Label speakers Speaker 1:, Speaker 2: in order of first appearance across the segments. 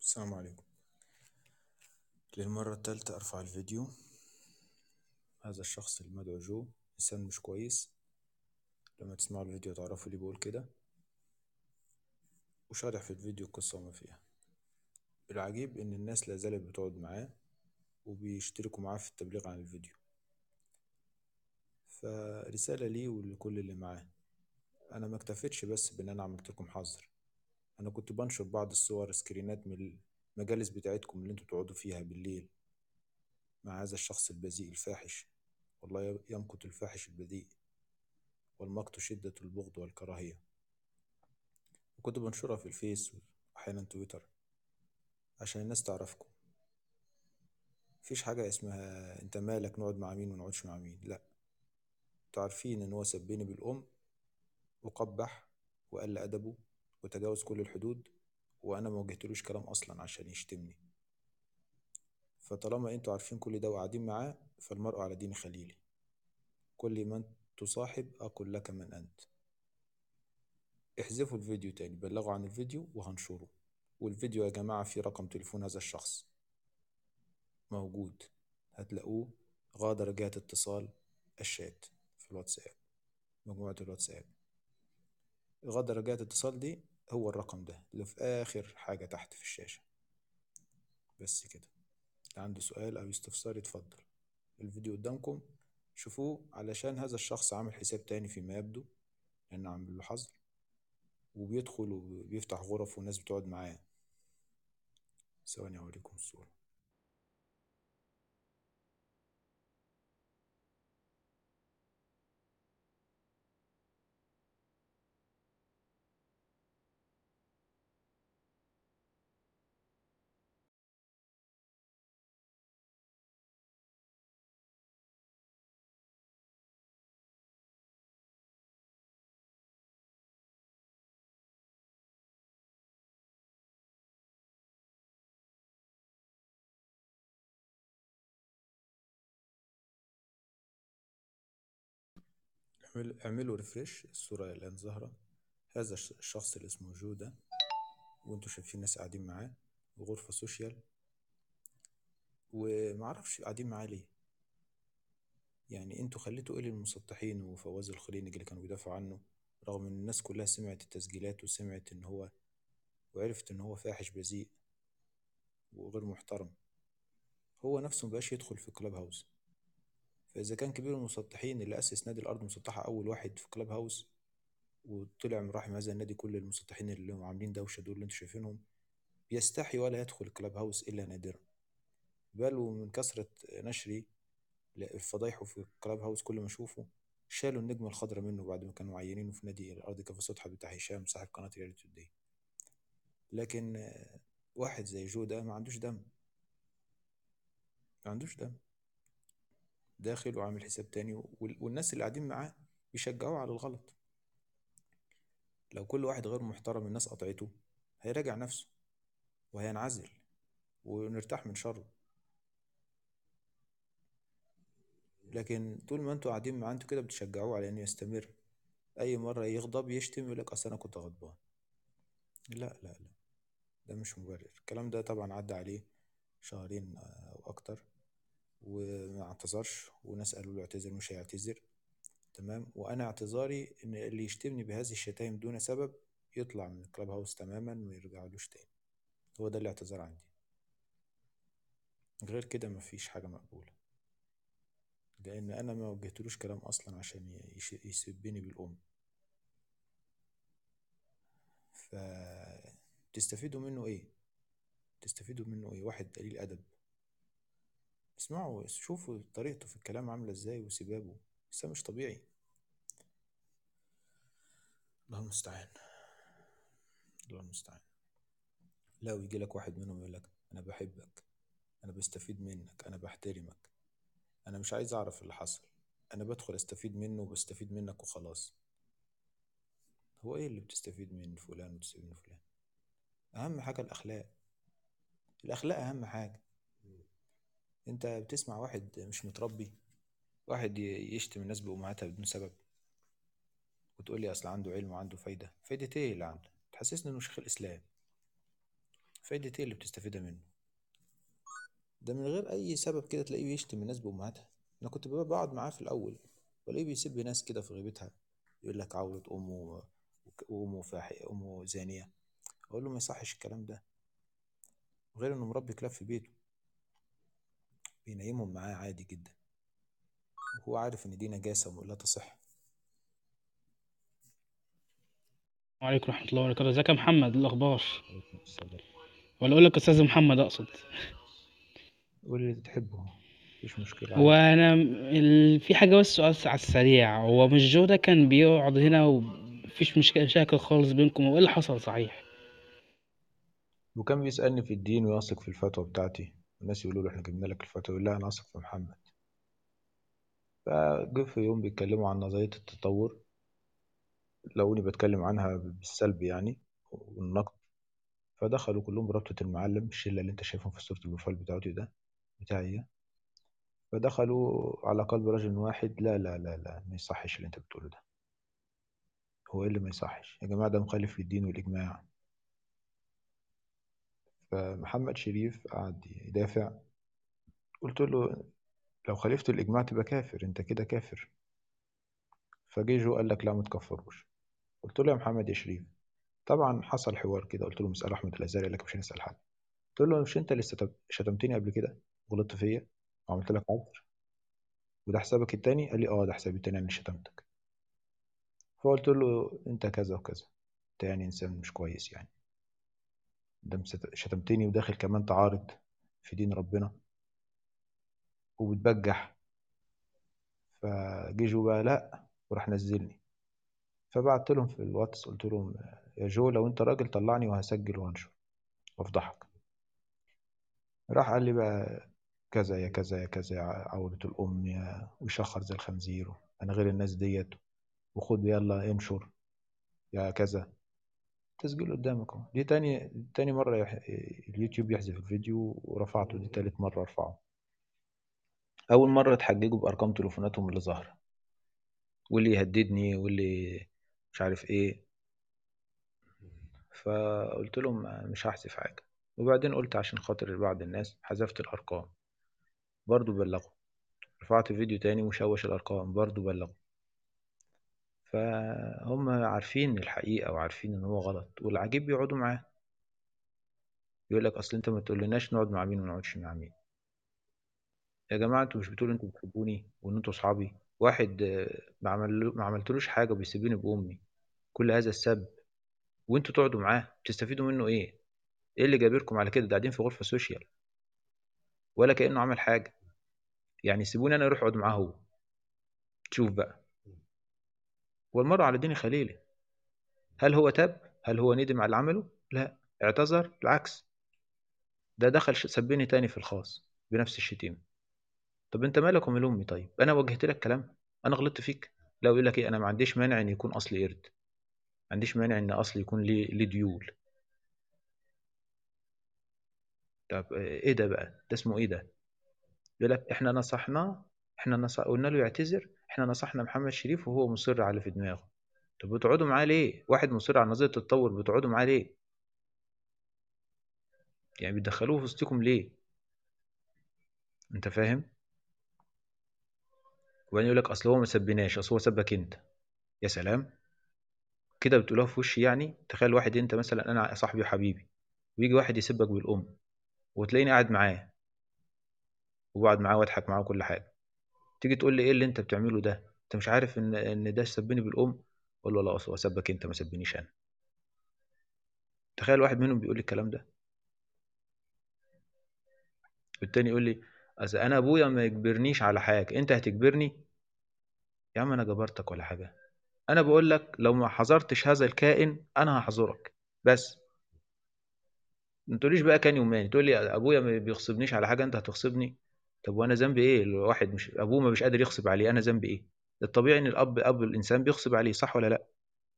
Speaker 1: السلام عليكم للمرة التالتة أرفع الفيديو هذا الشخص المدعو جو إنسان مش كويس لما تسمعوا الفيديو تعرفوا ليه بقول كده وشارح في الفيديو القصة وما فيها العجيب إن الناس لازالت بتقعد معاه وبيشتركوا معاه في التبليغ عن الفيديو فرسالة ليه ولكل اللي معاه أنا ما اكتفيتش بس بإن أنا عملت لكم حظر أنا كنت بنشر بعض الصور سكرينات من المجالس بتاعتكم اللي انتوا تقعدوا فيها بالليل مع هذا الشخص البذيء الفاحش والله يمقت الفاحش البذيء والمقت شدة البغض والكراهية وكنت بنشرها في الفيس وأحيانا تويتر عشان الناس تعرفكم مفيش حاجة اسمها انت مالك نقعد مع مين ونقعدش مع مين لا انتوا عارفين ان هو سبني بالأم وقبح وقل أدبه وتجاوز كل الحدود وأنا ما وجهتلوش كلام أصلا عشان يشتمني فطالما انتوا عارفين كل ده وقاعدين معاه فالمرء على دين خليلي كل من تصاحب أقل لك من أنت احذفوا الفيديو تاني بلغوا عن الفيديو وهنشره والفيديو يا جماعة فيه رقم تليفون هذا الشخص موجود هتلاقوه غادر جهة اتصال الشات في الواتساب مجموعة الواتساب غادر جهة اتصال دي هو الرقم ده اللي في آخر حاجة تحت في الشاشة بس كده اللي عنده سؤال أو استفسار يتفضل الفيديو قدامكم شوفوه علشان هذا الشخص عامل حساب تاني فيما يبدو لأنه عامل له حظر وبيدخل وبيفتح غرف والناس بتقعد معاه ثواني أوريكم الصورة اعمل- اعملوا ريفريش الصورة الآن ظاهرة هذا الش- الشخص اللي اسمه جو ده وانتوا شايفين ناس قاعدين معاه وغرفة سوشيال ومعرفش قاعدين معاه ليه يعني انتوا خليتوا ايه للمسطحين وفواز الخلينج اللي كانوا بيدافعوا عنه رغم ان الناس كلها سمعت التسجيلات وسمعت ان هو وعرفت ان هو فاحش بذيء وغير محترم هو نفسه مبقاش يدخل في كلاب هاوس فإذا كان كبير المسطحين اللي أسس نادي الأرض المسطحة أول واحد في كلاب هاوس وطلع من رحم هذا النادي كل المسطحين اللي هم عاملين دوشة دول اللي انتوا شايفينهم بيستحي ولا يدخل كلاب هاوس إلا نادرا بل ومن كثرة نشري لفضايحه في كلاب هاوس كل ما أشوفه شالوا النجمة الخضراء منه بعد ما كانوا معينينه في نادي الأرض كفى سطحة بتاع هشام صاحب قناة ريال توداي لكن آه، واحد زي جو ده ما عندوش دم ما عندوش دم داخل وعامل حساب تاني وال- والناس اللي قاعدين معاه بيشجعوه على الغلط لو كل واحد غير محترم الناس قطعته هيراجع نفسه وهينعزل ونرتاح من شره لكن طول ما انتوا قاعدين معاه انتوا كده بتشجعوه على انه يستمر اي مرة يغضب يشتم يقول لك اصل انا كنت غضبان لا لا لا ده مش مبرر الكلام ده طبعا عدى عليه شهرين او اكتر وما اعتذرش وناس قالوا له اعتذر مش هيعتذر تمام وانا اعتذاري ان اللي يشتمني بهذه الشتايم دون سبب يطلع من الكلاب هاوس تماما وما يرجعلوش تاني هو ده الاعتذار عندي غير كده مفيش حاجة مقبولة لأن أنا ما وجهتلوش كلام أصلا عشان يش- يسبني بالأم ف تستفيدوا منه إيه؟ تستفيدوا منه إيه؟ واحد قليل أدب اسمعوا شوفوا طريقته في الكلام عاملة إزاي وسبابه لسه مش طبيعي الله المستعان الله المستعان لا ويجي لك واحد منهم يقول لك أنا بحبك أنا بستفيد منك أنا بحترمك أنا مش عايز أعرف اللي حصل أنا بدخل أستفيد منه وبستفيد منك وخلاص هو إيه اللي بتستفيد من فلان وتستفيد من فلان أهم حاجة الأخلاق الأخلاق أهم حاجة أنت بتسمع واحد مش متربي واحد ي- يشتم الناس بأمهاتها بدون سبب وتقول لي أصل عنده علم وعنده فايدة فايدة إيه اللي عنده تحسسني إنه شيخ الإسلام فايدة ايه اللي بتستفيدها منه ده من غير اي سبب كده تلاقيه بيشتم الناس بامهاتها انا كنت ببقى بقعد معاه في الاول والاقيه بيسب ناس كده في غيبتها يقول لك عورة امه وامه فاحش امه زانية اقول له ما يصحش الكلام ده غير انه مربي كلاب في بيته بينيمهم معاه عادي جدا وهو عارف ان دي نجاسة ولا تصح
Speaker 2: وعليكم ورحمة الله وبركاته ازيك يا محمد إيه الأخبار
Speaker 1: عليكم السلام
Speaker 2: ولا أقول لك أستاذ محمد أقصد
Speaker 1: قول اللي تحبه مفيش مشكلة
Speaker 2: هو
Speaker 1: عادي
Speaker 2: أنا ال... في حاجة بس سؤال على السريع هو مش جو ده كان بيقعد هنا ومفيش مشكلة مشاكل خالص بينكم وإيه اللي حصل صحيح
Speaker 1: وكان بيسألني في الدين ويثق في الفتوى بتاعتي الناس يقولوا له احنا جبنا لك الفتوى يقول لا انا اثق في محمد فجه في يوم بيتكلموا عن نظرية التطور لقوني بتكلم عنها بالسلب يعني والنقد فدخلوا كلهم بربطة المعلم الشلة اللي انت شايفهم في صورة البروفايل بتاعتي ده بتاعي ده. فدخلوا على قلب رجل واحد لا لا لا لا ما يصحش اللي انت بتقوله ده هو ايه اللي ما يصحش يا جماعة ده مخالف للدين والإجماع فمحمد شريف قعد يدافع قلت له لو خالفت الإجماع تبقى كافر انت كده كافر فجه جو قال لك لا ما تكفروش قلت له يا محمد يا شريف طبعا حصل حوار كده قلت له مسألة أحمد الأزهري قال لك مش هنسأل حد قلت له مش انت اللي استت- شتمتني قبل كده وغلطت فيا وعملت لك عذر وده حسابك التاني قال لي اه ده حسابي التاني انا اللي شتمتك فقلت له انت كذا وكذا انت يعني انسان مش كويس يعني ده مست- شتمتني وداخل كمان تعارض في دين ربنا وبتبجح فجه جو بقى لا وراح نزلني فبعت لهم في الواتس قلت لهم يا جو لو انت راجل طلعني وهسجل وهنشر وافضحك راح قال لي بقى كذا يا كذا يا كذا يا عورة الأم يا ويشخر زي الخنزير أنا غير الناس ديت وخد يلا انشر يا كذا تسجيل قدامك اهو دي تاني تاني مرة يح... اليوتيوب يحذف الفيديو ورفعته دي تالت مرة أرفعه أول مرة اتحججوا بأرقام تليفوناتهم اللي ظاهرة واللي يهددني واللي مش عارف ايه فقلت لهم مش هحذف حاجة وبعدين قلت عشان خاطر بعض الناس حذفت الأرقام برضو بلغوا رفعت فيديو تاني مشوش الأرقام برضو بلغوا فهم عارفين الحقيقة وعارفين إن هو غلط والعجيب بيقعدوا معاه يقول لك أصل أنت ما تقولناش نقعد مع مين وما نقعدش مع مين يا جماعة أنتوا مش بتقولوا أنتوا بتحبوني وإن أنتوا أصحابي واحد آه، ما عمل ما عملتلوش حاجة وبيسيبني بأمي كل هذا السب وأنتوا تقعدوا معاه تستفيدوا منه إيه؟ إيه اللي جابركم على كده؟ ده قاعدين في غرفة سوشيال ولا كأنه عمل حاجة يعني سيبوني أنا أروح أقعد معاه هو تشوف بقى والمرة على دين خليله هل هو تاب؟ هل هو ندم على اللي عمله؟ لا اعتذر بالعكس ده دخل ش- سبني تاني في الخاص بنفس الشتيمة طب انت مالك ومال امي طيب انا وجهت لك كلام انا غلطت فيك لا يقول لك ايه انا ما عنديش مانع ان يكون اصلي قرد ما عنديش مانع ان اصلي يكون ليه ليه ديول طب ايه ده بقى ده اسمه ايه ده يقول لك احنا نصحناه احنا نصح... قلنا له يعتذر احنا نصحنا محمد شريف وهو مصر على اللي في دماغه طب بتقعدوا معاه ليه واحد مصر على نظرية التطور بتقعدوا معاه ليه يعني بتدخلوه في وسطكم ليه انت فاهم وبعدين يقول لك اصل هو ما سبناش اصل هو سبك انت يا سلام كده بتقولها في وشي يعني تخيل واحد انت مثلا انا صاحبي وحبيبي ويجي واحد يسبك بالام وتلاقيني قاعد معاه وبقعد معاه واضحك معاه كل حاجه تيجي تقول لي ايه اللي انت بتعمله ده انت مش عارف ان ان ده سبني بالام اقول له لا اصل هو سبك انت ما سبنيش انا تخيل واحد منهم بيقول لي الكلام ده والتاني يقول لي اصل انا ابويا ما يجبرنيش على حاجه انت هتجبرني يا عم انا جبرتك ولا حاجه انا بقول لك لو ما حذرتش هذا الكائن انا هحذرك بس ما تقوليش بقى كان يوماني تقول لي ابويا ما بيغصبنيش على حاجه انت هتغصبني طب وانا ذنبي ايه الواحد مش ابوه ما مش قادر يغصب عليه انا ذنبي ايه الطبيعي ان الاب اب الانسان بيغصب عليه صح ولا لا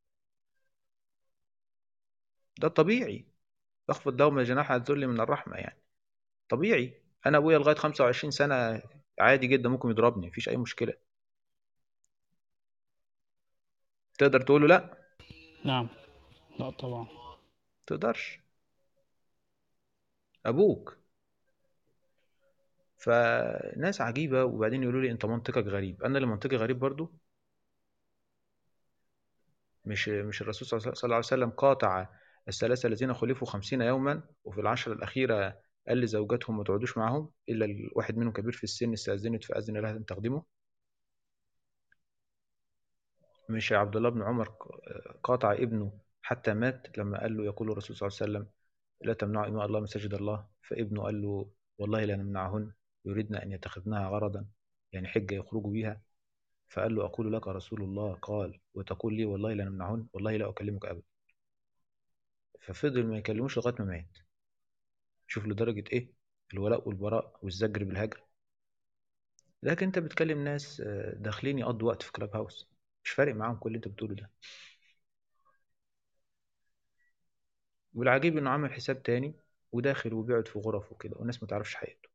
Speaker 1: ده الطبيعي اخفض لهم جناح الذل من الرحمه يعني طبيعي انا ابويا لغايه 25 سنه عادي جدا ممكن يضربني مفيش اي مشكله تقدر تقول له لا
Speaker 2: نعم لا طبعا
Speaker 1: تقدرش ابوك فناس عجيبه وبعدين يقولوا لي انت منطقك غريب انا اللي منطقي غريب برضو مش مش الرسول صلى الله عليه وسلم قاطع الثلاثه الذين خلفوا خمسين يوما وفي العشرة الأخيرة قال لزوجاتهم ما تقعدوش معاهم إلا الواحد منهم كبير في السن استأذنت فأذن لها أن تخدمه مش عبد الله بن عمر قاطع ابنه حتى مات لما قال له يقول الرسول صلى الله عليه وسلم لا تمنعوا إماء الله مساجد الله فابنه قال له والله لا نمنعهن يريدن أن يتخذنها غرضا يعني حجة يخرجوا بها فقال له أقول لك رسول الله قال وتقول لي والله لا نمنعهن والله لا أكلمك أبدا ففضل ما يكلموش لغاية ما مات شوف لدرجة إيه الولاء والبراء والزجر بالهجر لكن أنت بتكلم ناس داخلين يقضوا وقت في كلاب هاوس مش فارق معاهم كل اللي أنت بتقوله ده والعجيب إنه عمل حساب تاني وداخل وبيقعد في غرف وكده والناس ما تعرفش حقيقته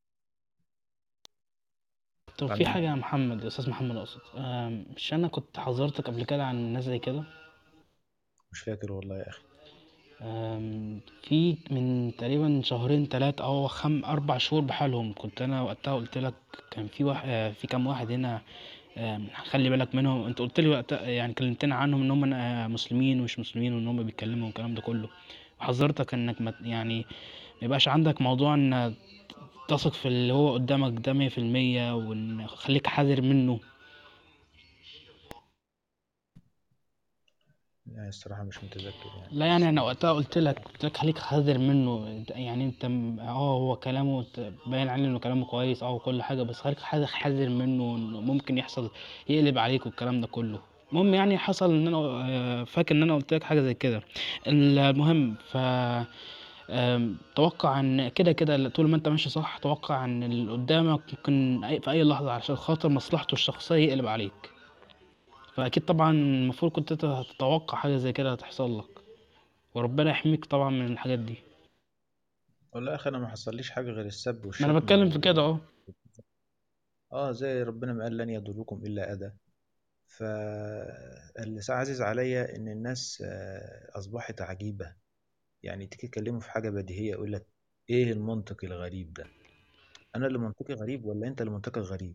Speaker 2: طب في
Speaker 1: بعدين
Speaker 2: حاجة يا محمد يا أستاذ محمد أقصد آم، مش أنا كنت حذرتك قبل كده عن الناس زي كده
Speaker 1: مش فاكر والله يا أخي
Speaker 2: آم، في من تقريبا شهرين تلاتة أو خم أربع شهور بحالهم كنت أنا وقتها قلت لك كان في واحد في كام واحد هنا آم، خلي بالك منهم أنت قلت لي وقتها يعني كلمتنا عنهم إن هم آه، مسلمين ومش مسلمين وإن هم بيتكلموا والكلام ده كله وحذرتك إنك ما يعني ما يبقاش عندك موضوع إن تثق في اللي هو قدامك ده مية في المية وإن خليك حذر منه
Speaker 1: يعني الصراحة مش متذكر يعني
Speaker 2: لا يعني انا وقتها قلت لك قلت لك خليك حذر منه يعني انت م- اه هو كلامه ت- باين عليه انه كلامه كويس اه وكل حاجه بس خليك حذر حذر منه انه ممكن يحصل يقلب عليك والكلام ده كله المهم يعني حصل ان انا آه، فاكر ان انا قلت لك حاجه زي كده المهم ف آم، توقع ان كده كده طول ما انت ماشي صح توقع ان اللي قدامك ممكن أي- في اي لحظه عشان خاطر مصلحته الشخصيه يقلب عليك فاكيد طبعا المفروض كنت انت تتوقع حاجه زي كده هتحصل لك وربنا يحميك طبعا من الحاجات دي
Speaker 1: والله يا أخي أنا ما حصليش حاجة غير السب
Speaker 2: ما انا
Speaker 1: والشتم
Speaker 2: بتكلم في
Speaker 1: و...
Speaker 2: كده اهو
Speaker 1: آه زي ربنا ما قال لن يضركم إلا أذى فاللي عزيز عليا إن الناس آه، أصبحت عجيبة يعني تيجي تكلمه في حاجة بديهية يقول لك إيه المنطق الغريب ده أنا اللي منطقي غريب ولا أنت اللي منطقك غريب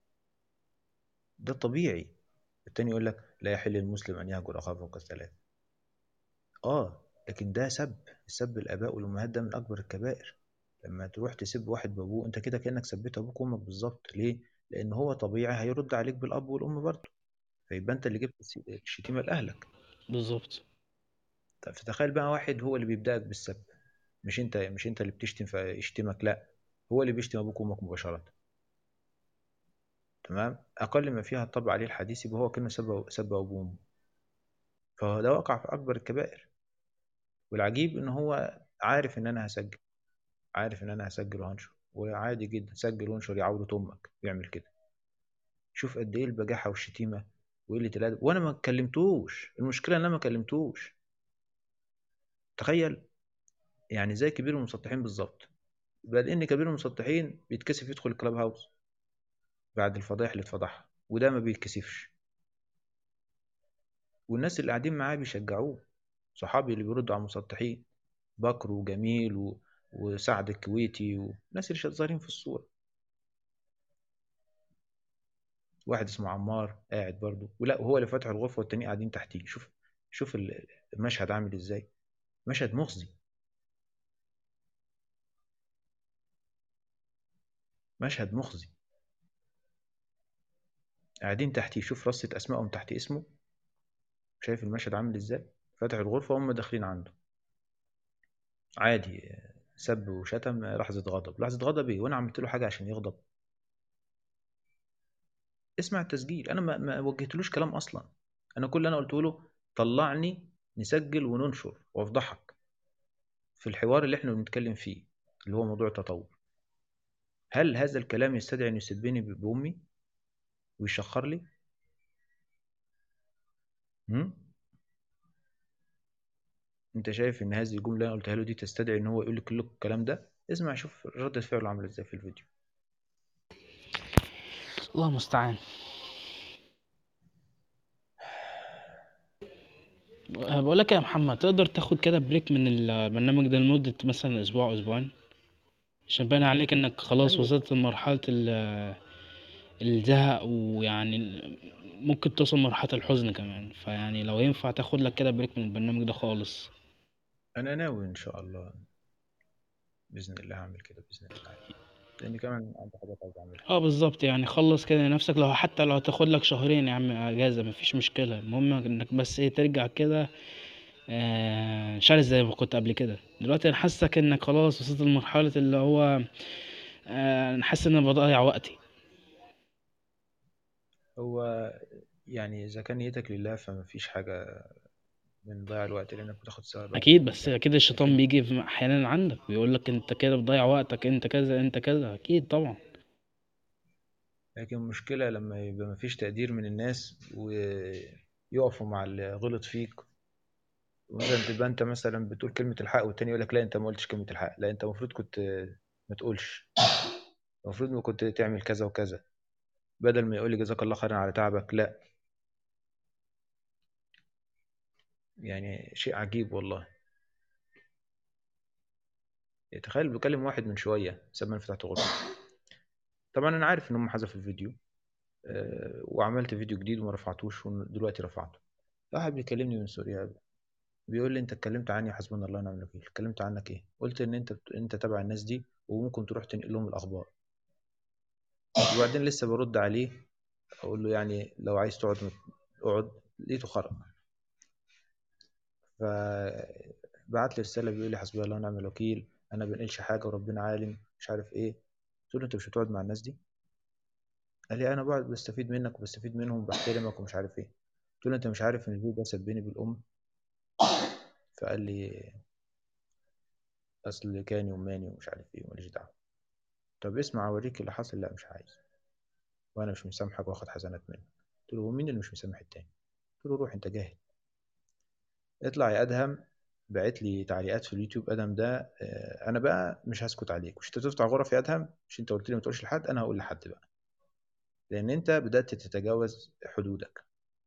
Speaker 1: ده طبيعي التاني يقول لك لا يحل المسلم أن يهجر أخاه فوق الثلاث آه لكن ده سب سب الآباء والأمهات ده من أكبر الكبائر لما تروح تسب واحد بأبوه أنت كده كأنك سبيت أبوك وأمك بالظبط ليه؟ لأن هو طبيعي هيرد عليك بالأب والأم برضه فيبقى أنت اللي جبت الس- الشتيمة لأهلك
Speaker 2: بالظبط
Speaker 1: طب فتخيل بقى واحد هو اللي بيبدأك بالسب مش أنت مش أنت اللي بتشتم فيشتمك لا هو اللي بيشتم أبوك وأمك مباشرة تمام أقل ما فيها الطبع عليه الحديث يبقى هو كأنه سب سب أبوه وأمه فهو ده وقع في أكبر الكبائر والعجيب إن هو عارف إن أنا هسجل عارف إن أنا هسجل وهنشر وعادي جدا سجل وانشر يا عورة أمك بيعمل كده شوف قد إيه البجاحة والشتيمة وقلة الأدب وأنا ما كلمتوش المشكلة إن أنا ما كلمتوش تخيل يعني زي كبير المسطحين بالظبط بل إن كبير المسطحين بيتكسف يدخل الكلاب هاوس بعد الفضايح اللي اتفضحها وده ما بيتكسفش والناس اللي قاعدين معاه بيشجعوه صحابي اللي بيردوا على المسطحين بكر وجميل و... وسعد الكويتي والناس اللي ظاهرين في الصورة واحد اسمه عمار قاعد برضه ولا وهو اللي فاتح الغرفة والتانيين قاعدين تحتيه شوف شوف ال- المشهد عامل ازاي مشهد مخزي مشهد مخزي قاعدين تحتيه شوف رصة أسمائهم تحت اسمه شايف المشهد عامل ازاي فاتح الغرفة وهم داخلين عنده عادي سب وشتم لحظة غضب لحظة غضب ايه وانا عملت له حاجة عشان يغضب اسمع التسجيل انا ما, ما وجهتلوش كلام اصلا انا كل اللي انا قلته له طلعني نسجل وننشر وافضحك في الحوار اللي احنا بنتكلم فيه اللي هو موضوع التطور هل هذا الكلام يستدعي ان يسبني ب- بامي ويشخر لي هم؟ انت شايف ان هذه الجمله اللي انا قلتها له دي تستدعي ان هو يقول لك كل الكلام ده اسمع شوف ردة فعله عامله ازاي في الفيديو
Speaker 2: الله المستعان بقول لك يا محمد تقدر تاخد كده بريك من البرنامج ده لمدة مثلا اسبوع اسبوعين عشان باين عليك انك خلاص
Speaker 1: ايوه
Speaker 2: وصلت لمرحلة ال- الزهق ويعني ممكن توصل مرحلة الحزن كمان فيعني لو ينفع تاخد لك كده بريك من البرنامج ده خالص
Speaker 1: انا ناوي ان شاء الله باذن الله هعمل كده باذن الله تعالى لان كمان عندي حاجات عايز اعملها
Speaker 2: اه بالظبط يعني خلص كده نفسك لو حتى لو هتاخد لك شهرين يا عم اجازة مفيش مشكلة المهم انك بس ايه ترجع كده آه شرس زي ما كنت قبل كده دلوقتي انا حاسك انك خلاص وصلت لمرحلة اللي هو آه انا حاسس ان انا بضيع وقتي
Speaker 1: هو يعني اذا كان نيتك لله فما فيش حاجه من ضياع الوقت لانك بتاخد ثواب عليه
Speaker 2: اكيد بس اكيد الشيطان
Speaker 1: لكن
Speaker 2: بيجي في احيانا عندك بيقول لك انت كده بتضيع وقتك انت كذا انت كذا اكيد طبعا
Speaker 1: لكن المشكله لما يبقى ما فيش تقدير من الناس ويقفوا مع اللي غلط فيك ومثلا تبقى انت مثلا بتقول كلمه الحق والتاني يقول لك لا انت ما قلتش كلمه الحق لا انت المفروض كنت ما تقولش المفروض ما كنت تعمل كذا وكذا بدل ما يقول لي جزاك الله خيرا على تعبك لا يعني شيء عجيب والله تخيل بكلم واحد من شويه ساب انا فتحت غرفه طبعا انا عارف ان هم حذفوا الفيديو آه، وعملت فيديو جديد وما رفعتوش ودلوقتي رفعته واحد بيكلمني من سوريا بيقول لي انت اتكلمت عني حسبنا الله ونعم الوكيل اتكلمت عنك ايه قلت ان انت بت... انت تبع الناس دي وممكن تروح تنقل لهم الاخبار وبعدين لسه برد عليه اقول له يعني لو عايز تقعد مت- اقعد لقيته خرج فبعت لي رساله بيقول لي حسبي الله ونعم الوكيل انا ما بنقلش حاجه وربنا عالم مش عارف ايه قلت له انت مش هتقعد مع الناس دي قال لي انا بقعد بستفيد منك وبستفيد منهم وبحترمك ومش عارف ايه قلت له انت مش عارف ان الفيديو ده سبني بالام فقال لي اصل كاني وماني ومش عارف ايه ماليش دعوه طب اسمع اوريك اللي حصل لا مش عايز وانا مش مسامحك واخد حسنات منك قلت له ومين اللي مش مسامح التاني قلت له روح انت جاهل اطلع يا ادهم بعت لي تعليقات في اليوتيوب ادهم ده آه، انا بقى مش هسكت عليك مش انت تفتح غرف يا ادهم مش انت قلت لي ما تقولش لحد انا هقول لحد بقى لان انت بدات تتجاوز حدودك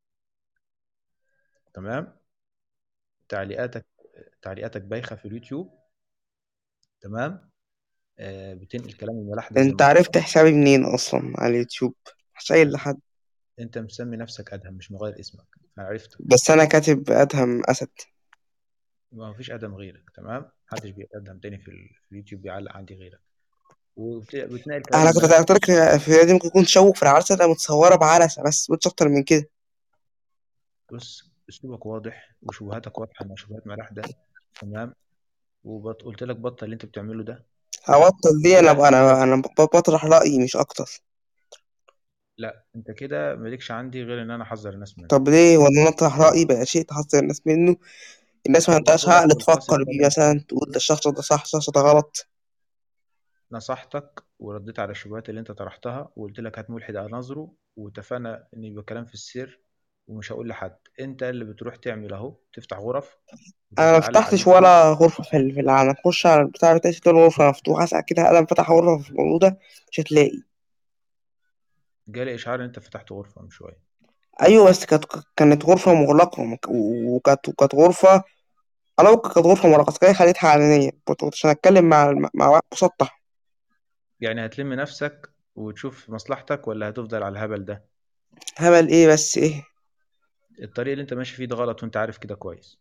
Speaker 1: تمام تعليقاتك تعليقاتك بايخه في اليوتيوب تمام آه، بتنقل كلام الملاح ده زي
Speaker 3: انت
Speaker 1: ما
Speaker 3: عرفت
Speaker 1: بيقولوا
Speaker 3: حسابي منين اصلا على اليوتيوب مش قايل لحد
Speaker 1: انت مسمي نفسك ادهم مش مغير اسمك انا عرفته
Speaker 3: بس انا كاتب ادهم اسد
Speaker 1: ما فيش ادم غيرك تمام محدش بيقدم تاني في, ال... في اليوتيوب بيعلق عندي غيرك وبت- وبتنقل كلام
Speaker 3: انا كنت
Speaker 1: الملاح
Speaker 3: قلت لك في دي ممكن يكون تشوق في العرسه ده متصوره بعرسه بس مش اكتر من كده
Speaker 1: بص اسلوبك واضح وشبهاتك واضحه انها شبهات ملاح ده تمام وقلت لك بطل اللي انت بتعمله ده
Speaker 3: هبطل دي انا
Speaker 1: كده
Speaker 3: انا انا بطرح رايي مش اكتر
Speaker 1: لا انت كده مالكش عندي غير ان انا احذر الناس منه
Speaker 3: طب ليه وانا اطرح رايي بقى شيء تحذر الناس منه الناس ما عندهاش
Speaker 1: قلت لك
Speaker 3: عقل
Speaker 1: والفاظ
Speaker 3: تفكر بيه
Speaker 1: الكلام
Speaker 3: مثلا تقول ده الشخص ده صح الشخص ده غلط
Speaker 1: نصحتك ورديت على الشبهات اللي انت طرحتها وقلت لك هات ملحد على نظره واتفقنا ان يبقى كلام في السر ومش هقول لحد انت اللي بتروح تعمل اهو تفتح غرف
Speaker 3: انا ما
Speaker 1: وتعلق على
Speaker 3: فتحتش
Speaker 1: اليوتيوب
Speaker 3: ولا غرفه في ال- في العالم خش على البتاع بتاعتي تقول غرفه مفتوحه اسال كده ادم فتح غرفه في الموضوع ده مش هتلاقي
Speaker 1: جالي اشعار ان انت فتحت غرفه من شويه
Speaker 3: ايوه بس كانت كانت غرفه مغلقه ومك- وكانت وكانت غرفه انا ممكن كانت غرفه مغلقه بس كده خليتها علنيه كنت كنت عشان اتكلم مع مع واحد مسطح
Speaker 1: يعني هتلم نفسك وتشوف مصلحتك ولا هتفضل على الهبل ده
Speaker 3: هبل ايه بس ايه
Speaker 1: الطريق اللي انت ماشي فيه ده غلط وانت عارف كده كويس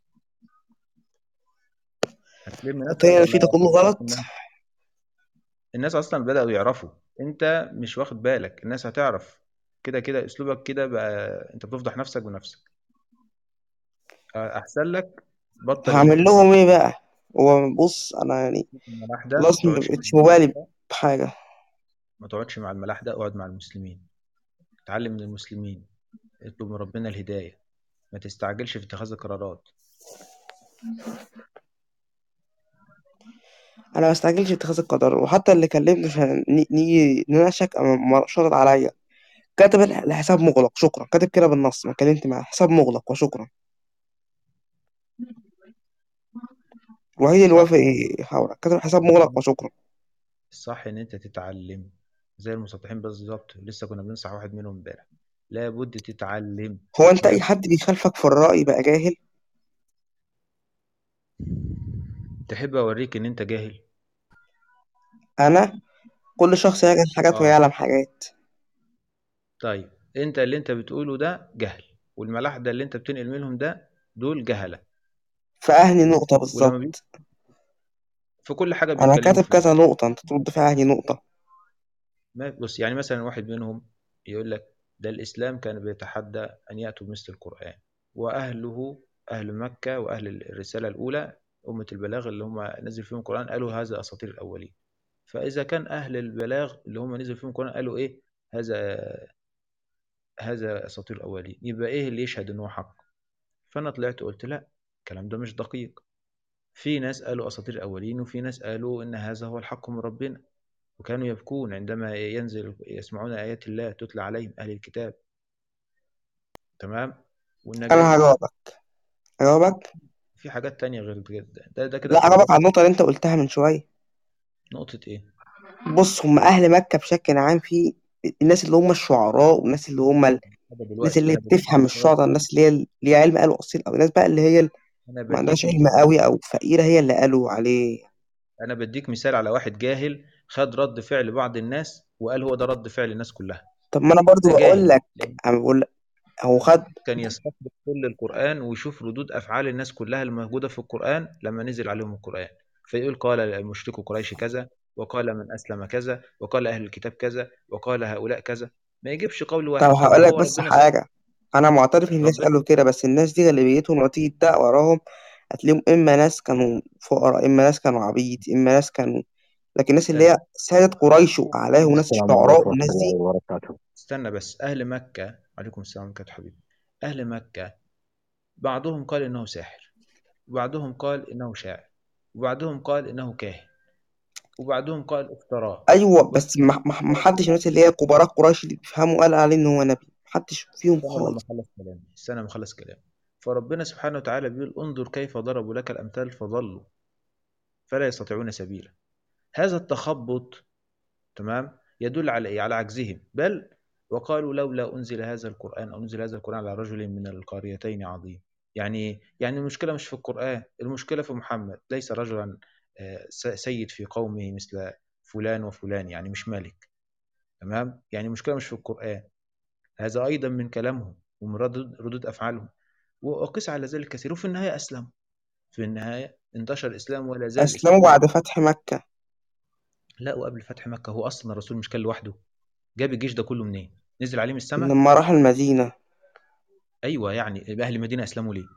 Speaker 1: هتلم نفسك
Speaker 3: الطريقه اللي فيه ده
Speaker 1: ولا
Speaker 3: كله
Speaker 1: هتفضل
Speaker 3: غلط
Speaker 1: إنها- الناس اصلا بدأوا يعرفوا انت مش واخد بالك الناس هتعرف كده كده اسلوبك كده بقى انت بتفضح نفسك بنفسك احسن لك بطل اللي انت
Speaker 3: هعمل لهم ايه بقى هو بص انا يعني
Speaker 1: الملاح ده ما
Speaker 3: خلاص
Speaker 1: تقعدش مع
Speaker 3: مبقتش
Speaker 1: الملاح
Speaker 3: مبالي
Speaker 1: ده
Speaker 3: بحاجه
Speaker 1: ما تقعدش مع الملاح ده اقعد مع المسلمين اتعلم من المسلمين اطلب من ربنا الهداية ما تستعجلش في اتخاذ القرارات
Speaker 3: انا ما استعجلش في اتخاذ القرار وحتى اللي كلمني عشان ن- نيجي نناقشك أما ما شرط عليا كاتب الح- الحساب مغلق شكرا كاتب كده بالنص ما كلمت معاه حساب مغلق وشكرا الوحيد اللي
Speaker 1: صح
Speaker 3: وافق يحاول كاتب الحساب مغلق وشكرا
Speaker 1: الصح ان انت تتعلم زي المسطحين بالظبط لسه كنا بننصح واحد منهم امبارح لابد تتعلم
Speaker 3: هو انت اي
Speaker 1: لابد
Speaker 3: حد بيخالفك في الرأي بقى جاهل
Speaker 1: تحب اوريك ان انت جاهل
Speaker 3: انا كل شخص يعرف حاجات
Speaker 1: اه
Speaker 3: ويعلم حاجات
Speaker 1: طيب انت اللي انت بتقوله ده جهل والملاحدة اللي انت بتنقل منهم ده دول جهلة
Speaker 3: في اهلي نقطة
Speaker 1: ولما بي...
Speaker 3: بالظبط
Speaker 1: في كل حاجة
Speaker 3: انا
Speaker 1: بيتكلموا
Speaker 3: كاتب
Speaker 1: فيها
Speaker 3: كذا نقطة انت ترد في اهلي نقطة
Speaker 1: ما بص يعني مثلا واحد منهم يقول لك ده الإسلام كان بيتحدى أن يأتوا بمثل القرآن وأهله أهل مكة وأهل الرسالة الأولى أمة البلاغ اللي هم نزل فيهم القرآن قالوا هذا أساطير الأولين فإذا كان أهل البلاغ اللي هم نزل فيهم القرآن قالوا إيه هذا هذا أساطير الأولين يبقى إيه اللي يشهد إن هو حق فأنا طلعت قلت لا الكلام ده مش دقيق في ناس قالوا أساطير الأولين وفي ناس قالوا إن هذا هو الحق من ربنا وكانوا يبكون عندما ينزل يسمعون آيات الله تتلى عليهم أهل الكتاب تمام والنجاة
Speaker 3: انا هجاوبك هجاوبك
Speaker 1: في حاجات تانية غير كده ده ده كده
Speaker 3: لا
Speaker 1: في
Speaker 3: هجاوبك على النقطة اللي انت قلتها من شوية
Speaker 1: نقطة إيه؟
Speaker 3: بص هم اهل مكة بشكل عام في الناس اللي هم الشعراء والناس اللي هم ال-
Speaker 1: هذا
Speaker 3: الناس
Speaker 1: دلوقتي
Speaker 3: اللي هي
Speaker 1: أنا بديك
Speaker 3: بتفهم
Speaker 1: مثال
Speaker 3: الشعراء الناس اللي هي اللي هي علم قالوا اصيل او الناس بقى اللي هي
Speaker 1: أنا
Speaker 3: ما عندهاش
Speaker 1: بديك
Speaker 3: علم
Speaker 1: مثال
Speaker 3: قوي او فقيرة هي اللي قالوا عليه
Speaker 1: أنا بديك مثال على واحد جاهل خد رد فعل بعض الناس وقال هو ده رد فعل الناس كلها
Speaker 3: طب ما انا برضو
Speaker 1: ده
Speaker 3: بقول
Speaker 1: جاهل
Speaker 3: لك
Speaker 1: لأن
Speaker 3: انا بقول لك هو خد
Speaker 1: كان يستقبل كل القرآن ويشوف ردود أفعال الناس كلها الموجودة في القرآن لما نزل عليهم القرآن فيقول قال مشرك قريش كذا وقال من أسلم كذا وقال أهل الكتاب كذا وقال هؤلاء كذا ما يجيبش قول
Speaker 3: طب
Speaker 1: واحد
Speaker 3: هقول
Speaker 1: طب
Speaker 3: لك
Speaker 1: هو
Speaker 3: بس
Speaker 1: ربنا سبحانه
Speaker 3: حاجة أنا معترف إن الناس
Speaker 1: ربنا
Speaker 3: قالوا كده بس الناس دي غالبيتهم لما تيجي تدق وراهم هتلاقيهم إما ناس كانوا فقراء إما ناس كانوا عبيد إما ناس كانوا لكن الناس اللي
Speaker 1: استنى
Speaker 3: هي سادة قريش وأعلاه وناس
Speaker 4: السلام
Speaker 3: الشعراء
Speaker 4: عليكم
Speaker 3: والناس
Speaker 4: ورحمة
Speaker 3: دي
Speaker 4: الله وبركاته
Speaker 1: استنى بس أهل مكة عليكم السلام ورحمة الله حبيبي أهل مكة بعضهم قال إنه ساحر وبعضهم قال إنه شاعر وبعضهم قال إنه كاهن وبعضهم قال افتراء
Speaker 3: أيوة بس
Speaker 1: وبعضهم
Speaker 3: ما ما- ما
Speaker 1: قال
Speaker 3: حدش الناس اللي هي كبراء قريش اللي بيفهموا قال عليه إن هو نبي محدش فيهم
Speaker 1: استنى لما
Speaker 3: خالص
Speaker 1: اخلص كلامي استنى لما اخلص كلامي فربنا سبحانه وتعالى بيقول انظر كيف ضربوا لك الامثال فضلوا فلا يستطيعون سبيلا هذا التخبط تمام يدل على ايه على عجزهم بل وقالوا لولا انزل هذا القران او انزل هذا القران على رجل من القريتين عظيم يعني يعني المشكله مش في القران المشكله في محمد ليس رجلا آه، س- سيد في قومه مثل فلان وفلان يعني مش ملك تمام يعني المشكله مش في القران هذا أيضا من كلامهم ومن ردود, ردود أفعالهم وقس على ذلك كثير وفي النهاية أسلم في النهاية انتشر الإسلام ولا زال الإسلام
Speaker 3: أسلموا
Speaker 1: في
Speaker 3: بعد فتح مكة
Speaker 1: لا وقبل فتح مكة هو أصلا الرسول مش كان لوحده جاب الجيش ده كله منين نزل عليه من السماء
Speaker 3: لما راح المدينة
Speaker 1: أيوة يعني أهل المدينة أسلموا ليه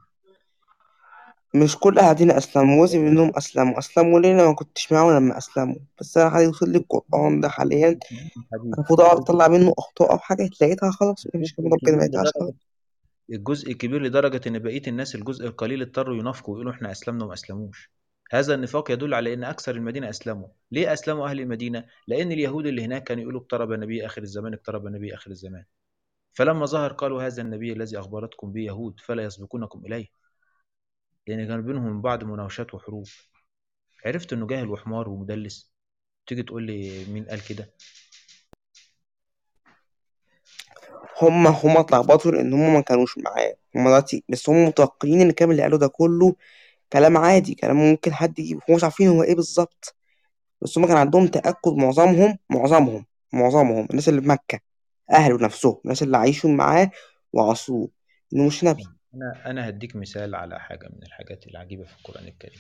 Speaker 3: مش كل أهالينا أسلموا جزء منهم أسلموا أسلموا ليه أنا ما كنتش معاهم لما أسلموا بس أنا هيوصل لي القرآن ده حاليا
Speaker 1: حبيبي
Speaker 3: المفروض أقعد أطلع منه أخطاء أو حاجة لقيتها خلاص مفيش
Speaker 1: الجزء
Speaker 3: كلام ربنا ما
Speaker 1: الكبير
Speaker 3: يقطعش خلاص
Speaker 1: لدرجة الجزء الكبير لدرجة إن بقية الناس الجزء القليل اضطروا ينافقوا ويقولوا إحنا أسلمنا وما أسلموش هذا النفاق يدل على أن أكثر المدينة أسلموا ليه أسلموا أهل المدينة؟ لأن اليهود اللي هناك كانوا يقولوا اقترب النبي آخر الزمان اقترب النبي آخر الزمان فلما ظهر قالوا هذا النبي الذي أخبرتكم به يهود فلا يسبقونكم إليه لأن كان بينهم من بعض مناوشات وحروب عرفت إنه جاهل وحمار ومدلس تيجي تقول لي مين قال كده
Speaker 3: هم هم اتلخبطوا لان هم ما كانوش معاه هم دلوقتي بس هم متوقعين ان الكلام اللي قالوا ده كله كلام عادي كلام ممكن حد يجيب هم مش عارفين هو ايه بالظبط بس هم كان عندهم تأكد معظمهم معظمهم معظمهم الناس اللي في مكة أهله نفسهم الناس اللي عايشوا معاه وعصوه إنه مش نبي
Speaker 1: أنا أنا هديك مثال على حاجة من الحاجات العجيبة في القرآن الكريم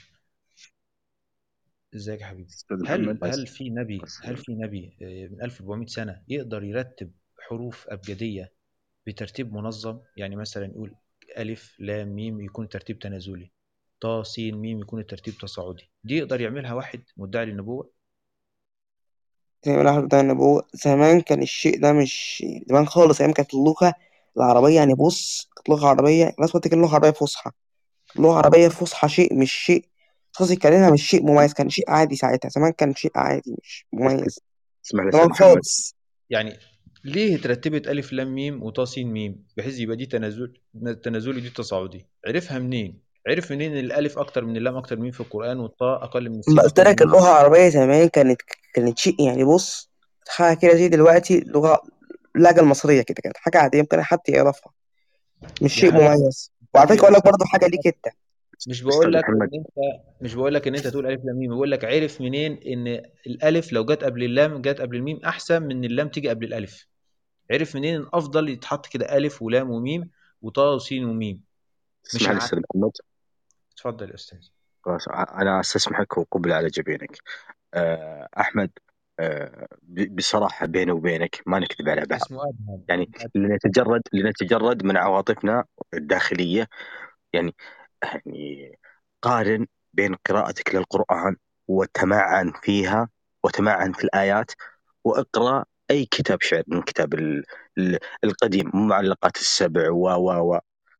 Speaker 1: ازيك يا حبيبي
Speaker 4: أستاذ
Speaker 1: هل
Speaker 4: محمد
Speaker 1: هل في نبي هل في نبي آه، من 1400 سنة يقدر يرتب حروف أبجدية بترتيب منظم يعني مثلا يقول ألف لام ميم يكون ترتيب تنازلي طا سين ميم يكون الترتيب تصاعدي دي يقدر يعملها واحد مدعي للنبوة
Speaker 3: زي ما الواحد بتاع النبوة زمان كان الشيء ده مش زمان خالص أيام كانت اللغة العربية يعني بص كانت لغة عربية الناس بتتكلم لغة عربية فصحى لغة عربية فصحى شيء مش شيء شخص يتكلمها مش شيء مميز كان شيء عادي ساعتها زمان كان شيء عادي مش مميز
Speaker 4: اسمح لي أستاذ
Speaker 3: زمان
Speaker 4: محمد
Speaker 3: خالص
Speaker 1: يعني ليه اترتبت ألف لام ميم وطا سين ميم بحيث يبقى دي تنازل تنازلي دي تصاعدي عرفها منين؟ عرف منين ان الألف أكتر من اللام أكتر من في القرآن والطاء أقل من السين
Speaker 3: ما قلت
Speaker 1: أقل
Speaker 3: لك
Speaker 1: من
Speaker 3: اللغة العربية زمان كانت كانت شيء يعني بص حاجة كده زي دلوقتي اللغة اللهجة المصرية كده كانت حاجة عادية ممكن حد يعرفها مش
Speaker 1: يا
Speaker 3: شيء
Speaker 1: حبيبي
Speaker 3: مميز وعلى
Speaker 1: خلي
Speaker 3: فكرة أقول لك
Speaker 1: مثلا
Speaker 3: برضه حاجة ليك أنت
Speaker 1: مش بقول
Speaker 4: استاذ
Speaker 1: لك
Speaker 4: محمد
Speaker 1: ان انت مش بقول لك ان انت تقول الف لام ميم بقول لك عرف منين ان الالف لو جت قبل اللام جت قبل الميم احسن من ان اللام تيجي قبل الالف عرف منين ان افضل يتحط كده الف ولام وميم وطاء وسين وميم مش
Speaker 4: اسمح لي
Speaker 1: عارف
Speaker 4: استاذ محمد
Speaker 1: اتفضل يا استاذ
Speaker 4: خلاص انا استسمحك وقبل على جبينك آه، احمد آه، ب- بصراحه بيني وبينك ما نكذب على بعض
Speaker 1: اسمه ادهم
Speaker 4: يعني
Speaker 1: أدهم.
Speaker 4: لنتجرد لنتجرد من عواطفنا الداخليه يعني يعني قارن بين قراءتك للقران وتمعن فيها وتمعن في الايات واقرا اي كتاب شعر من كتاب ال- ال- القديم معلقات السبع و و و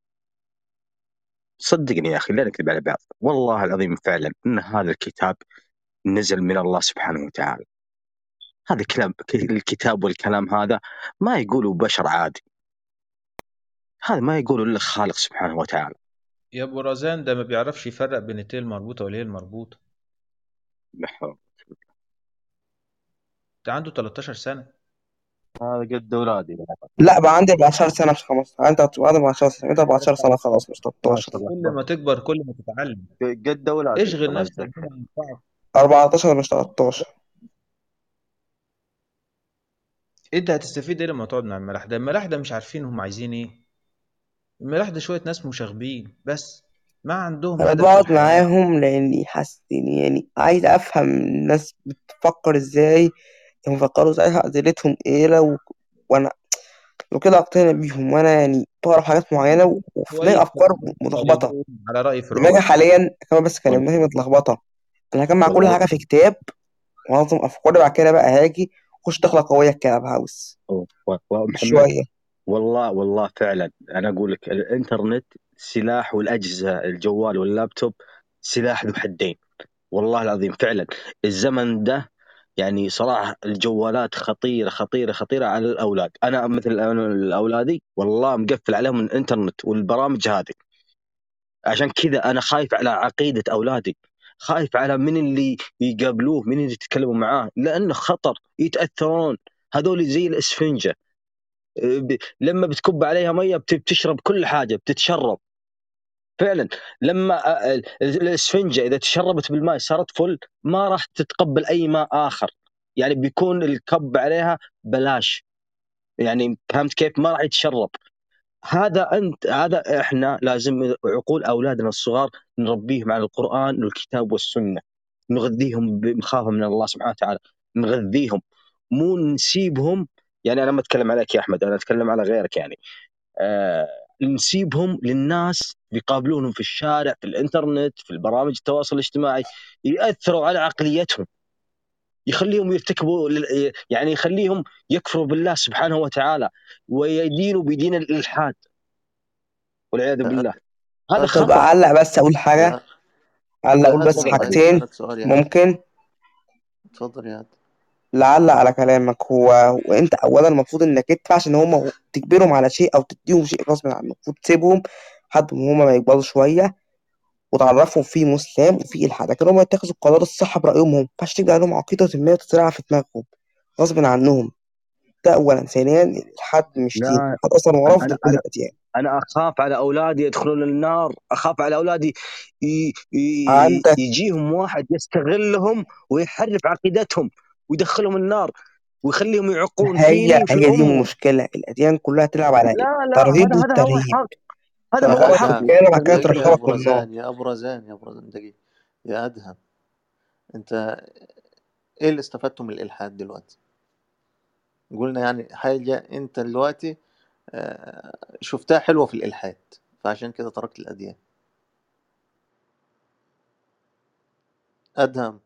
Speaker 4: صدقني يا اخي لا نكذب على بعض والله العظيم فعلا ان هذا الكتاب نزل من الله سبحانه وتعالى هذا كلام الكتاب والكلام هذا ما يقوله بشر عادي هذا ما يقوله الا الخالق سبحانه وتعالى
Speaker 1: يا ابو رزان ده ما بيعرفش يفرق بين التاء المربوطه والهي المربوطه
Speaker 4: محور.
Speaker 1: ده عنده 13 سنه
Speaker 4: هذا قد اولادي
Speaker 3: لا بقى عندي 14 سنة مش 15 أنت عندي 14 سنة أنت 14 سنة خلاص مش
Speaker 4: ما
Speaker 3: 13
Speaker 4: شاء الله
Speaker 1: كل ما تكبر كل ما تتعلم
Speaker 4: قد اولادي
Speaker 1: اشغل
Speaker 4: الله
Speaker 1: نفسك
Speaker 4: يجزاك
Speaker 1: بما ينفعك
Speaker 3: 14 مش 13
Speaker 1: انت هتستفيد ايه لما تقعد مع الملاح ده الملاح ده مش عارفين هم عايزين ايه الملاح ده شويه ناس مشاغبين بس ما عندهم
Speaker 3: أنا
Speaker 1: هدف في
Speaker 3: بقعد
Speaker 1: الحياه
Speaker 3: معاهم لأني حاسس إني يعني عايز أفهم الناس بتفكر إزاي هم بيفكروا إزاي أدلتهم إيه لو وأنا لو كده أقتنع بيهم وأنا يعني بعرف حاجات معينة و- وفي دماغي
Speaker 1: شويه
Speaker 3: أفكار متلخبطة
Speaker 1: غالبون على راي
Speaker 3: دماغي
Speaker 1: فرعون
Speaker 3: حاليا كمان بس كان دماغي متلخبطة أنا هجمع كل
Speaker 4: والله
Speaker 3: حاجة في كتاب وأنظم أفكاري بعد كده بقى هاجي أخش دخلة قوية كلاب هاوس
Speaker 4: و- و- ومحمد
Speaker 3: شوية
Speaker 4: والله والله فعلا انا اقول لك الانترنت سلاح والاجهزه الجوال واللابتوب سلاح ذو حدين والله العظيم فعلا الزمن ده يعني صراحه الجوالات خطيره خطيره خطيره على الاولاد انا مثل أنا اولادي والله مقفل عليهم الانترنت والبرامج هذه عشان كذا انا خايف على عقيده اولادي خايف على من اللي يقابلوه من اللي يتكلموا معاه لانه خطر يتاثرون هذول زي الاسفنجه ب- لما بتكب عليها ميه بت- بتشرب كل حاجه بتتشرب فعلا لما أ- ال- الاسفنجه اذا تشربت بالماء صارت فل ما راح تتقبل اي ماء اخر يعني بيكون الكب عليها بلاش يعني فهمت كيف ما راح يتشرب هذا انت هذا احنا لازم عقول اولادنا الصغار نربيهم على القران والكتاب والسنه نغذيهم بمخافه من الله سبحانه وتعالى نغذيهم مو نسيبهم يعني انا ما اتكلم عليك يا احمد انا اتكلم على غيرك يعني آه نسيبهم للناس يقابلونهم في الشارع في الانترنت في البرامج التواصل الاجتماعي ياثروا على عقليتهم يخليهم يرتكبوا لل- يعني يخليهم يكفروا بالله سبحانه وتعالى ويدينوا بدين الالحاد والعياذ بالله هذا
Speaker 3: طب
Speaker 4: خطر
Speaker 3: أعلق بس أقول حاجة أعلق أقول بس
Speaker 4: اتفضل
Speaker 5: عايز
Speaker 3: حاجتين
Speaker 5: اسالك سؤال يا هاد
Speaker 3: ممكن
Speaker 5: اتفضل يا هاد
Speaker 3: لعل على كلامك هو وانت اولا المفروض انك انت عشان هم تجبرهم على شيء او تديهم شيء غصب عنك المفروض تسيبهم لحد ما هم ما يكبروا شويه وتعرفهم في مسلم وفي الحاد لكن هم يتخذوا القرار الصح برايهم هم ما ينفعش تجبر عليهم عقيده ما وتزرعها في دماغهم غصب عنهم ده اولا ثانيا الحد مش دين
Speaker 4: لا
Speaker 3: الحد اصلا هو رفض
Speaker 4: انا
Speaker 3: لكل
Speaker 4: انا
Speaker 3: الاديان
Speaker 4: انا اخاف على اولادي يدخلون النار اخاف على اولادي ي... ي...
Speaker 3: عندك
Speaker 4: يجيهم واحد يستغلهم ويحرف عقيدتهم ويدخلهم النار ويخليهم يعقون
Speaker 3: هي
Speaker 4: فيني وفي
Speaker 3: هي دي
Speaker 4: امهم
Speaker 3: المشكله الاديان كلها تلعب على
Speaker 4: لا لا
Speaker 3: الترهيب
Speaker 4: هذا هذا هو
Speaker 3: والترهيب
Speaker 4: الحق هذا
Speaker 3: انا
Speaker 4: هو
Speaker 3: خلاص
Speaker 4: الحق
Speaker 5: ادهم
Speaker 3: الكلام بعد كده
Speaker 5: دقيقه يا
Speaker 3: ترهبك
Speaker 5: ابو
Speaker 3: من النار
Speaker 5: رزان يا ابو رزان يا ابو رزان دقيقه يا ادهم انت ايه اللي استفدته من الالحاد دلوقتي قلنا يعني حاجه انت دلوقتي آه، شفتها حلوه في الالحاد فعشان كده تركت الاديان ادهم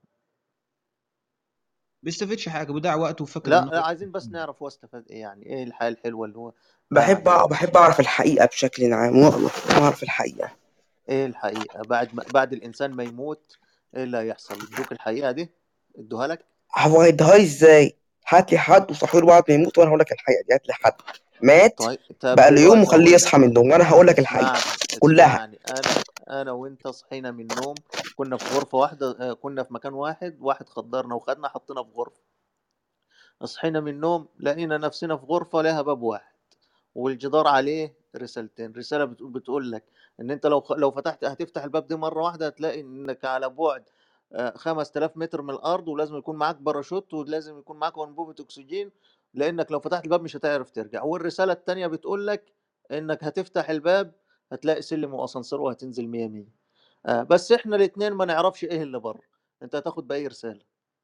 Speaker 1: بيستفيدش حاجه بيضيع وقته وفاكر
Speaker 5: لا
Speaker 1: ان
Speaker 5: لا
Speaker 1: هو
Speaker 5: عايزين بس نعرف هو استفاد ايه يعني ايه الحياه الحلوه اللي هو ضيع
Speaker 3: بحب
Speaker 5: عليها
Speaker 3: أع- بحب اعرف الحقيقه بشكل عام والله اعرف الحقيقه
Speaker 5: ايه الحقيقه بعد ما بعد الانسان ما يموت ايه اللي هيحصل يدوك الحقيقه دي ادوها لك
Speaker 3: هو هيديها ازاي هات لي حد وصحي له بعد ما يموت وانا هقول لك الحقيقه دي هات لي حد مات
Speaker 5: طيب طب
Speaker 3: بقى له يوم
Speaker 5: دلوقتي
Speaker 3: وخليه
Speaker 5: هقول
Speaker 3: يصحى
Speaker 5: لك
Speaker 3: من النوم وانا هقول لك الحقيقه
Speaker 5: اسمعني
Speaker 3: كلها
Speaker 5: اسمعني انا انا وانت صحينا من النوم كنا في غرفه واحده آه، كنا في مكان واحد واحد خدرنا وخدنا حطينا في غرفه صحينا من النوم لقينا نفسنا في غرفه لها باب واحد والجدار عليه رسالتين رساله بت- بتقول لك ان انت لو خ- لو فتحت هتفتح الباب دي مره واحده هتلاقي انك على بعد آه، 5000 متر من الارض ولازم يكون معاك باراشوت ولازم يكون معاك انبوبه اكسجين لانك لو فتحت الباب مش هتعرف ترجع والرساله التانيه بتقول لك انك هتفتح الباب هتلاقي سلم واسانسير وهتنزل 100 100 آه، بس احنا الاثنين ما نعرفش ايه اللي بره انت هتاخد باي رساله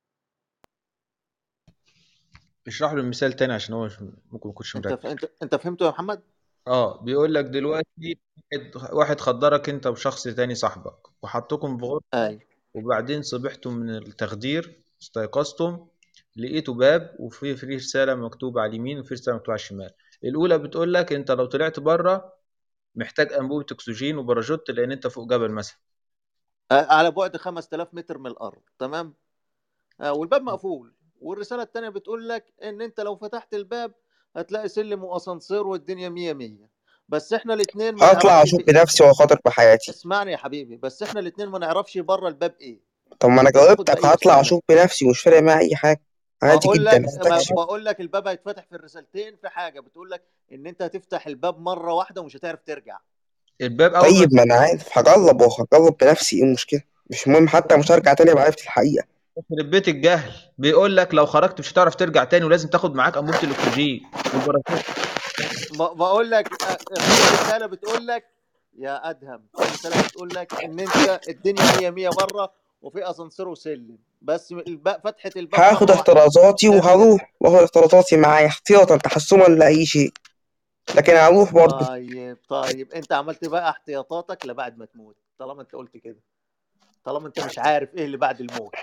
Speaker 1: اشرح له المثال تاني عشان هو مش ممكن ما يكونش
Speaker 5: انت
Speaker 1: مركز
Speaker 5: ف... انت انت فهمته يا محمد
Speaker 1: اه بيقول لك دلوقتي واحد واحد خدرك انت وشخص تاني صاحبك وحطكم في غرفة
Speaker 5: اي
Speaker 1: وبعدين صبحتم من التخدير استيقظتم لقيتوا باب وفي في رسالة مكتوبة على اليمين وفي رسالة مكتوبة على الشمال الأولى بتقول لك أنت لو طلعت بره محتاج أنبوبة أكسجين وباراشوت لأن أنت فوق جبل مثلا
Speaker 5: آه، على بعد 5000 متر من الارض تمام آه، والباب مقفول والرساله الثانيه بتقول لك ان انت لو فتحت الباب هتلاقي سلم واسانسير والدنيا 100 100 بس احنا الاثنين ما
Speaker 3: هطلع
Speaker 5: نعرفش
Speaker 3: اشوف
Speaker 5: في...
Speaker 3: بنفسي واخاطر بحياتي
Speaker 5: اسمعني يا حبيبي بس احنا الاثنين ما نعرفش بره الباب ايه
Speaker 3: طب ما انا
Speaker 5: انت هتاخد
Speaker 3: جاوبتك
Speaker 5: باي
Speaker 3: هطلع
Speaker 5: رساله
Speaker 3: اشوف بنفسي ومش فارق معايا اي حاجه عادي
Speaker 5: بقول
Speaker 3: جدا
Speaker 5: لك ما
Speaker 3: هستكشف
Speaker 5: بقول لك الباب هيتفتح في الرسالتين في حاجه بتقول لك ان انت هتفتح الباب مره واحده ومش هتعرف ترجع
Speaker 1: الباب أول ما
Speaker 3: طيب ما انا عارف هجرب وهجرب بنفسي ايه المشكله مش مهم حتى مش هرجع تاني ابقى عرفت الحقيقه
Speaker 1: يخرب بيت الجهل بيقول لك لو خرجت مش هتعرف ترجع تاني ولازم تاخد معاك أنبوبة الأكسجين والباراشوت
Speaker 5: ب- بقول لك آه، في رساله بتقول لك يا ادهم في رساله بتقول لك ان انت الدنيا 100 100 بره وفي اسانسير وسلم بس الباب فتحه الباب
Speaker 3: هاخد
Speaker 5: مره واحده
Speaker 3: احترازاتي
Speaker 5: تعمل ايه
Speaker 3: وهروح واخد احترازاتي معايا احتياطا تحسما لاي شيء لكن هروح برضه
Speaker 5: طيب طيب انت عملت بقى احتياطاتك لبعد ما تموت طالما انت قلت كده طالما انت مش عارف ايه اللي بعد الموت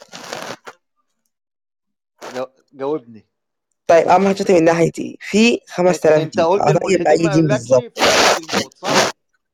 Speaker 5: جو- جاوبني
Speaker 3: طيب اهم حاجه من ناحيه ايه في
Speaker 5: إن-
Speaker 3: 5000
Speaker 5: انت
Speaker 3: دين
Speaker 5: قلت
Speaker 3: انا
Speaker 5: الملحدين
Speaker 3: باي
Speaker 5: ما
Speaker 3: دين
Speaker 5: قالكش
Speaker 3: بالظبط
Speaker 5: في ايه بعد الموت صح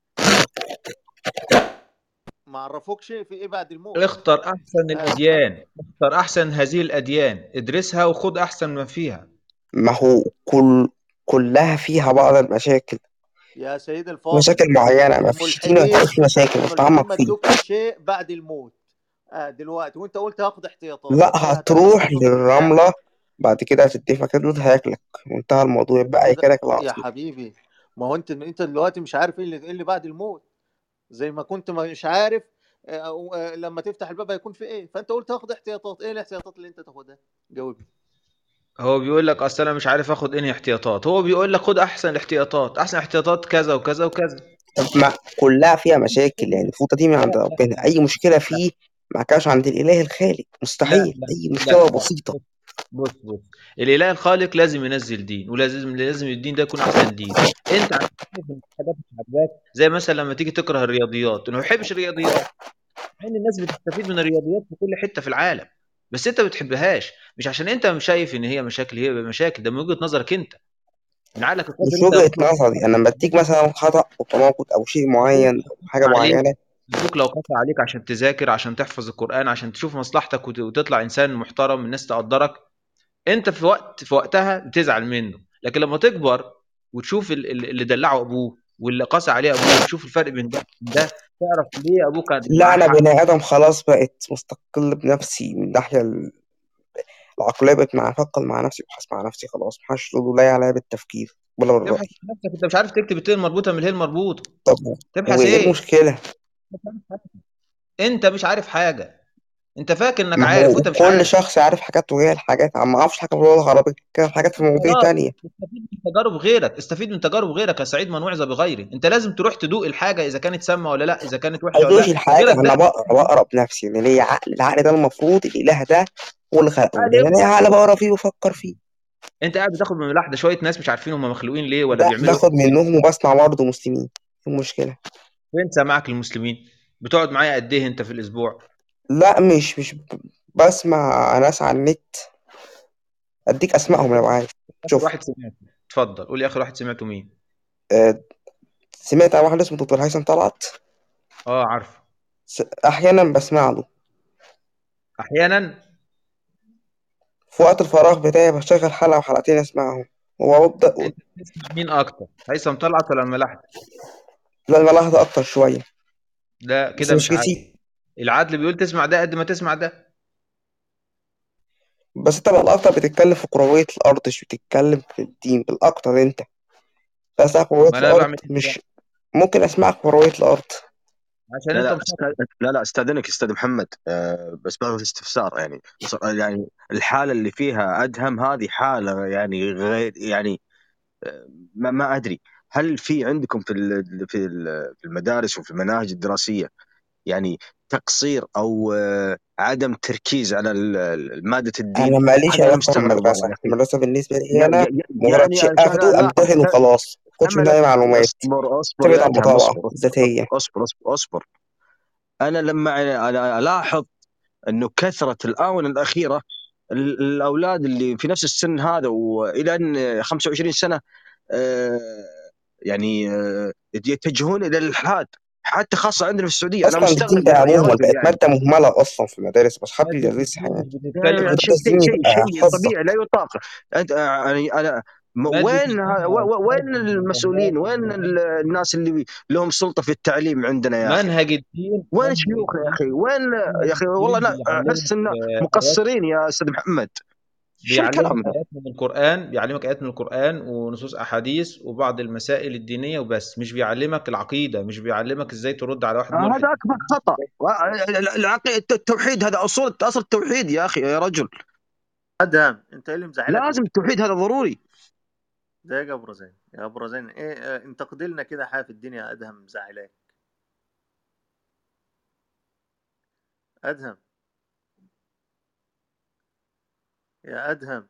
Speaker 5: ما عرفوكش في ايه بعد الموت
Speaker 1: اختر أحسن
Speaker 5: آه،
Speaker 1: الأديان اختر أحسن هذه الأديان ادرسها وخد أحسن ما فيها
Speaker 3: ما هو كل كلها فيها بعض المشاكل
Speaker 5: يا سيد الفاضل
Speaker 3: مشاكل معينه ما فيش دين
Speaker 5: الملحدين
Speaker 3: هتلاقي فيه مشاكل
Speaker 5: الملحدين
Speaker 3: نتعمق
Speaker 5: ما
Speaker 3: فيه
Speaker 5: ادوكش شيء بعد الموت آه دلوقتي وانت قلت هاخد احتياطات
Speaker 3: لا
Speaker 5: هل هتاخد
Speaker 3: هتروح
Speaker 5: احتياطات ازاي
Speaker 3: للرمله بعد كده هتدفع كده هياكلك وانتهى الموضوع يبقى
Speaker 5: ده
Speaker 3: ياكلك
Speaker 5: يا
Speaker 3: العصير
Speaker 5: حبيبي ما هو انت انت دلوقتي مش عارف ايه اللي, إيه اللي بعد الموت زي ما كنت مش عارف آه، أو- آه، لما تفتح الباب هيكون في ايه فانت قلت هاخد احتياطات ايه الاحتياطات اللي انت تاخدها جاوبني
Speaker 1: هو بيقول لك اصل انا مش عارف اخد انهي احتياطات هو بيقول لك خد احسن الاحتياطات احسن احتياطات كذا وكذا وكذا
Speaker 3: طب ما كلها فيها مشاكل يعني الفوطه دي من عند ربنا اي مشكله فيه ما كانش عند الاله الخالق
Speaker 1: لا
Speaker 3: مستحيل
Speaker 1: لا
Speaker 3: اي
Speaker 1: لا
Speaker 3: مشكله
Speaker 1: لا
Speaker 3: بسيطه
Speaker 1: بص بص الاله الخالق لازم ينزل دين ولازم لازم الدين ده يكون احسن دين انت عشان شايف ان حاجات مش عاجباك زي مثلا لما تيجي تكره الرياضيات انا ما بحبش الرياضيات مع ان الناس بتستفيد من الرياضيات في كل حته في العالم بس انت ما بتحبهاش مش عشان انت مش شايف ان هي مشاكل هي مشاكل ده من وجهه نظرك انت من عقلك القادر
Speaker 3: مش
Speaker 1: انت
Speaker 3: وجهه نظري انا بديك مثلا خطا او تناقض او شيء معين او حاجه
Speaker 1: عليك
Speaker 3: معينه
Speaker 1: ابوك لو قطع عليك عشان تذاكر عشان تحفظ القرآن عشان تشوف مصلحتك وت- وتطلع إنسان محترم الناس تقدرك أنت في وقت في وقتها بتزعل منه لكن لما تكبر وتشوف ال- ال- اللي دلعه أبوه واللي قاسى عليه أبوه وتشوف الفرق بين ده وبين ده تعرف ليه أبوك كان
Speaker 3: لا
Speaker 1: معاه
Speaker 3: انا
Speaker 1: حق
Speaker 3: بني ادم خلاص بقيت مستقل بنفسي من الناحيه ال- العقليه بقيت مع افكر مع نفسي وابحث مع نفسي خلاص محدش له لا عليا بالتفكير ولا
Speaker 1: تبحث
Speaker 3: بالرأي
Speaker 1: عن نفسك أنت مش عارف تكتب التين المربوطة من الهي المربوطة
Speaker 3: طب
Speaker 1: تبحث
Speaker 3: وايه
Speaker 1: إيه؟
Speaker 3: المشكله
Speaker 1: أنت مش عارف حاجة أنت فاكر إنك
Speaker 3: ما
Speaker 1: عارف
Speaker 3: هو
Speaker 1: وأنت مش
Speaker 3: كل
Speaker 1: عارف
Speaker 3: شخص عارف حاجات وغير حاجات عم ما اعرفش حاجه في اللغه العربيه كان حاجات في مواضيع
Speaker 1: خلاص
Speaker 3: تانية
Speaker 1: استفيد من تجارب غيرك استفيد من تجارب غيرك يا سعيد من وعظ بغيره انت لازم تروح تدوق الحاجه اذا كانت سامه ولا لا اذا كانت وحشه ولا
Speaker 3: أدوش
Speaker 1: لا
Speaker 3: الحاجة
Speaker 1: غيرك
Speaker 3: أنا
Speaker 1: ده
Speaker 3: بقرا بقرا بنفسي إن ليا عقل العقل ده المفروض الإله ده هو اللي خلقه
Speaker 1: عقل
Speaker 3: لأن
Speaker 1: ايه
Speaker 3: أنا عقل بقرا فيه وأفكر فيه
Speaker 1: انت قاعد بتاخد من اللحظه شويه ناس مش عارفين هم مخلوقين ليه ولا
Speaker 3: ده
Speaker 1: بيعملوا ايه
Speaker 3: باخد منهم وبسمع برضه مسلمين إيه المشكلة
Speaker 1: فين سامعك المسلمين بتقعد معايا قد ايه انت في الاسبوع
Speaker 3: لا مش مش ب- بسمع ناس على النت أديك أسمائهم لو عايز
Speaker 1: اخر
Speaker 3: شوف
Speaker 1: واحد سمعته اتفضل قول لي اخر واحد سمعته مين
Speaker 3: آه، سمعت عن واحد اسمه دكتور هيثم طلعت
Speaker 1: اه عارفه
Speaker 3: س- أحيانا بسمع له
Speaker 1: احيانا
Speaker 3: في وقت الفراغ بتاعي بشغل حلقة وحلقتين أسمعهم وببدأ
Speaker 1: انت بتسمع مين اكتر هيثم طلعت ولا الملاحد
Speaker 3: لا الملاحظة أكتر شوية
Speaker 1: ده
Speaker 3: بس
Speaker 1: كده
Speaker 3: مش
Speaker 1: مش عادل
Speaker 3: كتير
Speaker 1: العدل بيقول تسمع ده قد ما تسمع ده
Speaker 3: بس أنت بالأكتر بتتكلم في كروية الأرض مش بتتكلم في الدين بالأكتر أنت أسمعك في رواية
Speaker 6: ما انا
Speaker 3: الأرض
Speaker 6: بعمل كده
Speaker 3: مش ممكن أسمعك في رواية الأرض
Speaker 6: عشان
Speaker 4: لا
Speaker 6: انت
Speaker 4: لا
Speaker 6: مش
Speaker 4: أست- لا لا استاذنك استاذ محمد آه، بس بعرف استفسار يعني بس- يعني الحاله اللي فيها ادهم هذه حاله يعني غير يعني آه، ما, ما ادري هل في عندكم في ال- في ال- في المدارس وفي المناهج الدراسيه يعني تقصير او آه، عدم تركيز على ال- ال- ماده الدين
Speaker 3: أنا ماليش
Speaker 4: هذا انا
Speaker 3: علاقة
Speaker 4: مستغرب
Speaker 3: بالمدرسة
Speaker 4: والله يا اخي
Speaker 3: المدرسة بالنسبة لي
Speaker 4: يا-
Speaker 3: أنا
Speaker 4: يا- يا-
Speaker 3: مجرد
Speaker 4: يعني
Speaker 3: شيء
Speaker 4: عشان
Speaker 3: أخده
Speaker 4: الاحظ
Speaker 3: أمتحن وخلاص مكنتش
Speaker 4: محمد
Speaker 3: منها أي معلومات
Speaker 4: اصبر اصبر
Speaker 3: تعتمد
Speaker 4: يا
Speaker 3: على
Speaker 4: ادهم
Speaker 3: المطالعة
Speaker 4: اصبر اصبر
Speaker 3: الذاتية
Speaker 4: اصبر اصبر, أصبر. انا لما أنا الاحظ انه كثره الاونه الاخيره ال- الاولاد اللي في نفس السن هذا والى ان 25 سنه آه، يعني آه، يتجهون الى الالحاد حتى خاصه عندنا في السعوديه انا
Speaker 3: أصلا الدين
Speaker 4: مستغرب
Speaker 3: ده
Speaker 4: يا يا
Speaker 3: عموما
Speaker 4: رجل
Speaker 3: بقت
Speaker 4: يعني
Speaker 3: مادة مهملة أصلا في المدارس بس حد
Speaker 6: مادة
Speaker 3: يدرسها
Speaker 6: الدين
Speaker 3: يعني
Speaker 6: مش
Speaker 4: يا-
Speaker 6: بتتكلم
Speaker 4: يا
Speaker 6: عن
Speaker 4: شيء
Speaker 3: المدرس
Speaker 4: شيء
Speaker 3: دين
Speaker 4: شيء
Speaker 3: يبقى
Speaker 4: شيء
Speaker 3: حفظة
Speaker 4: طبيعي لا يطاق انت يعني انا م-
Speaker 6: مادة
Speaker 4: وين
Speaker 6: الدين
Speaker 4: ه- و- و- وين
Speaker 6: أساس
Speaker 4: المسؤولين
Speaker 6: المقدسات
Speaker 4: وين ال- الناس اللي لهم سلطه في التعليم عندنا يا اخي
Speaker 6: منهج الدين
Speaker 4: وين
Speaker 6: منهج
Speaker 4: شيوخ يا
Speaker 6: الدين
Speaker 4: اخي وين
Speaker 6: منهج
Speaker 4: يا اخي والله
Speaker 6: الدين
Speaker 4: انا
Speaker 6: بيعلمك
Speaker 4: احس ان
Speaker 6: آه، آيات
Speaker 4: مقصرين يا استاذ محمد شو
Speaker 6: بيعلمك
Speaker 4: الكلام ده
Speaker 6: آيات من القرآن بيعلمك آيات من القرآن ونصوص أحاديث وبعض المسائل الدينية وبس مش بيعلمك العقيدة مش بيعلمك إزاي ترد على واحد
Speaker 4: آه،
Speaker 6: ملحد
Speaker 4: هذا اكبر خطا العقيده التوحيد هذا اصول اصل التوحيد يا اخي يا رجل
Speaker 5: ادهم انت ايه اللي مزعلك
Speaker 4: لازم التوحيد هذا ضروري
Speaker 5: ده يا ابو رزين يا ابو رزين ايه اه، انتقد لنا كده حاجه في الدنيا ادهم مزعلاك ادهم يا ادهم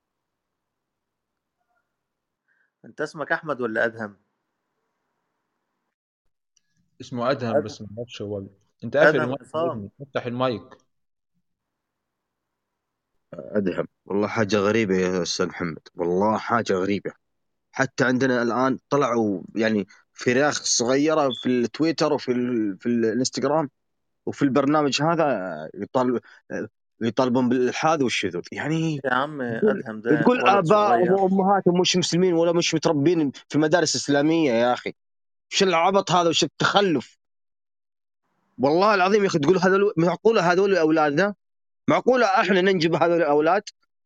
Speaker 5: انت اسمك احمد ولا ادهم
Speaker 6: اسمه أدهم
Speaker 5: ادهم
Speaker 6: بس ما اعرفش هو أنت قافل
Speaker 5: ادهم
Speaker 6: المايك يا
Speaker 5: عصام
Speaker 6: ابني افتح المايك
Speaker 4: ادهم والله حاجه غريبه يا استاذ محمد والله حاجه غريبه حتى عندنا الان طلعوا يعني فراخ صغيره في التويتر وفي ال... في الانستغرام وفي البرنامج هذا يطالب يطالبون بالالحاد والشذوذ يعني
Speaker 5: يا عم
Speaker 4: يقول
Speaker 5: ادهم ده
Speaker 4: يقول
Speaker 5: ولد
Speaker 4: اباء
Speaker 5: صغير
Speaker 4: وامهاتهم مش مسلمين ولا مش متربين في مدارس اسلاميه يا اخي وش العبط هذا وش التخلف والله العظيم يا اخي تقول هذول معقوله هذول اولادنا معقوله احنا ننجب هذول الاولاد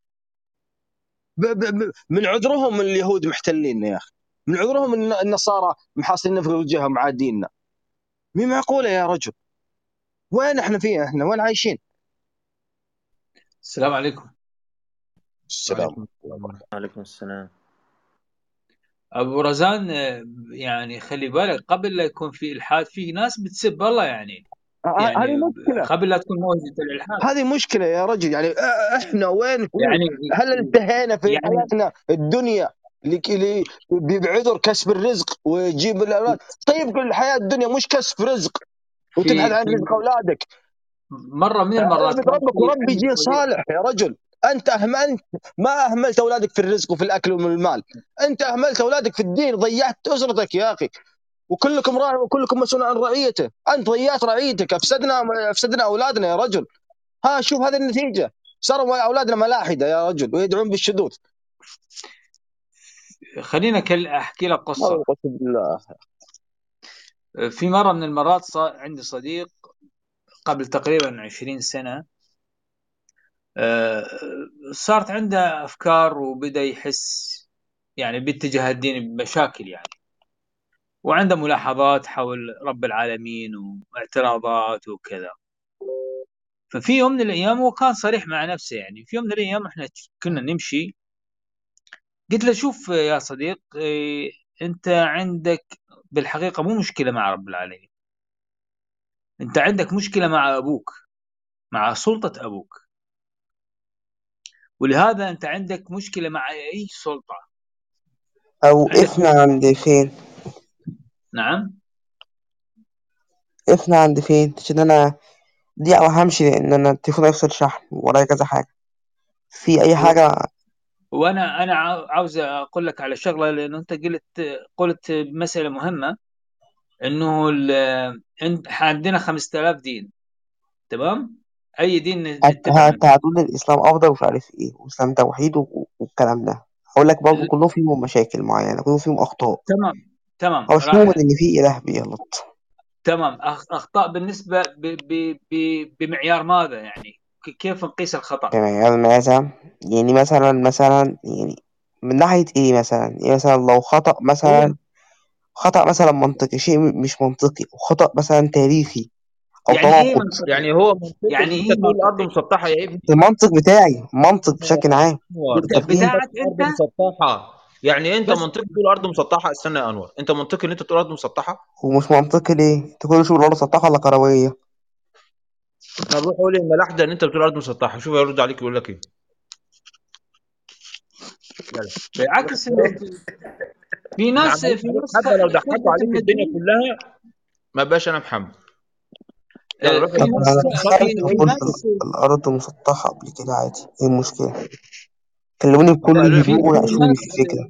Speaker 4: ب ب ب من عذرهم اليهود محتليننا يا اخي من عذرهم الن- النصارى محاصرين في وجههم عاديننا مي معقوله يا رجل وين احنا فيها احنا وين عايشين
Speaker 7: السلام عليكم
Speaker 4: السلام
Speaker 6: وعليكم السلام
Speaker 5: وعليكم السلام
Speaker 7: ابو رزان آه، يعني خلي بالك قبل لا يكون في الحاد في ناس بتسب الله يعني
Speaker 4: ه- ه- هذه
Speaker 7: يعني
Speaker 4: مشكله
Speaker 7: قبل لا تكون موجة الالحاد
Speaker 4: هذه مشكله يا رجل يعني اه- احنا وين في
Speaker 7: يعني
Speaker 4: هل انتهينا في
Speaker 7: يعني
Speaker 4: حياتنا الدنيا لك- ل- بعذر كسب الرزق ويجيب الاولاد طيب كل الحياه الدنيا مش كسب رزق وتبحث
Speaker 7: في
Speaker 4: عن
Speaker 7: في
Speaker 4: رزق اولادك
Speaker 7: مره من المرات
Speaker 4: اعبد
Speaker 7: كان
Speaker 4: ربك
Speaker 7: في
Speaker 4: وربي
Speaker 7: عندي
Speaker 4: جيل
Speaker 7: صديق
Speaker 4: صالح يا رجل انت اهملت ما اهملت اولادك في الرزق وفي الاكل ومن المال انت اهملت اولادك في الدين ضيعت اسرتك يا اخي وكلكم راع وكلكم مسؤول عن رعيته انت ضيعت رعيتك افسدنا افسدنا اولادنا يا رجل ها شوف هذه النتيجه صاروا اولادنا ملاحده يا رجل ويدعون بالشذوذ
Speaker 7: خلينا كل احكي لك قصه
Speaker 4: والله قسم بالله
Speaker 7: في مره من المرات صار عندي صديق قبل تقريبا 20 سنه آه، صارت عنده افكار وبدا يحس يعني باتجاه الدين بمشاكل يعني وعنده ملاحظات حول رب العالمين واعتراضات وكذا ففي يوم من الايام هو كان صريح مع نفسه يعني في يوم من الايام احنا كنا نمشي قلت له شوف يا صديق إيه، انت عندك بالحقيقه مو مشكله مع رب العالمين انت عندك مشكله مع ابوك مع سلطه ابوك ولهذا انت عندك مشكله مع اي سلطه
Speaker 3: أو
Speaker 7: عندك
Speaker 3: إفنا عند فين
Speaker 7: نعم
Speaker 3: إفنا عند فين عشان أنا دي أو همشي لأن أنا التليفون هيفصل شحن ورايا كذا حاجة في أي
Speaker 7: و-
Speaker 3: حاجة
Speaker 7: وانا انا عاو- عاوز اقول لك على شغله لانه انت قلت قلت مساله مهمه انه ال- عند- عندنا 5000 دين تمام اي دين نتبع منه
Speaker 3: تعدد الإسلام أفضل ومش عارف إيه وإسلام توحيد و- والكلام ده هقول لك برضه كلهم فيهم مشاكل معينة كلهم فيهم أخطاء
Speaker 7: تمام تمام
Speaker 3: هو مش
Speaker 7: راح
Speaker 3: مؤمن إن في إله بيغلط
Speaker 7: تمام أخ- اخطاء بالنسبه ب ب ب بمعيار ماذا يعني ك- كيف نقيس الخطا
Speaker 3: يعني مثلا يعني مثلا مثلا يعني من ناحية ايه مثلا إيه مثلا لو خطأ مثلا خطأ مثلا منطقي شيء م- مش منطقي وخطأ مثلا تاريخي أو
Speaker 7: يعني ايه
Speaker 3: تناقض
Speaker 7: منطقي
Speaker 6: يعني هو منطقي
Speaker 7: يعني
Speaker 6: ان انت
Speaker 7: ايه
Speaker 6: تقول الارض
Speaker 7: منطقي
Speaker 6: مسطحه يا ابني
Speaker 3: المنطق بتاعي منطق بشكل عام
Speaker 6: انور
Speaker 3: بدون
Speaker 6: طب
Speaker 3: تفهيم
Speaker 7: بتاعك
Speaker 6: الارض
Speaker 7: انت
Speaker 6: مسطحه يعني انت
Speaker 7: بس
Speaker 6: منطقي تقول الارض مسطحه استنى يا انور انت منطقي ان انت تقول الارض مسطحه
Speaker 3: ومش منطقي ليه؟ انت كل شغل الأرض سطحة ولا كروية؟
Speaker 6: طب روح قول الملاحده ان انت بتقول الارض مسطحه شوف هيرد عليك يقول لك ايه يلا
Speaker 7: بالعكس انه في في
Speaker 6: انا
Speaker 7: ناس
Speaker 6: عمال
Speaker 7: في
Speaker 6: عليك
Speaker 7: ناس
Speaker 6: حبه لو ضحكوا
Speaker 7: خرجت
Speaker 6: عليك
Speaker 7: من
Speaker 6: الدنيا
Speaker 7: الدين
Speaker 6: كلها ما بقاش انا محمد يلا
Speaker 7: آه،
Speaker 6: روح
Speaker 7: في
Speaker 3: طب
Speaker 7: ناس
Speaker 3: أنا
Speaker 6: اتفضل
Speaker 7: في
Speaker 3: سمعت
Speaker 6: انت
Speaker 7: في
Speaker 6: قول
Speaker 3: قلت
Speaker 7: ناس
Speaker 3: الأرض مسطحة قبل كده عادي ايه المشكلة؟ كلموني بكل
Speaker 6: لا لا
Speaker 7: في
Speaker 3: هدوء
Speaker 7: في
Speaker 3: وناقشوني
Speaker 7: ناس
Speaker 3: في الفكرة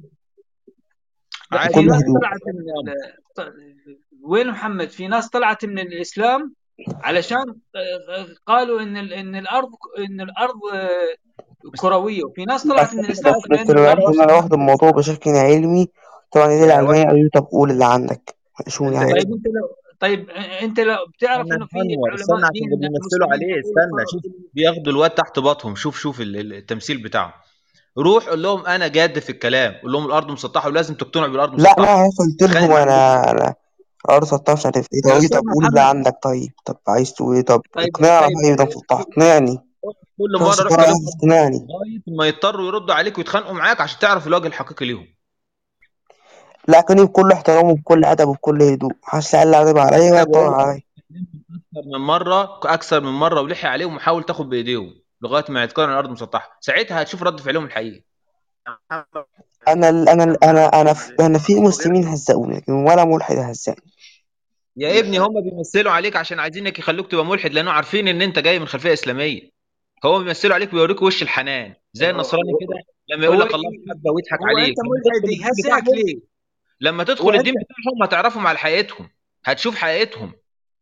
Speaker 7: لا
Speaker 6: عادي
Speaker 7: في
Speaker 3: بكل
Speaker 7: ناس
Speaker 3: هدوء
Speaker 7: طلعت من ال... ط- وين محمد في ناس طلعت من الاسلام علشان آه، قالوا ان ال... ان الارض ان الارض آه، كرويه وفي ناس طلعت من
Speaker 6: استنى
Speaker 7: الاسلام
Speaker 6: بس
Speaker 3: بس
Speaker 7: لان
Speaker 3: أنا
Speaker 6: استنى
Speaker 7: الارض
Speaker 3: عرفت إن
Speaker 6: بس
Speaker 3: أنا
Speaker 7: مسطحه
Speaker 3: واخد الموضوع بشكل علمي طبعا دي
Speaker 6: يا
Speaker 3: العلمية
Speaker 6: ولد
Speaker 3: قالوا لي طب قول اللي عندك ناقشوني
Speaker 6: انت
Speaker 3: عادي
Speaker 7: طيب
Speaker 6: فاهم
Speaker 7: انت لو طيب انت لو بتعرف
Speaker 6: استنى
Speaker 7: انه في
Speaker 6: يا انور
Speaker 7: علماء
Speaker 6: استنى عشان ده
Speaker 7: دين
Speaker 6: بيمثلوا
Speaker 7: مسلمين
Speaker 6: عليه
Speaker 7: بيقولوا
Speaker 6: استنى شوف
Speaker 7: كر-
Speaker 6: بياخدوا الواد تحت باطهم شوف شوف ال- ال- التمثيل بتاعهم روح قول لهم انا جاد في الكلام قول لهم الارض مسطحه ولازم تقتنعوا بالارض
Speaker 3: لا لا
Speaker 6: مسطحه
Speaker 3: أنا قلت
Speaker 6: تخيل
Speaker 3: لهم
Speaker 6: معلومه
Speaker 3: أنا أنا الأرض سطحة مش عارف ايه
Speaker 7: يا
Speaker 3: طب إيه
Speaker 7: استاذ
Speaker 3: طب قول اللي
Speaker 7: محمد
Speaker 3: عندك طيب طب عايز تقول ايه طب
Speaker 7: طيب
Speaker 3: اقنعنا
Speaker 7: طيب
Speaker 3: طيب ده مسطحة اقنعني
Speaker 6: كل
Speaker 3: شخص
Speaker 6: مره روح
Speaker 3: قرأ
Speaker 6: كلمهم
Speaker 3: اقنعني
Speaker 6: لغايه ما يضطروا يردوا عليك ويتخانقوا معاك عشان تعرف الوجه الحقيقي ليهم
Speaker 3: لا كان بكل احترام وبكل أدب وبكل هدوء محدش لا قال عليا ولا
Speaker 6: انا
Speaker 3: يطلع
Speaker 6: بقول لك
Speaker 3: عليا
Speaker 6: اكثر من مره اكثر من مره ولحي عليهم وحاول تاخد بايديهم لغايه ما يتقنعوا الارض مسطحه ساعتها هتشوف رد فعلهم الحقيقي
Speaker 3: أنا ال أنا ال أنا أنا في أنا في
Speaker 5: اسمه غير
Speaker 3: مسلمين هزقوني لكن ولا ملحد هزقني
Speaker 6: يا ابني هم بيمثلوا عليك عشان عايزينك يخلوك تبقى ملحد لانه عارفين ان انت جاي من خلفيه اسلاميه هو بيمثلوا عليك ويوريك وش الحنان زي النصراني كده لما يقول
Speaker 7: هو
Speaker 6: لك الله محبه ويضحك
Speaker 7: هو
Speaker 6: عليك
Speaker 7: انت
Speaker 6: لما
Speaker 7: ملحد
Speaker 6: تدخل الدين
Speaker 7: يهزئك
Speaker 6: بتاعهم
Speaker 7: ليه؟
Speaker 6: لما تدخل
Speaker 7: وانت
Speaker 6: الدين بتاعهم هتعرفهم على حقيقتهم هتشوف حقيقتهم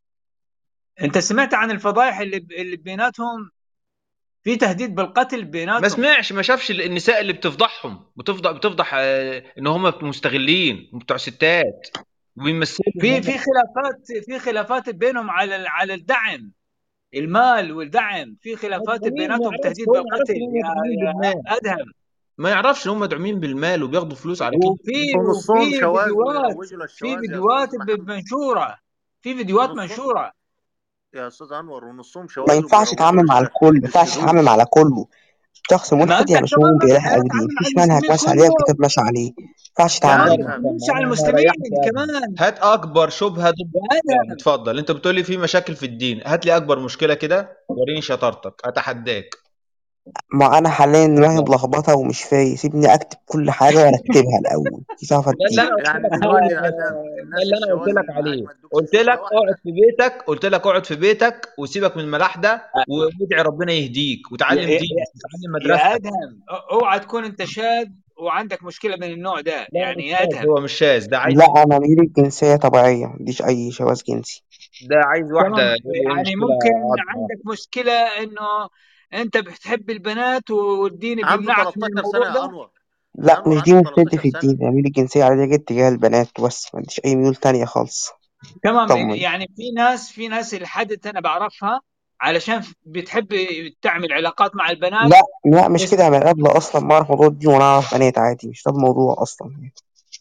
Speaker 7: انت سمعت عن الفضايح اللي اللي بيناتهم في تهديد بالقتل
Speaker 6: ما
Speaker 7: بيناتهم
Speaker 6: سمعش ما شافش النساء اللي بتفضحهم بتفضح بتفضح آه، ان هم مستغلين وبتوع ستات وبيمثلوا ان
Speaker 7: في
Speaker 6: هم
Speaker 7: في خلافات في خلافات بينهم على ال- على الدعم المال والدعم في خلافات
Speaker 6: مدعومين ما
Speaker 7: بيناتهم
Speaker 6: يعرفش
Speaker 7: تهديد
Speaker 6: هو ما يعرفش
Speaker 7: بالقتل
Speaker 6: ان هم
Speaker 7: يا
Speaker 6: مدعومين
Speaker 7: يا
Speaker 6: بالمال
Speaker 7: ادهم
Speaker 6: ما يعرفش ان هم مدعومين بالمال وبياخدوا فلوس على كده
Speaker 7: وفي
Speaker 5: ونصهم
Speaker 7: وفي
Speaker 5: شواذ
Speaker 7: فيديوهات
Speaker 5: ويروجوا
Speaker 7: في
Speaker 5: للشواذ يا
Speaker 7: فيديوهات
Speaker 5: استاذ
Speaker 7: ب-
Speaker 5: محمد
Speaker 7: منشوره في فيديوهات
Speaker 5: ونصهم
Speaker 7: منشوره
Speaker 5: يا استاذ انور ونصهم
Speaker 3: ما
Speaker 5: شواذ
Speaker 3: ينفعش
Speaker 5: وبيروجوا
Speaker 3: اتعامل مع
Speaker 5: للش...
Speaker 3: الكل ما ينفعش
Speaker 5: للشذوذ
Speaker 3: اتعامل على كله شخص
Speaker 7: ما
Speaker 3: ملحد
Speaker 7: انت
Speaker 3: يعني مش مؤمن
Speaker 7: كمان
Speaker 3: بإله أو
Speaker 7: احيانا
Speaker 3: دين
Speaker 7: تعامل مع
Speaker 3: مفيش منهج
Speaker 7: المسلمين
Speaker 3: ماشي عليه وكتاب
Speaker 7: كلهم
Speaker 3: ماشي عليه ما ينفعش
Speaker 7: كمان
Speaker 3: اتعامل
Speaker 6: اتفضل
Speaker 3: معاه
Speaker 6: استنى
Speaker 7: مش على
Speaker 6: انا
Speaker 7: المسلمين
Speaker 6: ريحت يا ابني
Speaker 7: كمان
Speaker 6: هات اكبر شبهه ضد
Speaker 7: يا
Speaker 6: الاسلام
Speaker 7: ادهم
Speaker 6: اتفضل انت بتقول لي في مشاكل في الدين هات لي اكبر مشكله كده وريني شطارتك اتحداك
Speaker 3: ما انا حاليا دماغي
Speaker 6: يلا
Speaker 3: ملخبطه ومش فايق سيبني اكتب كل حاجه وارتبها الاول دي تعرف
Speaker 6: ده اللي
Speaker 3: اديك
Speaker 6: انا قلت
Speaker 5: يعني
Speaker 6: لك
Speaker 5: دلوقتي
Speaker 6: عليه
Speaker 5: يا ادهم
Speaker 6: ده
Speaker 5: الناس
Speaker 6: اللي انا قلت
Speaker 5: الشواذ
Speaker 6: لك
Speaker 5: اللي معاك
Speaker 6: عليه
Speaker 5: ما ادوكش
Speaker 6: قلت لك
Speaker 5: مشكله
Speaker 6: اقعد
Speaker 5: واحده
Speaker 6: في بيتك قلت لك اقعد في بيتك وسيبك من الملاحده وادعي ربنا يهديك
Speaker 7: يا,
Speaker 6: وتعلم
Speaker 7: يا,
Speaker 6: دينك وتعلم
Speaker 7: يا
Speaker 6: مدرستك
Speaker 7: ادهم اوعى تكون انت شاذ وعندك مشكله من النوع ده
Speaker 6: لا
Speaker 7: يعني
Speaker 6: مش
Speaker 7: يا
Speaker 6: شاذ
Speaker 7: ادهم
Speaker 6: هو مش شاذ ده عايز
Speaker 3: لا انا ميولي الجنسيه طبيعيه ما عنديش اي شواذ جنسي
Speaker 6: ده عايز واحده
Speaker 7: تمام
Speaker 6: يقول له ايه
Speaker 7: يعني
Speaker 6: المشكله
Speaker 7: ممكن
Speaker 6: اقعد معاها
Speaker 7: عندك مشكله انه انت بتحب البنات والدين
Speaker 5: عنده
Speaker 7: بيمنعك من
Speaker 5: 13
Speaker 7: الموضوع
Speaker 5: سنه يا
Speaker 7: ده
Speaker 5: انور يا
Speaker 3: لا
Speaker 5: انور
Speaker 3: مش دي
Speaker 5: عنده
Speaker 3: مشكلتي
Speaker 5: 13
Speaker 3: في
Speaker 5: سنه
Speaker 3: الدين ميولي الجنسيه عاديه جدا تجاه البنات بس ما عنديش اي ميول تانية خالص
Speaker 7: تمام
Speaker 3: طمن
Speaker 7: يعني في ناس في ناس الحدث انا بعرفها علشان بتحب تعمل علاقات مع البنات
Speaker 3: لا لا مش
Speaker 7: بس
Speaker 3: كده انا قبل اصلا ما اعرف موضوع الدين وانا اعرف بنات عادي مش ده الموضوع اصلا يعني.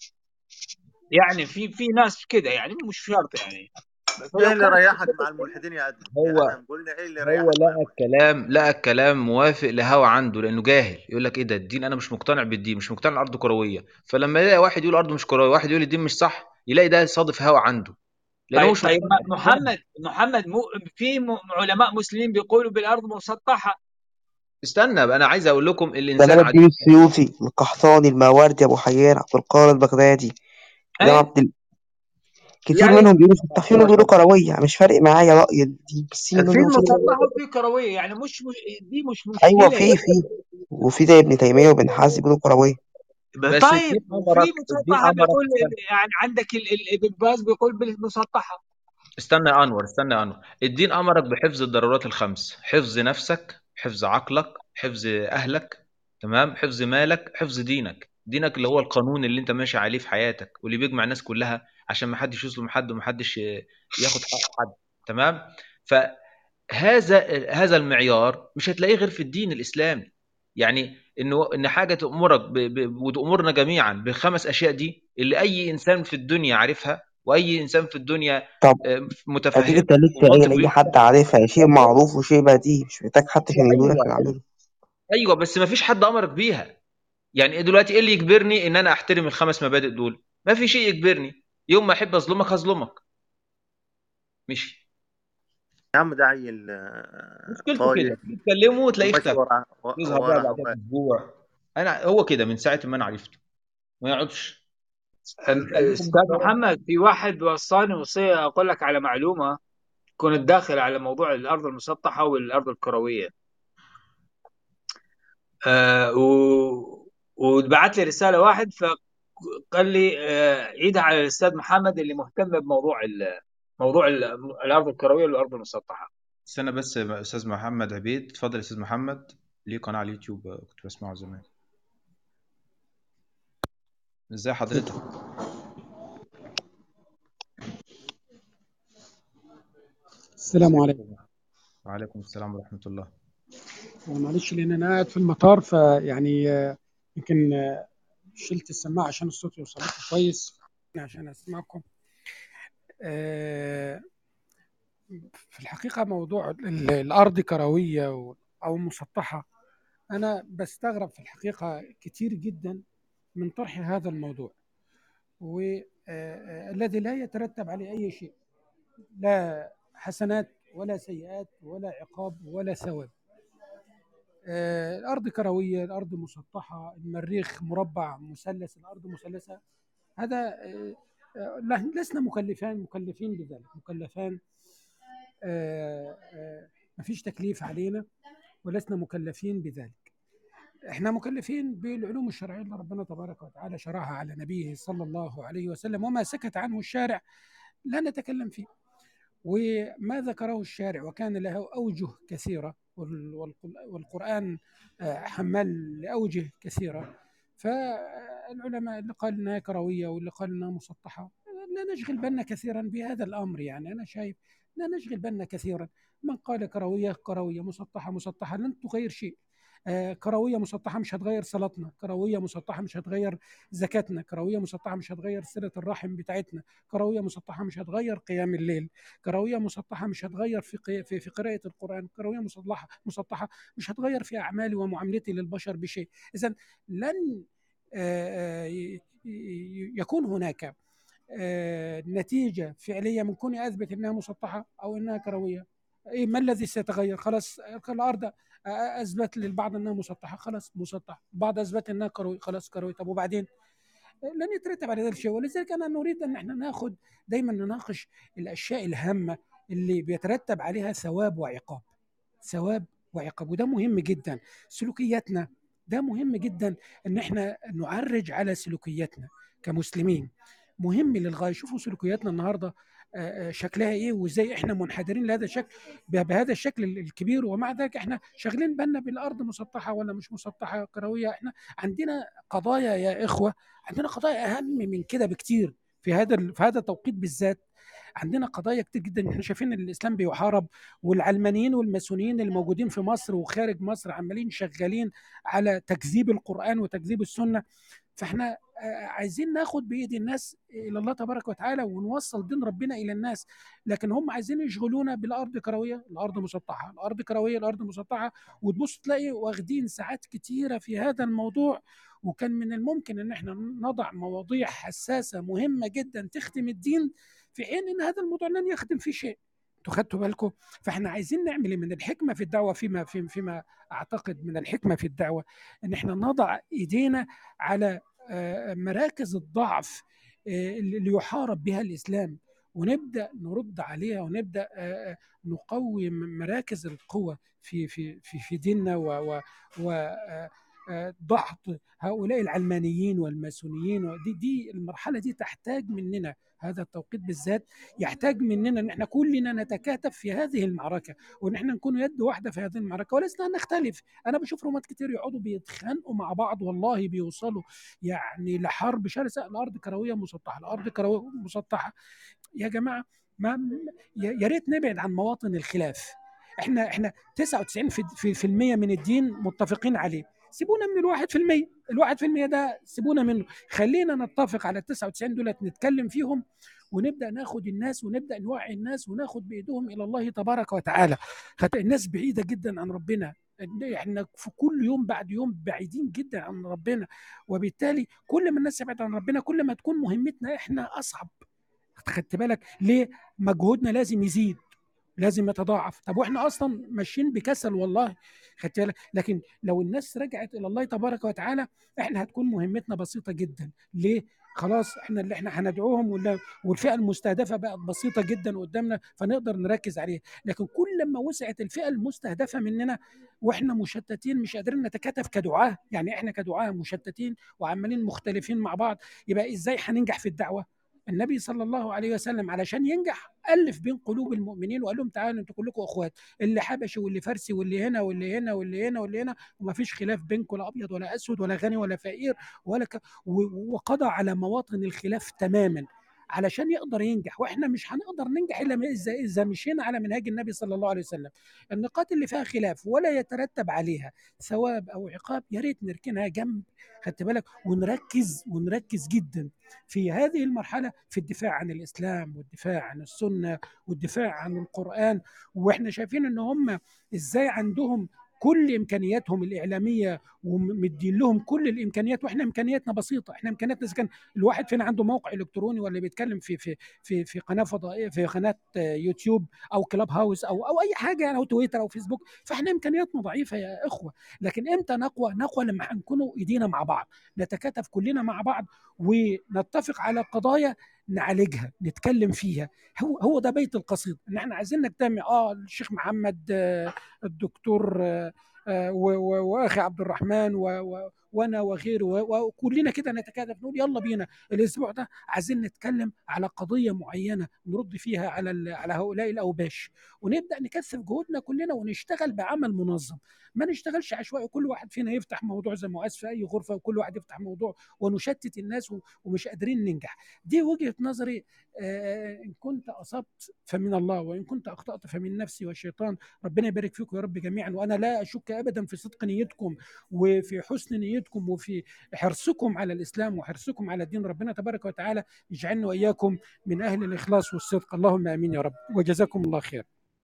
Speaker 7: يعني في في ناس كده يعني مش شرط يعني فلو
Speaker 5: ايه اللي
Speaker 7: كانت
Speaker 5: ريحك مع الملحدين يا ادهم يا
Speaker 6: هو
Speaker 5: ادهم قول لنا ايه اللي
Speaker 6: هو
Speaker 5: ريحك مع
Speaker 6: لقى
Speaker 5: الملحدين
Speaker 6: الكلام لقى الكلام موافق لهوى عنده لانه جاهل يقول لك ايه ده الدين انا مش مقتنع بالدين مش مقتنع الارض كرويه فلما يلاقي واحد يقول الارض مش كرويه واحد يقول الدين مش صح يلاقي ده صادف هوى عنده لانه هو
Speaker 7: طيب
Speaker 6: مش
Speaker 7: طيب
Speaker 6: مقتنع
Speaker 7: م- محمد محمد مو في م- علماء مسلمين بيقولوا بالارض مسطحه
Speaker 6: استنى بقى انا عايز اقول لكم
Speaker 3: ده
Speaker 6: الانسان
Speaker 3: انا الدين
Speaker 6: عجيب
Speaker 3: السيوطي القحطاني الماوردي ابو حيان عبد القادر البغدادي امام
Speaker 7: اي
Speaker 3: عبد ال... كتير
Speaker 7: يعني
Speaker 3: منهم بيقولوا مسطح في منهم بيقولوا كرويه مش فارق معايا راي الدين بس في
Speaker 7: في
Speaker 3: منهم في
Speaker 7: مسطحه وفي كرويه يعني مش مش دي مش
Speaker 3: ايوه
Speaker 7: مشكله
Speaker 3: في في وفي زي ابن تيميه وابن حزم بيقولوا كرويه
Speaker 6: بس
Speaker 7: طيب
Speaker 6: الدين
Speaker 7: وفي
Speaker 6: امرك الدين
Speaker 7: مسطحه
Speaker 6: امرك
Speaker 7: بيقول
Speaker 6: استنى
Speaker 7: يعني عندك ال- ال- ابن باز بيقول بالمسطحه
Speaker 6: استنى يا انور استنى يا انور الدين امرك بحفظ الضرورات الخمس حفظ نفسك حفظ عقلك حفظ اهلك تمام حفظ مالك حفظ دينك دينك اللي هو القانون اللي انت ماشي عليه في حياتك واللي بيجمع الناس كلها عشان ما حدش يظلم حد وما حدش ياخد حق حد تمام فهذا هذا المعيار مش هتلاقيه غير في الدين الاسلامي يعني انه ان حاجه تامرك ب... ب... وتامرنا جميعا بالخمس اشياء دي اللي اي انسان في الدنيا عارفها واي انسان في الدنيا
Speaker 3: طب
Speaker 6: آه،
Speaker 3: أكيد
Speaker 6: متفهم
Speaker 3: أنت لسه
Speaker 6: ومواطن
Speaker 3: قايل أي
Speaker 6: بيفهم
Speaker 3: حد عارفها شيء معروف وشيء بديهي مش محتاج حد عشان يقوله لك
Speaker 6: ايوه
Speaker 3: نعمله
Speaker 6: ايوه بس ما فيش حد امرك بيها يعني إيه دلوقتي ايه اللي يجبرني ان انا احترم الخمس مبادئ دول ما في شيء يجبرني يوم ما احب اظلمك هظلمك مش
Speaker 5: يا عم ده عيل آه،
Speaker 6: مشكلته
Speaker 5: طايح
Speaker 6: كده تكلمه وتلاقيه
Speaker 5: وماشي
Speaker 6: اختفى
Speaker 5: ورا
Speaker 6: يظهر بقى
Speaker 5: ورا
Speaker 6: بعدها باسبوع انا هو كده من ساعه ما انا عرفته ما يقعدش خليكم
Speaker 7: استاذ
Speaker 6: محترم
Speaker 7: محمد في واحد وصاني وصيه اقول لك على معلومه كنت داخل على موضوع الارض المسطحه والارض الكرويه آه و... وبعت لي رساله واحد فقال لي آه عيدها على الاستاذ محمد اللي مهتم بموضوع ال... موضوع ال... الارض الكرويه والارض المسطحه
Speaker 6: استنى بس يا استاذ محمد عبيد اتفضل يا استاذ محمد ليه قناه على اليوتيوب آه، كنت بسمعه زمان ازاي حضرتك
Speaker 8: السلام
Speaker 6: ازيك
Speaker 8: عليكم
Speaker 6: وعليكم السلام ورحمه الله
Speaker 8: أنا معلش لان انا قاعد في المطار فيعني آه، يمكن آه، شلت السماعه عشان الصوت يوصل لكم كويس عشان اسمعكم آه، في الحقيقه موضوع ال- الارض كرويه و- او مسطحه انا بستغرب في الحقيقه كتير جدا من طرح هذا الموضوع والذي لا يترتب عليه اي شيء لا حسنات ولا سيئات ولا عقاب ولا ثواب آه، الأرض كروية الأرض مسطحة المريخ مربع مثلث الأرض مثلثة هذا آه، آه، لا- لسنا مكلفان مكلفين بذلك مكلفان آه، آه، مفيش تكليف علينا ولسنا مكلفين بذلك احنا مكلفين بالعلوم الشرعيه اللي ربنا تبارك وتعالى شرعها على نبيه صلى الله عليه وسلم وما سكت عنه الشارع لا نتكلم فيه وما ذكره الشارع وكان له أوجه كثيرة وال- والقل- والقرآن آه، حمل لأوجه كثيرة فالعلماء اللي قال انها كرويه واللي قال انها مسطحه لا نشغل بالنا كثيرا بهذا الامر يعني انا شايف لا نشغل بالنا كثيرا من قال كرويه كرويه مسطحه مسطحه لن تغير شيء آه، كرويه مسطحه مش هتغير صلاتنا كرويه مسطحه مش هتغير زكاتنا كرويه مسطحه مش هتغير صله الرحم بتاعتنا كرويه مسطحه مش هتغير قيام الليل كرويه مسطحه مش هتغير في قي- في في قراءه القران كرويه مسطحه مسطحه مش هتغير في اعمالي ومعاملتي للبشر بشيء اذا لن آه، آه، ي- ي- يكون هناك آه، نتيجه فعليه من كوني اثبت انها مسطحه او انها كرويه إيه ما الذي سيتغير خلاص الارض آه، اثبت للبعض انها مسطحه خلاص مسطحه البعض اثبت انها كروي خلاص كروي طب وبعدين لن يترتب على ذلك شيء ولذلك انا نريد ان احنا ناخذ دايما نناقش الاشياء الهامه اللي بيترتب عليها ثواب وعقاب ثواب وعقاب وده مهم جدا سلوكياتنا ده مهم جدا ان احنا نعرج على سلوكياتنا كمسلمين مهم للغايه شوفوا سلوكياتنا النهارده آه، آه، شكلها ايه وازاي احنا منحدرين لهذا الشكل ب- بهذا الشكل ال- الكبير ومع ذلك احنا شاغلين بالنا بالارض مسطحه ولا مش مسطحه كرويه احنا عندنا قضايا يا اخوه عندنا قضايا اهم من كده بكتير في هذا ال- في هذا التوقيت بالذات عندنا قضايا كتير جدا احنا شايفين ان الاسلام بيحارب والعلمانيين والماسونيين اللي موجودين في مصر وخارج مصر عمالين شغالين على تكذيب القران وتكذيب السنه فاحنا آه، عايزين ناخد بايد الناس الى الله تبارك وتعالى ونوصل دين ربنا الى الناس لكن هم عايزين يشغلونا بالارض كرويه الارض مسطحه الارض كرويه الارض مسطحه وتبص تلاقي واخدين ساعات كتيره في هذا الموضوع وكان من الممكن ان احنا نضع مواضيع حساسه مهمه جدا تخدم الدين في حين ان هذا الموضوع لن يخدم فيه شيء انتوا خدتوا بالكم فاحنا عايزين نعمل إيه من الحكمه في الدعوه فيما فيما, فيما اعتقد من الحكمه في الدعوه ان احنا نضع ايدينا على آه، مراكز الضعف آه، اللي يحارب بها الاسلام ونبدا نرد عليها ونبدا آه، آه، نقوي م- مراكز القوه في في في في ديننا و و و آه، آه، ضغط هؤلاء العلمانيين والماسونيين ودي دي المرحله دي تحتاج مننا هذا التوقيت بالذات يحتاج مننا ان احنا كلنا نتكاتف في هذه المعركه وان احنا نكون يد واحده في هذه المعركه ولسنا نختلف انا بشوف رومات كتير يقعدوا بيتخانقوا مع بعض والله بيوصلوا يعني لحرب شرسه الارض كرويه مسطحه الارض كرويه مسطحه يا جماعه ما يا يا ريت نبعد عن مواطن الخلاف احنا احنا 99% في في- في المية من الدين متفقين عليه سيبونا من الواحد في المية الواحد في المية ده سيبونا منه خلينا نتفق على التسعة وتسعين دولت نتكلم فيهم ونبدا ناخد الناس ونبدا نوعي الناس وناخد بايدهم الى الله تبارك وتعالى خد- الناس بعيده جدا عن ربنا احنا في كل يوم بعد يوم بعيدين جدا عن ربنا وبالتالي كل ما الناس تبعد عن ربنا كل ما تكون مهمتنا احنا اصعب خدت بالك ليه مجهودنا لازم يزيد لازم يتضاعف طب واحنا اصلا ماشيين بكسل والله خدت بالك لكن لو الناس رجعت الى الله تبارك وتعالى احنا هتكون مهمتنا بسيطه جدا ليه خلاص احنا اللي احنا هندعوهم ولا والفئه المستهدفه بقت بسيطه جدا قدامنا فنقدر نركز عليها لكن كل ما وسعت الفئه المستهدفه مننا واحنا مشتتين مش قادرين نتكاتف كدعاه يعني احنا كدعاه مشتتين وعمالين مختلفين مع بعض يبقى ازاي هننجح في الدعوه النبي صلى الله عليه وسلم علشان ينجح الف بين قلوب المؤمنين وقال لهم تعالوا انتوا كلكم اخوات اللي حبشي واللي فارسي واللي هنا واللي هنا واللي هنا واللي هنا وما فيش خلاف بينكم لا ابيض ولا اسود ولا غني ولا فقير ولا ك... و- وقضى على مواطن الخلاف تماما علشان يقدر ينجح واحنا مش هنقدر ننجح الا اذا اذا مشينا على منهاج النبي صلى الله عليه وسلم النقاط اللي فيها خلاف ولا يترتب عليها ثواب او عقاب يا ريت نركنها جنب خدت بالك ونركز ونركز جدا في هذه المرحله في الدفاع عن الاسلام والدفاع عن السنه والدفاع عن القران واحنا شايفين ان هم ازاي عندهم كل امكانياتهم الاعلاميه ومدين لهم كل الامكانيات واحنا امكانياتنا بسيطه احنا امكانياتنا اذا كان الواحد فينا عنده موقع الكتروني ولا بيتكلم في في في في قناه فضائيه في قناه آه، يوتيوب او كلاب هاوس او او اي حاجه يعني او تويتر او فيسبوك فاحنا امكانياتنا ضعيفه يا اخوه لكن امتى نقوى نقوى لما هنكونوا ايدينا مع بعض نتكاتف كلنا مع بعض ونتفق على قضايا نعالجها نتكلم فيها هو هو ده بيت القصيد ان احنا عايزين نجتمع اه الشيخ محمد آه الدكتور آه آه و- و- واخي عبد الرحمن و و وانا وغيره و- وكلنا كده نتكاتف نقول يلا بينا الاسبوع ده عايزين نتكلم على قضيه معينه نرد فيها على ال- على هؤلاء الاوباش ونبدا نكثف جهودنا كلنا ونشتغل بعمل منظم ما نشتغلش عشوائي كل واحد فينا يفتح موضوع زي معاذ في اي غرفه وكل واحد يفتح موضوع ونشتت الناس و- ومش قادرين ننجح دي وجهه نظري آه، ان كنت اصبت فمن الله وان كنت اخطات فمن نفسي والشيطان ربنا يبارك فيكم يا رب جميعا وانا لا اشك ابدا في صدق نيتكم وفي حسن نيتكم وفي حرصكم على الاسلام وحرصكم على الدين ربنا تبارك وتعالى يجعلنا واياكم من اهل الاخلاص والصدق اللهم امين يا رب وجزاكم الله خير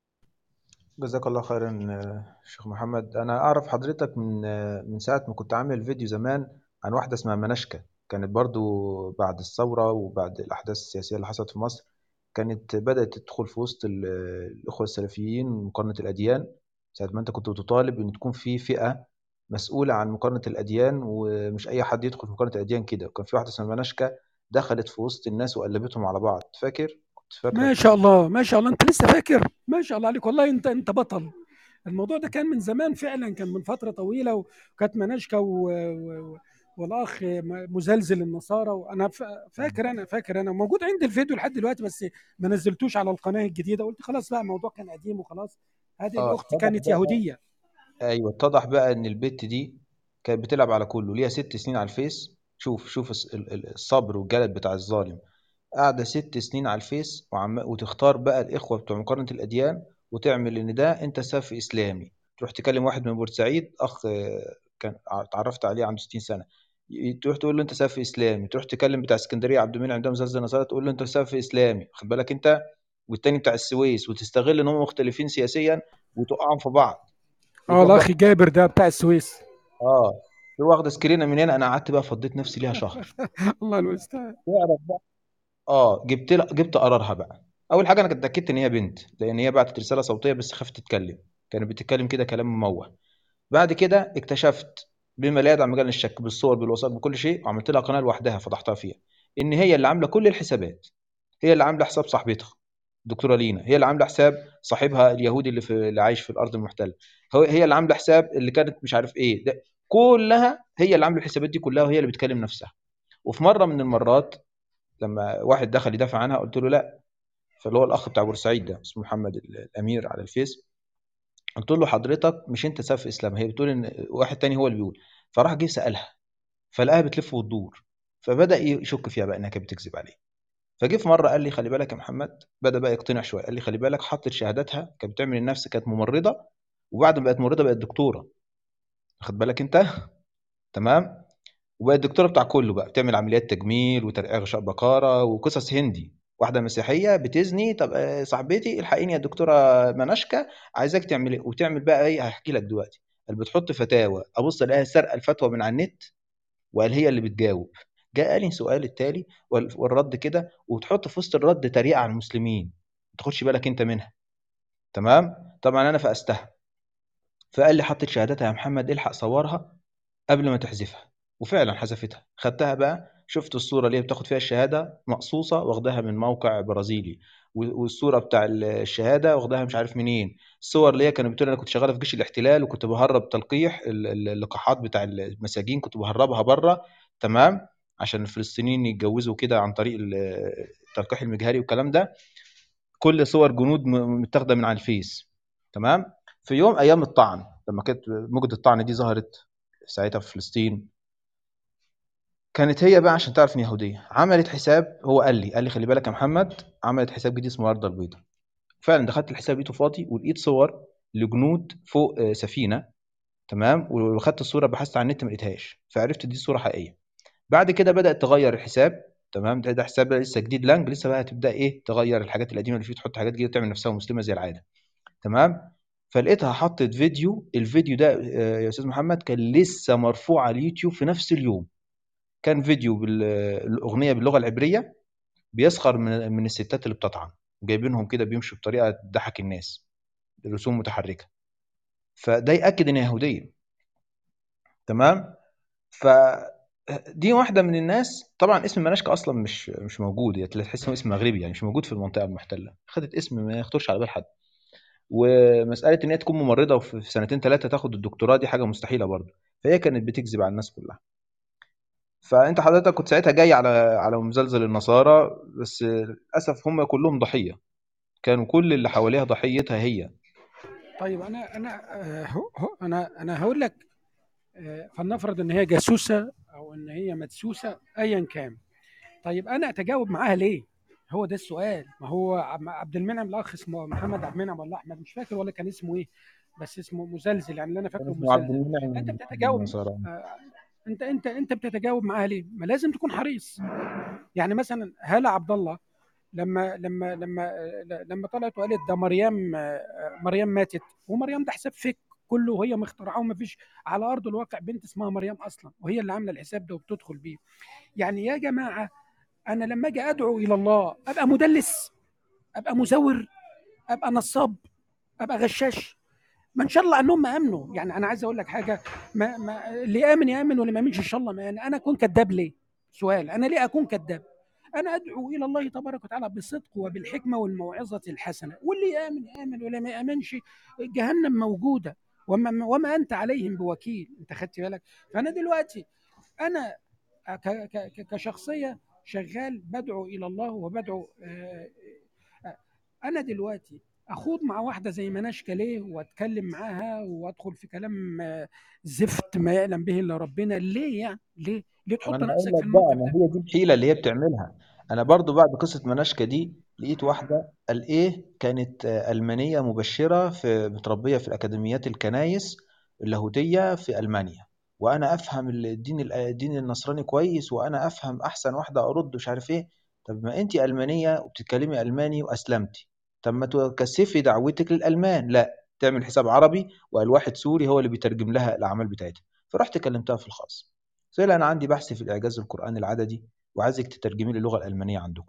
Speaker 1: جزاك الله خيرا آه، شيخ محمد انا اعرف حضرتك من آه، من ساعه ما كنت عامل فيديو زمان عن واحده اسمها منشكه كانت برضو بعد الثوره وبعد الاحداث السياسيه اللي حصلت في مصر كانت بدات تدخل في وسط ال- الاخوه السلفيين مقارنه الاديان ساعه ما انت كنت بتطالب ان تكون في فئه مسؤوله عن مقارنه الاديان ومش اي حد يدخل في مقارنه الاديان كده وكان في واحده اسمها منشكه دخلت في وسط الناس وقلبتهم على بعض فاكر كنت فاكر
Speaker 8: ما شاء الله ما شاء الله انت لسه فاكر ما شاء الله عليك والله انت انت بطل الموضوع ده كان من زمان فعلا كان من فتره طويله وكانت مناشكه و... و... والاخ مزلزل النصارى وانا ف- فاكر انا فاكر انا موجود عندي الفيديو لحد دلوقتي بس ما نزلتوش على القناه الجديده قلت خلاص بقى الموضوع كان قديم وخلاص هذه
Speaker 1: اه
Speaker 8: الاخت
Speaker 1: اتضح
Speaker 8: كانت
Speaker 1: بقى
Speaker 8: يهوديه
Speaker 1: ايوه اتضح بقى ان البت دي كانت بتلعب على كله ليها ست سنين على الفيس شوف شوف الص- ال- ال- الصبر والجلد بتاع الظالم قاعده ست سنين على الفيس وعم وتختار بقى الاخوه بتوع مقارنه الاديان وتعمل ان ده انت سلف اسلامي تروح تكلم واحد من بورسعيد اخ آه، كان ع- اتعرفت عليه عنده 60 سنه ي- تروح تقول له انت سلف اسلامي تروح تكلم بتاع اسكندريه عبد المنعم ده مزلزل نصارى تقول له انت سلف اسلامي خد بالك انت والتاني بتاع السويس وتستغل ان هم مختلفين سياسيا وتوقعهم في بعض
Speaker 8: اه
Speaker 1: وتروح بقى
Speaker 8: الاخ جابر ده بتاع السويس
Speaker 1: اه تروح واخده سكرينه من هنا انا قعدت بقى فضيت نفسي ليها شهر
Speaker 8: الله المستعان
Speaker 1: تعرف بقى اه جبت لها جبت قرارها بقى اول حاجه انا اتاكدت ان هي بنت لان هي بعتت رساله صوتيه بس خافت تتكلم كانت بتتكلم كده كلام مموه بعد كده اكتشفت بما لا يدع مجال الشك بالصور بالوثائق بكل شيء وعملت لها قناه لوحدها فضحتها فيها ان هي اللي عامله كل الحسابات هي اللي عامله حساب صاحبتها دكتوره لينا هي اللي عامله حساب صاحبها اليهودي اللي في اللي عايش في الارض المحتله هو هي اللي عامله حساب اللي كانت مش عارف ايه ده كلها هي اللي عامله الحسابات دي كلها وهي اللي بتكلم نفسها وفي مره من المرات لما واحد دخل يدافع عنها قلت له لا فاللي هو الاخ بتاع بورسعيد ده اسمه محمد الامير على الفيس قلت له حضرتك مش انت سافر اسلام هي بتقول ان واحد تاني هو اللي بيقول فراح جه سالها فلقاها بتلف وتدور فبدا يشك فيها بقى انها كانت بتكذب عليه فجه في مره قال لي خلي بالك يا محمد بدا بقى يقتنع شويه قال لي خلي بالك حطت شهادتها كانت بتعمل النفس كانت ممرضه وبعد ما بقت ممرضه بقت دكتوره واخد بالك انت تمام وبقت الدكتوره بتاع كله بقى بتعمل عمليات تجميل وترقيع غشاء بقاره وقصص هندي واحده مسيحيه بتزني طب آه، صاحبتي الحقيني يا دكتوره منشكه عايزاك تعمل وتعمل بقى ايه هحكي لك دلوقتي اللي بتحط فتاوى ابص الاقيها سرقه الفتوى من على النت وقال هي اللي بتجاوب جاء قال لي السؤال التالي وال- والرد كده وتحط في وسط الرد تريقه على المسلمين ما تاخدش بالك انت منها تمام طبعا انا فقستها فقال لي حطت شهادتها يا محمد الحق صورها قبل ما تحذفها وفعلا حذفتها خدتها بقى شفت الصوره اللي هي بتاخد فيها الشهاده مقصوصه واخداها من موقع برازيلي و- والصوره بتاع الشهاده واخداها مش عارف منين الصور اللي هي كانوا بتقول انا كنت شغاله في جيش الاحتلال وكنت بهرب تلقيح ال- ال- اللقاحات بتاع المساجين كنت بهربها بره تمام عشان الفلسطينيين يتجوزوا كده عن طريق ال- التلقيح المجهري والكلام ده كل صور جنود م- متاخده من على الفيس تمام في يوم ايام الطعن لما كانت موجه الطعن دي ظهرت ساعتها في فلسطين كانت هي بقى عشان تعرف ان يهوديه عملت حساب هو قال لي قال لي خلي بالك يا محمد عملت حساب جديد اسمه ورده البيضاء فعلا دخلت الحساب لقيته فاضي ولقيت صور لجنود فوق آه، سفينه تمام وخدت الصوره بحثت على النت ما لقيتهاش فعرفت دي صوره حقيقيه بعد كده بدات تغير الحساب تمام ده, ده حساب لسه جديد لانج لسه بقى هتبدا ايه تغير الحاجات القديمه اللي فيه تحط حاجات جديده تعمل نفسها مسلمه زي العاده تمام فلقيتها حطت فيديو الفيديو ده آه، يا استاذ محمد كان لسه مرفوع على اليوتيوب في نفس اليوم كان فيديو بالاغنيه باللغه العبريه بيسخر من من الستات اللي بتطعن جايبينهم كده بيمشوا بطريقه تضحك الناس رسوم متحركه فده ياكد ان يهوديه تمام ف دي واحده من الناس طبعا اسم مناشكه اصلا مش مش موجود يعني تحس انه اسم مغربي يعني مش موجود في المنطقه المحتله خدت اسم ما يخطرش على بال حد ومساله ان هي تكون ممرضه وفي في سنتين ثلاثه تاخد الدكتوراه دي حاجه مستحيله برضه فهي كانت بتكذب على الناس كلها فانت حضرتك كنت ساعتها جاي على على مزلزل النصارى بس للاسف هم كلهم ضحيه كانوا كل اللي حواليها ضحيتها هي
Speaker 8: طيب انا انا آه، هو هو- انا انا هقول لك آه، فلنفرض ان هي جاسوسه او ان هي مدسوسه ايا كان طيب انا اتجاوب معاها ليه هو ده السؤال ما هو عم- عبد المنعم الاخ اسمه محمد عبد المنعم ولا احمد مش فاكر ولا كان اسمه ايه بس اسمه مزلزل يعني اللي انا فاكره
Speaker 1: اسمه عبد
Speaker 8: مزلزل
Speaker 1: المنعم
Speaker 8: انت بتتجاوب
Speaker 1: النصارى
Speaker 8: آه، انت انت انت بتتجاوب معاها ليه ما لازم تكون حريص يعني مثلا هلا عبد الله لما لما لما لما طلعت وقالت ده مريم مريم ماتت ومريم ده حساب فيك كله وهي مخترعاه وما فيش على ارض الواقع بنت اسمها مريم اصلا وهي اللي عامله الحساب ده وبتدخل بيه يعني يا جماعه انا لما اجي ادعو الى الله ابقى مدلس ابقى مزور ابقى نصاب ابقى غشاش ما ان شاء الله عنهم ما امنوا يعني انا عايز اقول لك حاجه ما, ما اللي يامن يامن واللي ما يامنش ان شاء الله ما يامن انا اكون كذاب ليه سؤال انا ليه اكون كذاب انا ادعو الى الله تبارك وتعالى بالصدق وبالحكمه والموعظه الحسنه واللي يامن يامن واللي ما يامنش جهنم موجوده وما, وما انت عليهم بوكيل انت خدت بالك فانا دلوقتي انا ك- ك- ك- كشخصيه شغال بدعو الى الله وبدعو آه، آه، انا دلوقتي اخوض مع واحده زي مناشكه ليه واتكلم معاها وادخل في كلام آه، زفت ما يعلم به الا ربنا ليه يعني ليه ليه تحط
Speaker 1: انا اقول
Speaker 8: نفسك
Speaker 1: لك
Speaker 8: في
Speaker 1: بقى
Speaker 8: الموقف
Speaker 1: ما
Speaker 8: ده
Speaker 1: هي دي الحيله اللي هي بتعملها انا برضو بعد قصه مناشكه دي لقيت واحده قال ايه كانت آه، المانيه مبشره في متربيه في الاكاديميات الكنايس اللاهوتيه في المانيا وانا افهم الدين ال- الدين النصراني كويس وانا افهم احسن واحده ارد مش عارف ايه طب ما انت المانيه وبتتكلمي الماني واسلمتي طب ما تكثفي دعوتك للالمان لا تعمل حساب عربي وقال واحد سوري هو اللي بيترجم لها الاعمال بتاعتها فرحت كلمتها في الخاص قلت لها انا عندي بحث في الاعجاز القراني العددي وعايزك تترجمي لي اللغه الالمانيه عندكم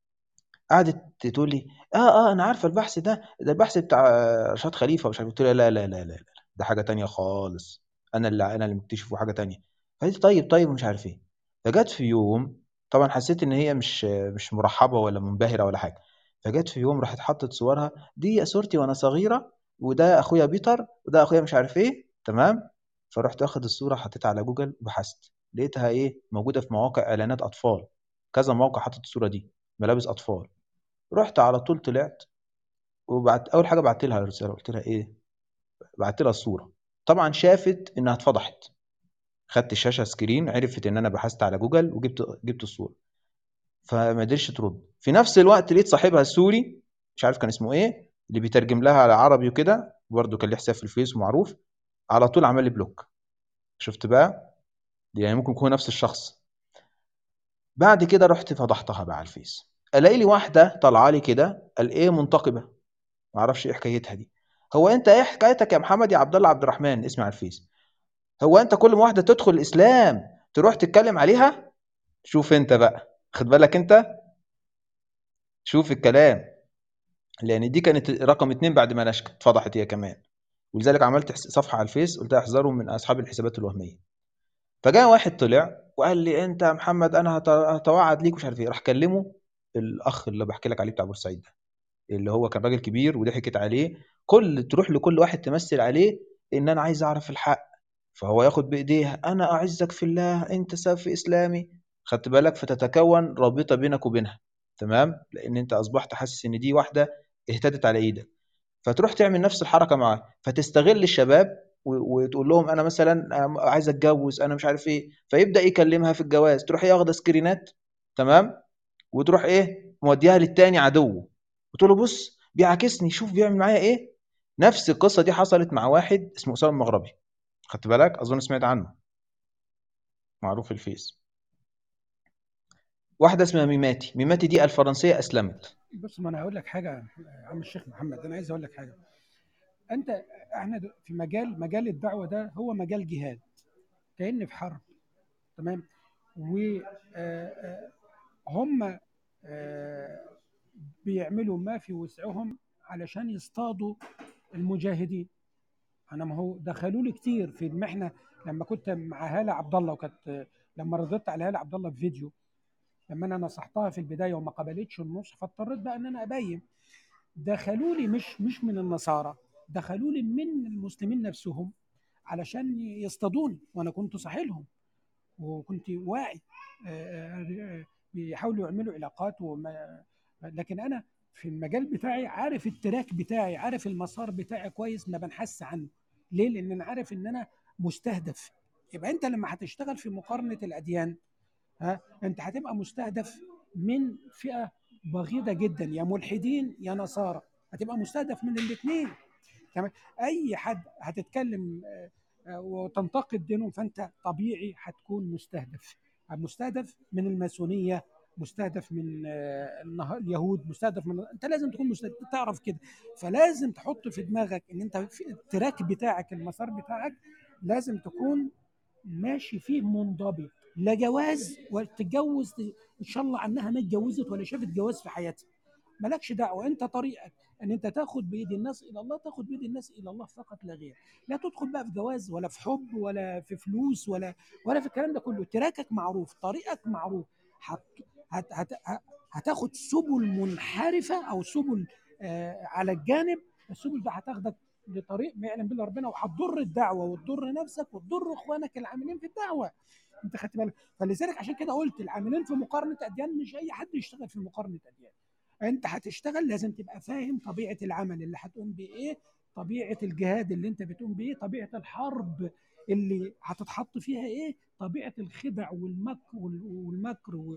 Speaker 1: قعدت تقول لي اه اه انا عارفه البحث ده ده البحث بتاع رشاد خليفه مش عارف قلت لها لا لا لا لا لا ده حاجه تانية خالص انا اللي انا اللي مكتشفه حاجه تانية فقالت لي طيب طيب مش عارف ايه فجت في يوم طبعا حسيت ان هي مش مش مرحبه ولا منبهره ولا حاجه فجت في يوم راحت حطت صورها دي صورتي وانا صغيره وده اخويا بيتر وده اخويا مش عارف ايه تمام فرحت واخد الصوره حطيتها على جوجل وبحثت لقيتها ايه موجوده في مواقع اعلانات اطفال كذا موقع حاطط الصوره دي ملابس اطفال رحت على طول طلعت وبعت اول حاجه بعت لها رساله قلت لها ايه بعت لها الصوره طبعا شافت انها اتفضحت خدت الشاشه سكرين عرفت ان انا بحثت على جوجل وجبت جبت الصوره فما قدرتش ترد في نفس الوقت لقيت صاحبها السوري مش عارف كان اسمه ايه اللي بيترجم لها على عربي وكده برضه كان ليه حساب في الفيس ومعروف على طول عمل لي بلوك شفت بقى
Speaker 6: دي يعني ممكن يكون نفس الشخص بعد كده رحت فضحتها بقى على الفيس الاقي لي واحده طالعه لي كده قال ايه منتقبه ما اعرفش ايه حكايتها دي هو انت ايه حكايتك يا محمد يا عبد الله عبد الرحمن اسمي على الفيس هو انت كل ما واحده تدخل الاسلام تروح تتكلم عليها شوف انت بقى خد بالك انت شوف الكلام لان دي كانت رقم اتنين بعد ما نشكت اتفضحت هي كمان ولذلك عملت حس- صفحه على الفيس قلت احذروا من اصحاب الحسابات الوهميه فجاء واحد طلع وقال لي انت يا محمد انا هت- هتوعد ليك مش عارف ايه راح كلمه الاخ اللي بحكي لك عليه بتاع بورسعيد ده اللي هو كان راجل كبير وضحكت عليه كل تروح لكل واحد تمثل عليه ان انا عايز اعرف الحق فهو ياخد بايديها انا اعزك في الله انت سبب في اسلامي خدت بالك فتتكون رابطه بينك وبينها تمام لان انت اصبحت حاسس ان دي واحده اهتدت على ايدك فتروح تعمل نفس الحركه معاه فتستغل الشباب و- وتقول لهم انا مثلا عايز اتجوز انا مش عارف ايه فيبدا يكلمها في الجواز تروح هي واخده سكرينات تمام وتروح ايه موديها للتاني عدو وتقول له بص بيعاكسني شوف بيعمل معايا ايه نفس القصه دي حصلت مع واحد اسمه اسامه المغربي خدت بالك اظن سمعت عنه معروف في الفيس واحده اسمها ميماتي ميماتي دي الفرنسيه اسلمت
Speaker 8: بص ما انا هقول لك حاجه يا عم الشيخ محمد انا عايز اقول لك حاجه انت احنا د- في مجال مجال الدعوه ده هو مجال جهاد كأن في حرب تمام وهم بيعملوا ما في وسعهم علشان يصطادوا المجاهدين انا ما هو دخلوا لي كتير في المحنه لما كنت مع هاله عبد الله وكانت لما رددت على هاله عبد الله في فيديو لما انا نصحتها في البدايه وما قبلتش النصح فاضطريت بقى ان انا ابين دخلوا لي مش مش من النصارى دخلوا لي من المسلمين نفسهم علشان يصطادوني وانا كنت صاحي لهم وكنت واعي آه، آه، بيحاولوا يعملوا علاقات وما لكن انا في المجال بتاعي عارف التراك بتاعي عارف المسار بتاعي كويس ما بنحس عنه ليه لان انا عارف ان انا مستهدف يبقى انت لما هتشتغل في مقارنه الاديان ها انت هتبقى مستهدف من فئه بغيضه جدا يا ملحدين يا نصارى هتبقى مستهدف من الاثنين تمام اي حد هتتكلم آه، آه، وتنتقد دينهم فانت طبيعي هتكون مستهدف مستهدف من الماسونيه مستهدف من آه، النها- اليهود مستهدف من انت لازم تكون مستهدف تعرف كده فلازم تحط في دماغك ان انت في التراك بتاعك المسار بتاعك لازم تكون ماشي فيه منضبط لا جواز وتتجوز ان شاء الله عنها ما اتجوزت ولا شافت جواز في حياتها مالكش دعوه انت طريقك ان انت تاخد بايد الناس الى الله تاخد بايد الناس الى الله فقط لا غير لا تدخل بقى في جواز ولا في حب ولا في فلوس ولا ولا في الكلام ده كله تراكك معروف طريقك معروف هت هت هت هتاخد سبل منحرفه او سبل آه على الجانب السبل ده هتاخدك لطريق ما يعلم به ربنا وهتضر الدعوه وتضر نفسك وتضر اخوانك العاملين في الدعوه انت خدت بالك فلذلك عشان كده قلت العاملين في مقارنه اديان مش اي حد يشتغل في مقارنه اديان انت هتشتغل لازم تبقى فاهم طبيعه العمل اللي هتقوم بايه طبيعه الجهاد اللي انت بتقوم بايه طبيعه الحرب اللي هتتحط فيها ايه طبيعه الخدع والمكر والمكر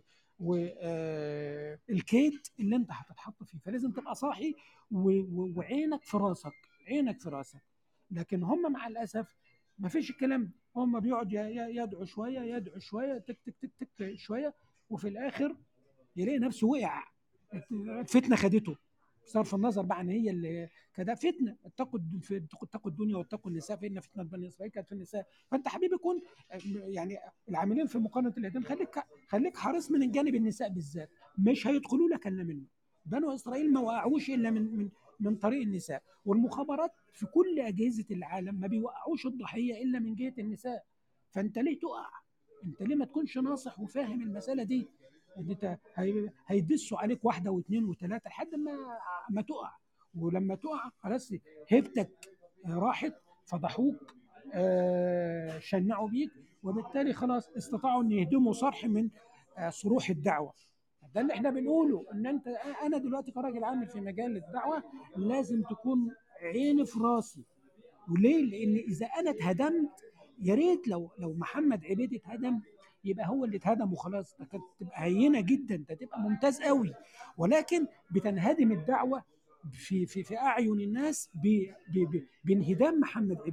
Speaker 8: والكيد اللي انت هتتحط فيه فلازم تبقى صاحي و- و- وعينك في راسك عينك في راسك لكن هم مع الاسف ما فيش الكلام ده هم بيقعد ي- ي- يدعو شويه يدعو شويه تك تك تك تك شويه وفي الاخر يلاقي نفسه وقع الفتنه خدته بصرف النظر بقى عن هي اللي كده فتنه اتقوا الد- اتقوا الدنيا واتقوا النساء فان فتنه بني اسرائيل كانت في النساء فانت حبيبي كن يعني العاملين في مقارنه الاديان خليك خليك حريص من جانب النساء بالذات مش هيدخلوا لك الا منه بنو اسرائيل ما وقعوش الا من من من طريق النساء والمخابرات في كل اجهزه العالم ما بيوقعوش الضحيه الا من جهه النساء فانت ليه تقع انت ليه ما تكونش ناصح وفاهم المساله دي ان انت هي- هيدسوا عليك واحده واثنين وثلاثه لحد ما ما تقع ولما تقع خلاص هيبتك راحت فضحوك آه، شنعوا بيك وبالتالي خلاص استطاعوا ان يهدموا صرح من آه، صروح الدعوه ده اللي احنا بنقوله ان انت انا دلوقتي كراجل عامل في مجال الدعوه لازم تكون عيني في راسي وليه؟ لان اذا انا اتهدمت يا ريت لو لو محمد عبيد اتهدم يبقى هو اللي اتهدم وخلاص ده كانت تبقى هينه جدا ده تبقى ممتاز قوي ولكن بتنهدم الدعوه في في في اعين الناس ب- ب- ب- بانهدام محمد عبيد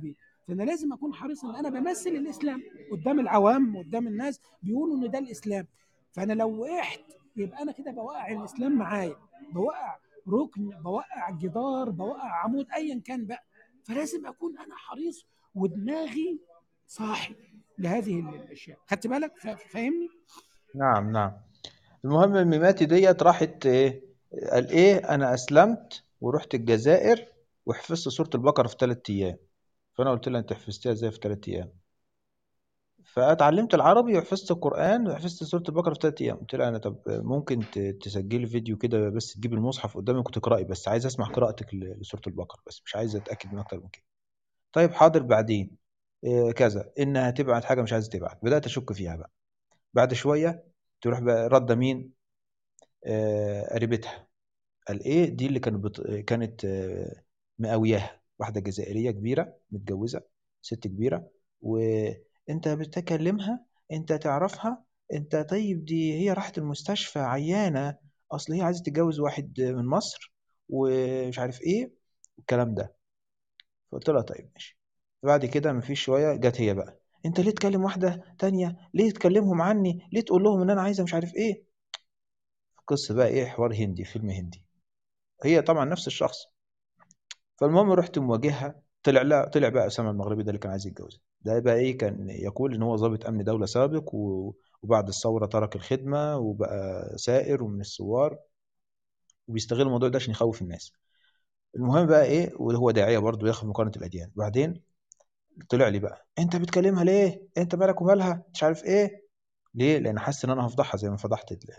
Speaker 8: فانا لازم اكون حريص ان انا بمثل الاسلام قدام العوام قدام الناس بيقولوا ان ده الاسلام فانا لو وقعت يبقى انا كده بوقع الاسلام معايا بوقع ركن بوقع جدار بوقع عمود ايا كان بقى فلازم اكون انا حريص ودماغي صاحي لهذه الاشياء خدت بالك فا- فاهمني
Speaker 1: نعم نعم المهم الميماتي ديت راحت ايه قال ايه انا اسلمت ورحت الجزائر وحفظت سورة البقرة في ثلاث ايام فانا قلت لها انت حفظتها ازاي في ثلاث ايام فاتعلمت العربي وحفظت القرآن وحفظت سورة البقرة في ثلاث ايام قلت لها انا طب ممكن ت- تسجلي فيديو كده بس تجيب المصحف قدامك وتقرأي بس عايز اسمع قراءتك ل- لسورة البقرة بس مش عايز اتاكد من اكتر من كده طيب حاضر بعدين إيه كذا انها تبعت حاجه مش عايزه تبعت بدات اشك فيها بقى بعد شويه تروح بقى رده مين آه، قريبتها قال ايه دي اللي كانت بت... كانت آه، مقاوياها واحده جزائريه كبيره متجوزه ست كبيره وانت بتكلمها انت تعرفها انت طيب دي هي راحت المستشفى عيانه اصل هي عايزه تتجوز واحد من مصر ومش عارف ايه الكلام ده فقلت لها طيب ماشي بعد كده مفيش شويه جت هي بقى انت ليه تكلم واحده تانية ليه تكلمهم عني ليه تقول لهم ان انا عايزه مش عارف ايه قصه بقى ايه حوار هندي فيلم هندي هي طبعا نفس الشخص فالمهم رحت مواجهها طلع لا طلع بقى اسامه المغربي ده اللي كان عايز يتجوزها ده بقى ايه كان يقول ان هو ضابط امن دوله سابق و... وبعد الثوره ترك الخدمه وبقى سائر ومن الثوار وبيستغل الموضوع ده عشان يخوف الناس المهم بقى ايه وهو داعيه برضه ياخد مقارنه الاديان بعدين طلع لي بقى انت بتكلمها ليه انت مالك ومالها مش عارف ايه ليه لان حاسس ان انا هفضحها زي ما فضحت ال...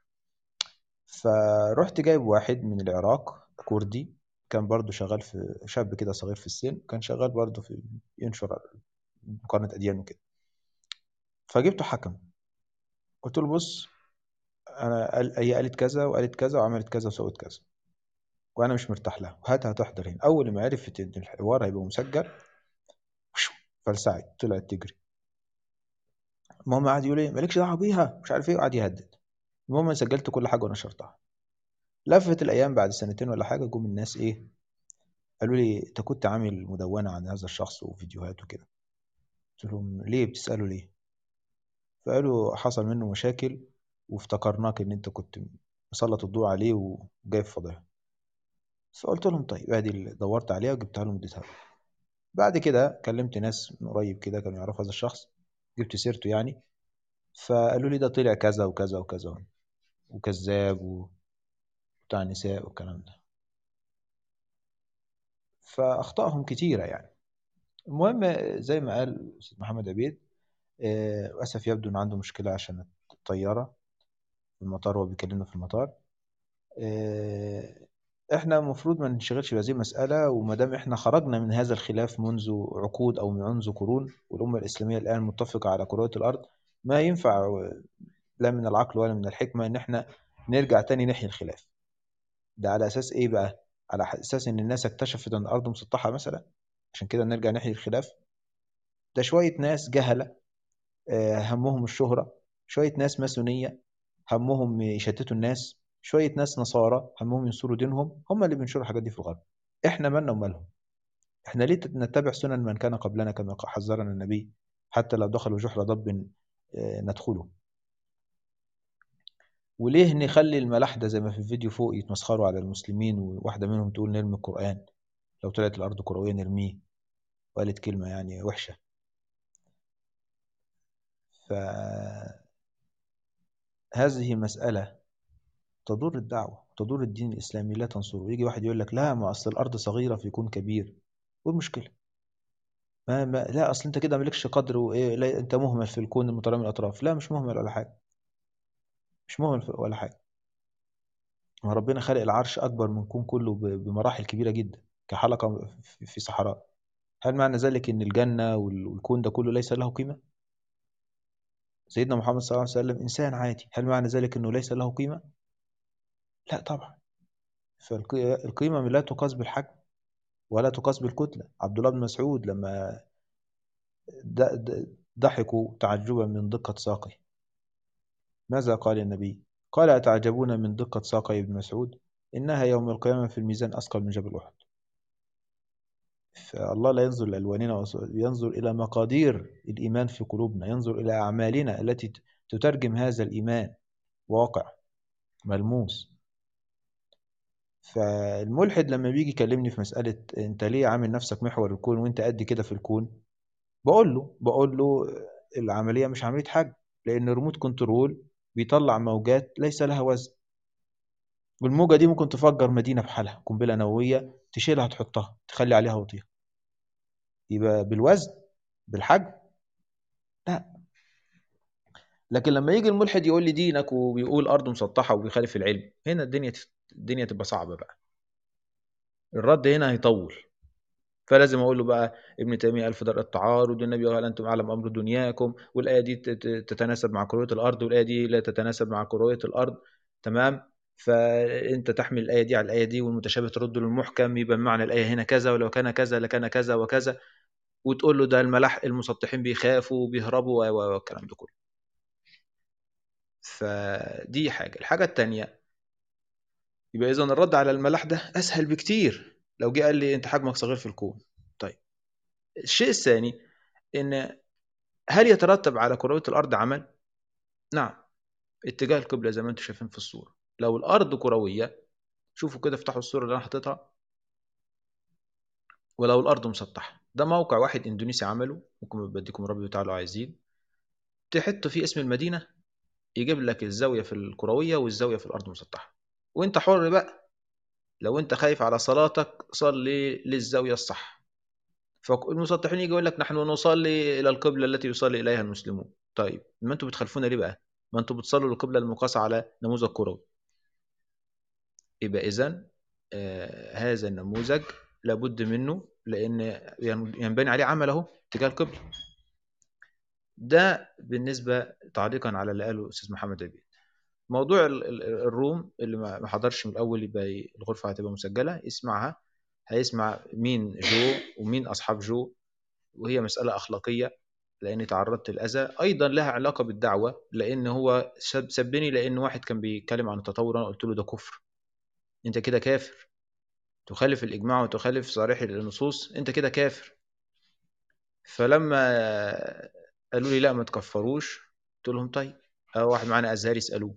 Speaker 1: فرحت جايب واحد من العراق كردي كان برضه شغال في شاب كده صغير في السن كان شغال برضه في ينشر مقارنة أديان وكده فجبته حكم قلت له بص أنا قال- هي قالت كذا وقالت كذا وعملت كذا وسوت كذا وأنا مش مرتاح لها وهاتها تحضر هنا أول ما عرفت إن الحوار هيبقى مسجل وشو، فلسعت طلعت تجري المهم قعد يقول ايه مالكش دعوه بيها مش عارف ايه وقعد يهدد المهم أنا سجلت كل حاجه ونشرتها لفت الايام بعد سنتين ولا حاجه جم الناس ايه قالوا لي انت كنت عامل مدونه عن هذا الشخص وفيديوهات وكده قلت لهم ليه بتسالوا ليه فقالوا حصل منه مشاكل وافتكرناك ان انت كنت مسلط الضوء عليه وجايب فضيحه فقلت لهم طيب ادي اللي دورت عليها وجبتها لهم اديتها لهم بعد كده كلمت ناس من قريب كده كانوا يعرفوا هذا الشخص جبت سيرته يعني فقالوا لي ده طلع كذا وكذا وكذا وكذاب وبتاع نساء والكلام ده فأخطائهم كتيرة يعني المهم زي ما قال أستاذ محمد عبيد آه، للأسف يبدو إن عنده مشكلة عشان الطيارة في المطار وهو بيكلمنا في المطار آه، احنا المفروض ما ننشغلش بهذه المسألة وما دام احنا خرجنا من هذا الخلاف منذ عقود أو منذ قرون والأمة الإسلامية الآن متفقة على كرة الأرض ما ينفع لا من العقل ولا من الحكمة إن احنا نرجع تاني نحيي الخلاف ده على أساس إيه بقى؟ على أساس إن الناس اكتشفت أن الأرض مسطحة مثلا عشان كده نرجع نحيي الخلاف ده شوية ناس جهلة آه، همهم الشهرة شوية ناس ماسونية همهم يشتتوا الناس شوية ناس نصارى همهم ينصروا دينهم هم اللي بينشروا الحاجات دي في الغرب احنا مالنا ومالهم احنا ليه نتبع سنن من كان قبلنا كما حذرنا النبي حتى لو دخلوا جحر ضب آه، ندخله وليه نخلي الملاحدة زي ما في الفيديو فوق يتمسخروا على المسلمين وواحدة منهم تقول نرمي القرآن لو طلعت الأرض كروية نرميه وقالت كلمة يعني وحشة فهذه مسألة تضر الدعوة تضر الدين الإسلامي لا تنصره يجي واحد يقول لك لا ما أصل الأرض صغيرة فيكون كبير والمشكلة ما, ما لا أصل أنت كده مالكش قدر وإيه لا أنت مهمل في الكون المترامي الأطراف لا مش مهمل ولا حاجة مش مهمل في- ولا حاجة ما ربنا خلق العرش أكبر من الكون كله ب- بمراحل كبيرة جدا كحلقة في- في صحراء هل معنى ذلك أن الجنة وال- والكون ده كله ليس له قيمة؟ سيدنا محمد صلى الله عليه وسلم إنسان عادي هل معنى ذلك أنه ليس له قيمة؟ لا طبعا فالقيمة لا تقاس بالحجم ولا تقاس بالكتلة عبد الله بن مسعود لما د- د- ضحكوا تعجبا من دقة ساقه ماذا قال النبي؟ قال أتعجبون من دقة ساقي ابن مسعود إنها يوم القيامة في الميزان أثقل من جبل أحد فالله لا ينظر لألواننا وص- ينظر إلى مقادير الإيمان في قلوبنا ينظر إلى أعمالنا التي ت- تترجم هذا الإيمان واقع ملموس فالملحد لما بيجي يكلمني في مسألة أنت ليه عامل نفسك محور الكون وأنت قد كده في الكون بقول له بقول له العملية مش عملية حاجة لأن الريموت كنترول بيطلع موجات ليس لها وزن والموجة دي ممكن تفجر مدينة بحالها قنبلة نووية تشيلها تحطها تخلي عليها وطيها يبقى بالوزن بالحجم لا لكن لما يجي الملحد يقول لي دينك وبيقول أرض مسطحة وبيخالف العلم هنا الدنيا الدنيا تبقى صعبة بقى الرد هنا هيطول فلازم اقول له بقى ابن تيميه الف درء التعارض والنبي قال انتم اعلم امر دنياكم والايه دي تت- تتناسب مع كرويه الارض والايه دي لا تتناسب مع كرويه الارض تمام فانت تحمل الايه دي على الايه دي والمتشابه ترد للمحكم يبقى معنى الايه هنا كذا ولو كان كذا لكان كذا وكذا وتقول له ده الملاح المسطحين بيخافوا وبيهربوا و- و- والكلام ده كله فدي حاجه الحاجه الثانيه يبقى اذا الرد على الملاح ده اسهل بكتير لو جه قال لي انت حجمك صغير في الكون طيب الشيء الثاني ان هل يترتب على كرويه الارض عمل نعم اتجاه القبله زي ما انتم شايفين في الصوره لو الارض كرويه شوفوا كده افتحوا الصوره اللي انا حاططها ولو الارض مسطحه ده موقع واحد اندونيسي عمله ممكن بديكم ربي تعالى لو عايزين تحطوا فيه اسم المدينه يجيب لك الزاويه في الكرويه والزاويه في الارض مسطحه وانت حر بقى لو انت خايف على صلاتك صلي للزاويه الصح فالمسطحين يجي يقول لك نحن نصلي الى القبله التي يصلي اليها المسلمون طيب ما انتوا بتخالفونا ليه بقى ما انتوا بتصلوا للقبله المقاسه على نموذج كروي يبقى اذا آه هذا النموذج لابد منه لان ينبني عليه عمل اهو اتجاه القبله ده بالنسبه تعليقا على اللي قاله الاستاذ محمد عبيد موضوع ال- ال- الروم اللي ما ما حضرش من الاول يبقى ي- الغرفه هتبقى مسجله يسمعها هيسمع مين جو ومين اصحاب جو وهي مساله اخلاقيه لاني تعرضت للاذى ايضا لها علاقه بالدعوه لان هو سب- سبني لان واحد كان بيتكلم عن التطور انا قلت له ده كفر انت كده كافر تخالف الاجماع وتخالف صريح النصوص انت كده كافر فلما قالوا لي لا ما تكفروش قلت لهم طيب أو واحد معانا ازهري يسالوه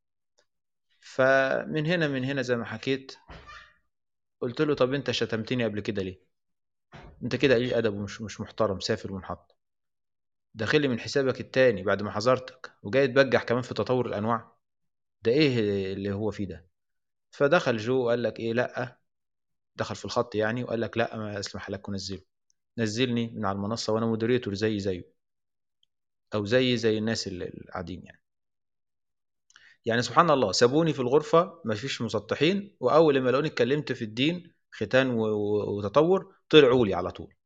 Speaker 1: فمن هنا من هنا زي ما حكيت قلت له طب انت شتمتني قبل كده ليه انت كده قليل ادب ومش مش محترم سافر ومنحط داخل لي من حسابك التاني بعد ما حذرتك وجاي تبجح كمان في تطور الانواع ده ايه اللي هو فيه ده فدخل جو وقال لك ايه لا دخل في الخط يعني وقال لك لا ما اسمح لك ونزله نزلني من على المنصه وانا مودريتور زي زيه او زي زي الناس اللي قاعدين يعني يعني سبحان الله سابوني في الغرفه ما فيش مسطحين واول ما لقوني اتكلمت في الدين ختان و- و- وتطور طلعوا لي على طول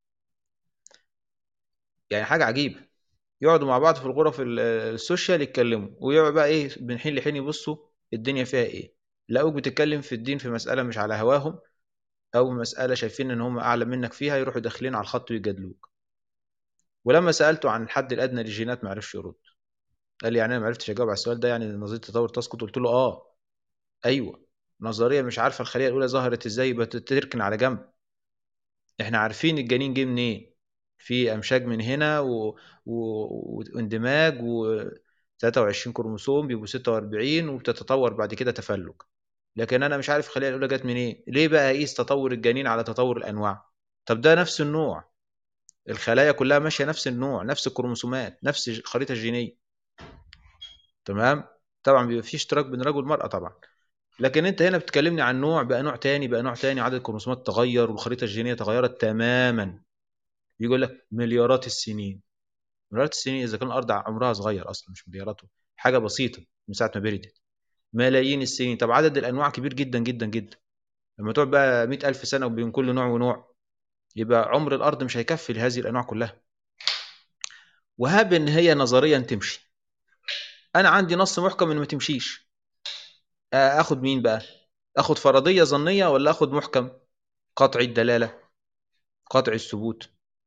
Speaker 1: يعني حاجه عجيبه يقعدوا مع بعض في الغرف ال- السوشيال يتكلموا ويقعد بقى ايه من حين لحين يبصوا الدنيا فيها ايه لقوك بتتكلم في الدين في مساله مش على هواهم او مساله شايفين ان هم اعلى منك فيها يروحوا داخلين على الخط ويجادلوك ولما سالته عن الحد الادنى للجينات ما عرفش يرد قال لي يعني انا ما عرفتش اجاوب على السؤال ده يعني نظريه التطور تسقط قلت له اه ايوه نظريه مش عارفه الخليه الاولى ظهرت ازاي يبقى تركن على جنب احنا عارفين الجنين جه منين في امشاج من هنا و... و... واندماج و 23 كروموسوم بيبقوا 46 وبتتطور بعد كده تفلج لكن انا مش عارف الخليه الاولى جت منين ليه بقى اقيس تطور الجنين على تطور الانواع طب ده نفس النوع الخلايا كلها ماشيه نفس النوع نفس الكروموسومات نفس الخريطه الجينيه تمام طبعا بيبقى في اشتراك بين الرجل والمراه طبعا لكن انت هنا بتكلمني عن نوع بقى نوع تاني بقى نوع تاني عدد الكروموسومات تغير والخريطه الجينيه تغيرت تماما يقول لك مليارات السنين مليارات السنين اذا كان الارض عمرها صغير اصلا مش مليارات حاجه بسيطه من ساعه ما بردت ملايين السنين طب عدد الانواع كبير جدا جدا جدا لما تقعد بقى مئة ألف سنة بين كل نوع ونوع يبقى عمر الأرض مش هيكفي لهذه الأنواع كلها وهاب إن هي نظريا تمشي أنا عندي نص محكم إن ما تمشيش آخد مين بقى؟ آخد فرضية ظنية ولا آخد محكم قطعي الدلالة قطعي الثبوت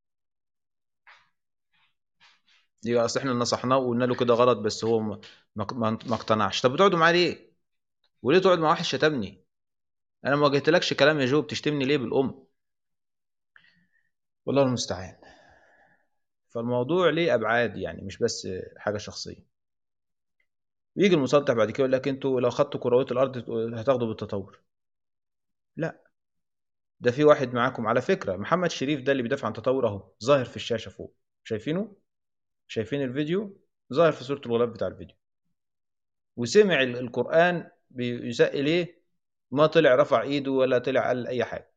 Speaker 1: يبقى أصل إحنا نصحناه وقلنا له كده غلط بس هو ما ما ما اقتنعش طب بتقعدوا معاه ليه؟ وليه تقعد مع واحد شتمني؟ أنا ما واجهتلكش كلام يا جو بتشتمني ليه بالأم؟
Speaker 6: والله المستعان فالموضوع ليه ابعاد يعني مش بس حاجه شخصيه يجي المسطح بعد كده يقول لك انتوا لو خدتوا كرويه الارض هتاخدوا بالتطور لا ده في واحد معاكم على فكره محمد شريف ده اللي بيدافع عن التطور اهو ظاهر في الشاشه فوق شايفينه شايفين الفيديو ظاهر في صوره الغلاف بتاع الفيديو وسمع ال- القران بيساء اليه ما طلع رفع ايده ولا طلع قال اي حاجه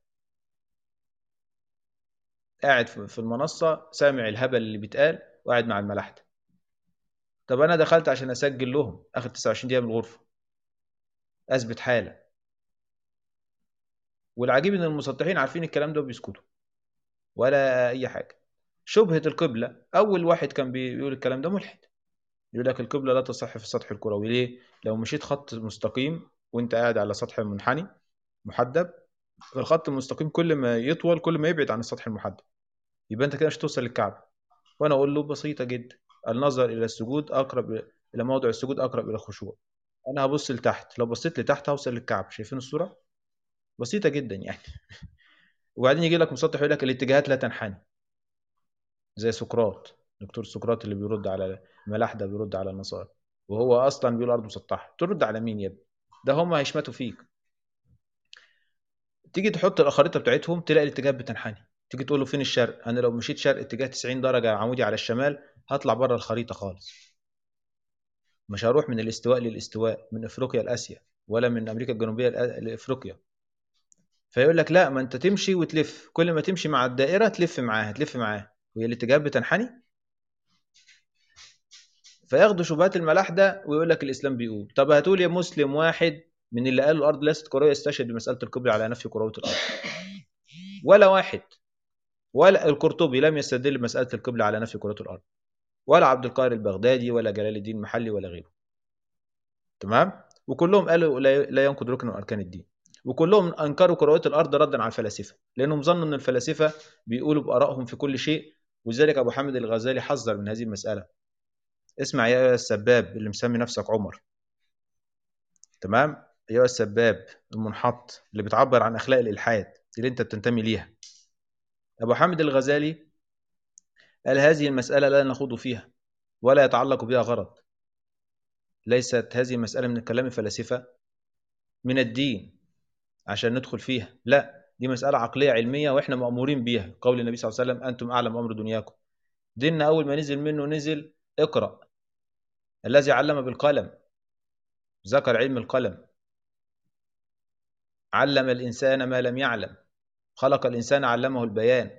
Speaker 6: قاعد في في المنصه سامع الهبل اللي بيتقال وقاعد مع الملاحده طب انا دخلت عشان اسجل لهم اخد 29 دقيقه من الغرفه اثبت حاله والعجيب ان المسطحين عارفين الكلام ده وبيسكتوا ولا اي حاجه شبهه القبله اول واحد كان بيقول الكلام ده ملحد يقول لك القبله لا تصح في السطح الكروي ليه لو مشيت خط مستقيم وانت قاعد على سطح منحني محدب فالخط المستقيم كل ما يطول كل ما يبعد عن السطح المحدب يبقى انت كده مش توصل للكعبه وانا اقول له بسيطه جدا النظر الى السجود اقرب الى موضع السجود اقرب الى الخشوع انا هبص لتحت لو بصيت لتحت هوصل للكعبه شايفين الصوره بسيطه جدا يعني وبعدين يجي لك مسطح يقول لك الاتجاهات لا تنحني زي سقراط دكتور سقراط اللي بيرد على الملاحده بيرد على النصارى وهو اصلا بيقول الارض مسطحه ترد على مين يا ابني ده هم هيشمتوا فيك تيجي تحط الخريطه بتاعتهم تلاقي الاتجاهات بتنحني تيجي تقول له فين الشرق انا لو مشيت شرق اتجاه 90 درجه عمودي على الشمال هطلع بره الخريطه خالص مش هروح من الاستواء للاستواء من افريقيا لاسيا ولا من امريكا الجنوبيه لأ- لافريقيا فيقول لك لا ما انت تمشي وتلف كل ما تمشي مع الدائره تلف معاها تلف معاها وهي الاتجاهات بتنحني فياخدوا شبهات الملاحده ويقول لك الاسلام بيقول طب هاتوا لي مسلم واحد من اللي قالوا الارض ليست كرويه يستشهد بمساله القبله على نفي كرويه الارض ولا واحد ولا القرطبي لم يستدل بمساله القبله على نفي كرويه الارض ولا عبد القاهر البغدادي ولا جلال الدين المحلي ولا غيره تمام وكلهم قالوا لا لا ينقض ركن من اركان الدين وكلهم انكروا كرويه الارض ردا على الفلاسفه لانهم ظنوا ان الفلاسفه بيقولوا بارائهم في كل شيء ولذلك ابو حامد الغزالي حذر من هذه المساله اسمع يا أيها السباب اللي مسمي نفسك عمر تمام ايها السباب المنحط اللي بتعبر عن اخلاق الالحاد اللي انت بتنتمي ليها ابو حامد الغزالي قال هذه المساله لا نخوض فيها ولا يتعلق بها غرض ليست هذه المساله من كلام الفلاسفه من الدين عشان ندخل فيها لا دي مساله عقليه علميه واحنا مامورين بيها قول النبي صلى الله عليه وسلم انتم اعلم امر دنياكم ديننا اول ما نزل منه نزل اقرا الذي علم بالقلم ذكر علم القلم علم الانسان ما لم يعلم خلق الانسان علمه البيان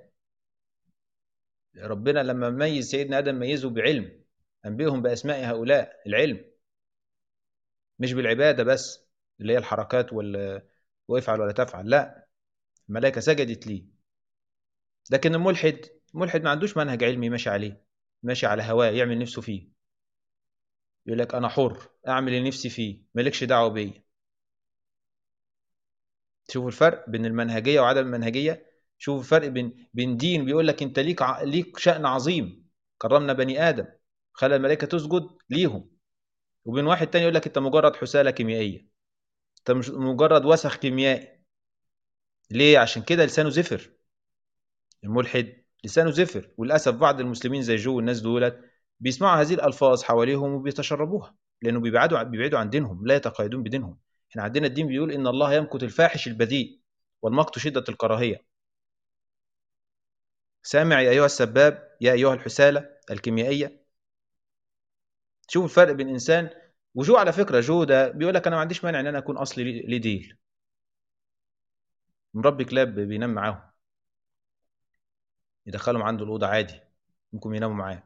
Speaker 6: ربنا لما ميز سيدنا ادم ميزه بعلم انبئهم باسماء هؤلاء العلم مش بالعباده بس اللي هي الحركات وال وافعل ولا تفعل لا الملائكه سجدت ليه لكن الملحد الملحد ما عندوش منهج علمي ماشي عليه ماشي على هواه يعمل نفسه فيه يقول لك انا حر اعمل اللي نفسي فيه مالكش دعوه بيا شوفوا الفرق بين المنهجيه وعدم المنهجيه شوفوا الفرق بين بين دين بيقول لك انت ليك ع... ليك شأن عظيم كرمنا بني ادم خلى الملائكه تسجد ليهم وبين واحد تاني يقول لك انت مجرد حساله كيميائيه انت مش مجرد وسخ كيميائي ليه عشان كده لسانه زفر الملحد لسانه زفر وللاسف بعض المسلمين زي جو والناس دولت بيسمعوا هذه الالفاظ حواليهم وبيتشربوها لانه بيبعدوا بيبعدوا عن دينهم لا يتقيدون بدينهم احنا عندنا الدين بيقول ان الله يمقت الفاحش البذيء والمقت شده الكراهيه سامع يا ايها السباب يا ايها الحساله الكيميائيه شوف الفرق بين انسان وجو على فكره جو ده بيقول لك انا ما عنديش مانع ان انا اكون اصلي لي ديل مربي كلاب بينام معاهم يدخلهم عنده الاوضه عادي ممكن يناموا معاه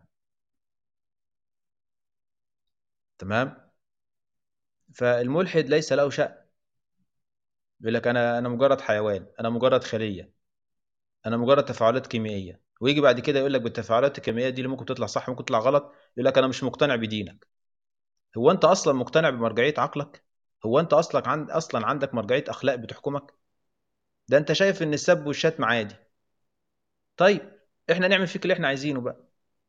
Speaker 6: تمام فالملحد ليس له شأن يقول لك انا انا مجرد حيوان انا مجرد خليه انا مجرد تفاعلات كيميائيه ويجي بعد كده يقول لك بالتفاعلات الكيميائيه دي اللي ممكن تطلع صح ممكن تطلع غلط يقول لك انا مش مقتنع بدينك هو انت اصلا مقتنع بمرجعيه عقلك هو انت اصلا عند اصلا عندك مرجعيه اخلاق بتحكمك ده انت شايف ان السب والشتم عادي طيب احنا نعمل فيك اللي احنا عايزينه بقى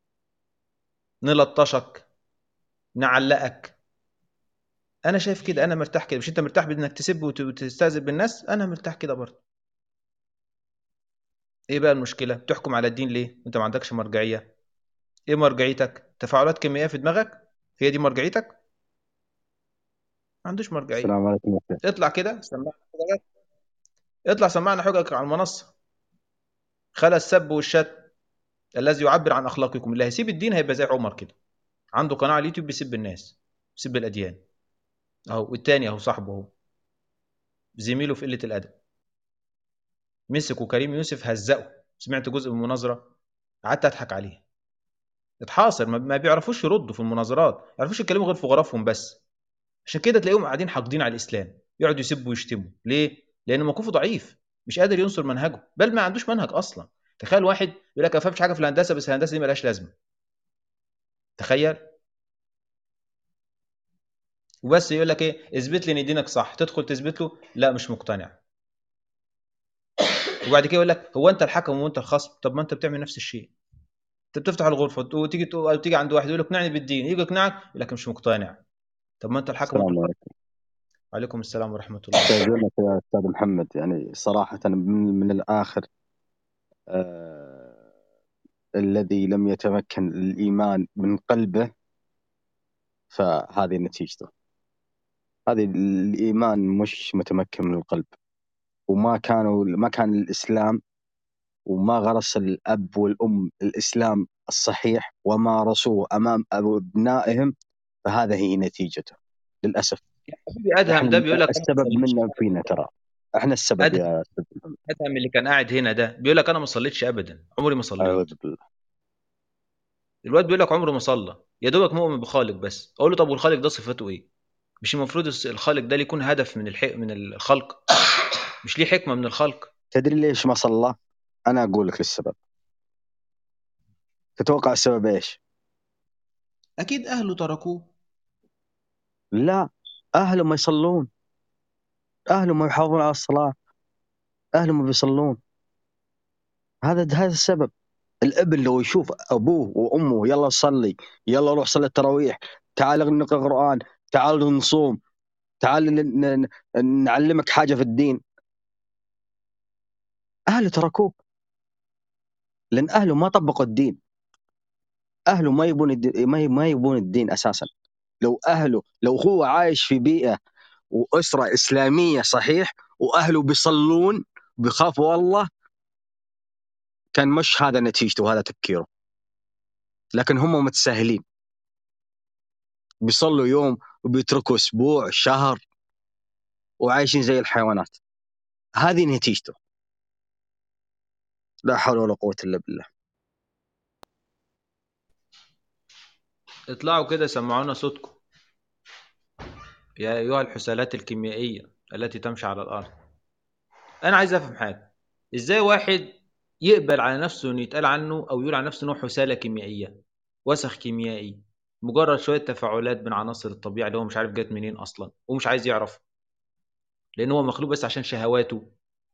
Speaker 6: نلطشك نعلقك انا شايف كده انا مرتاح كده مش انت مرتاح بانك تسب وتستهزئ بالناس انا مرتاح كده برضه ايه بقى المشكله تحكم على الدين ليه انت ما عندكش مرجعيه ايه مرجعيتك تفاعلات كيميائيه في دماغك هي دي مرجعيتك ما عندوش مرجعيه
Speaker 4: السلام عليكم يا أخي.
Speaker 6: اطلع كده سمعنا حججك اطلع سمعنا حججك على المنصه خلى السب والشتم الذي يعبر عن اخلاقكم اللي هيسيب الدين هيبقى زي عمر كده عنده قناه على اليوتيوب بيسب الناس بيسب الاديان اهو والتاني اهو صاحبه اهو زميله في قله الادب مسكوا كريم يوسف هزقه سمعت جزء من المناظره قعدت اضحك عليه اتحاصر ما- ما بيعرفوش يردوا في المناظرات ما يعرفوش يتكلموا غير في غرفهم بس عشان كده تلاقيهم قاعدين حاقدين على الاسلام يقعدوا يسبوا ويشتموا ليه لان موقفه ضعيف مش قادر ينصر منهجه بل ما عندوش منهج اصلا تخيل واحد يقول لك ما فهمش حاجه في الهندسه بس الهندسه دي ملهاش لازمه تخيل وبس يقول لك ايه اثبت لي ان دينك صح تدخل تثبت له لا مش مقتنع وبعد كده يقول لك هو انت الحكم وانت الخصم طب ما انت بتعمل نفس الشيء انت بتفتح الغرفه وتيجي تقول- أو تيجي عند واحد يقول لك اقنعني بالدين يجي يقنعك يقول لك مش مقتنع طب ما انت الحكم وانت
Speaker 4: السلام
Speaker 6: الخصم
Speaker 4: عليكم
Speaker 6: وعليكم السلام ورحمه الله
Speaker 4: استاذنك يا استاذ محمد يعني صراحه من, من الاخر آه الذي لم يتمكن الايمان من قلبه فهذه نتيجته هذه الايمان مش متمكن من القلب وما كانوا ما كان الاسلام وما غرس الاب والام الاسلام الصحيح ومارسوه امام ابنائهم فهذا هي نتيجته للاسف
Speaker 6: حبيبي ادهم
Speaker 4: احنا
Speaker 6: ده بيقول لك انا ما
Speaker 4: السبب
Speaker 6: صليتش
Speaker 4: منا فينا ترى احنا السبب
Speaker 6: ادهم
Speaker 4: يا استاذ محمد
Speaker 6: ادهم اللي كان قاعد هنا ده بيقول لك انا ما صليتش ابدا عمري ما صليت
Speaker 4: اعوذ بالله
Speaker 6: الواد بيقول لك عمره ما صلى يا دوبك مؤمن بخالق بس اقول له طب والخالق ده صفته ايه مش المفروض الس- الخالق ده يكون هدف من الحق من الخلق مش ليه حكمه من الخلق
Speaker 4: تدري ليش ما صلى؟ انا اقول لك السبب تتوقع السبب ايش؟
Speaker 6: اكيد اهله تركوه
Speaker 4: لا اهله ما يصلون اهله ما يحافظون على الصلاه اهله ما بيصلون هذا هذا السبب الابن لو يشوف ابوه وامه يلا صلي يلا روح صلي التراويح تعال نقرا قران تعال نصوم تعال ن- ن- نعلمك حاجه في الدين اهله تركوه لان اهله ما طبقوا الدين اهله ما يبون الدين ما ي- ما يبون الدين اساسا لو اهله لو هو عايش في بيئه واسره اسلاميه صحيح واهله بيصلون بيخافوا الله كان مش هذا نتيجته وهذا تفكيره لكن هم متساهلين بيصلوا يوم وبيتركوا اسبوع شهر وعايشين زي الحيوانات هذه نتيجته لا حول ولا قوه الا بالله
Speaker 6: اطلعوا كده سمعونا صوتكم يا ايها الحسالات الكيميائيه التي تمشي على الارض انا عايز افهم حاجه ازاي واحد يقبل على نفسه انه يتقال عنه او يقول عن نفسه انه حساله كيميائيه وسخ كيميائي مجرد شويه تفاعلات بين عناصر الطبيعه اللي هو مش عارف جت منين اصلا ومش عايز يعرف لان هو مخلوق بس عشان شهواته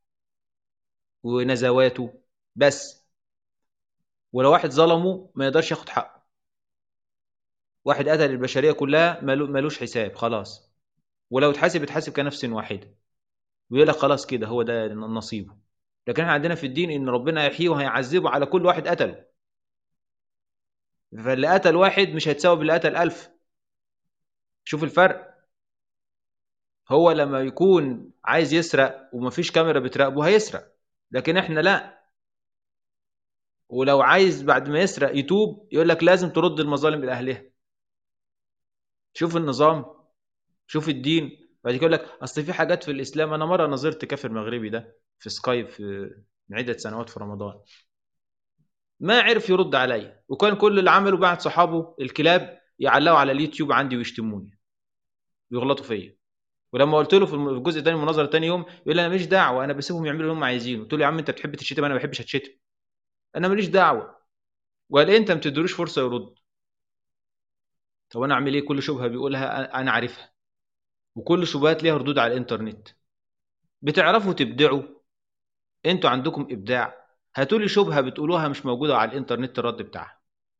Speaker 6: ونزواته بس ولو واحد ظلمه ما يقدرش ياخد حقه واحد قتل البشريه كلها مالو- مالوش حساب خلاص ولو اتحاسب اتحاسب كنفس واحده ويقول لك خلاص كده هو ده نصيبه لكن احنا عندنا في الدين ان ربنا يحييه وهيعذبه على كل واحد قتله فاللي قتل واحد مش هيتساوي باللي قتل ألف شوف الفرق هو لما يكون عايز يسرق ومفيش كاميرا بتراقبه هيسرق لكن احنا لا ولو عايز بعد ما يسرق يتوب يقول لك لازم ترد المظالم لأهلها شوف النظام شوف الدين بعد كده يقول لك اصل في حاجات في الاسلام انا مره نظرت كافر مغربي ده في سكايب في من عده سنوات في رمضان ما عرف يرد عليا وكان كل اللي عمله بعد صحابه الكلاب يعلقوا على اليوتيوب عندي ويشتموني ويغلطوا فيا ولما قلت له في الم- في الجزء الثاني من المناظره ثاني يوم يقول لي انا ماليش دعوه انا بسيبهم يعملوا اللي هم عايزينه قلت له يا عم انت بتحب تتشتم انا ما بحبش اتشتم انا ماليش دعوه وقال إيه انت ما بتديلوش فرصه يرد طب انا اعمل ايه كل شبهه بيقولها انا عارفها وكل شبهات ليها ردود على الانترنت بتعرفوا تبدعوا انتوا عندكم ابداع هاتوا لي شبهه بتقولوها مش موجوده على الانترنت الرد بتاعها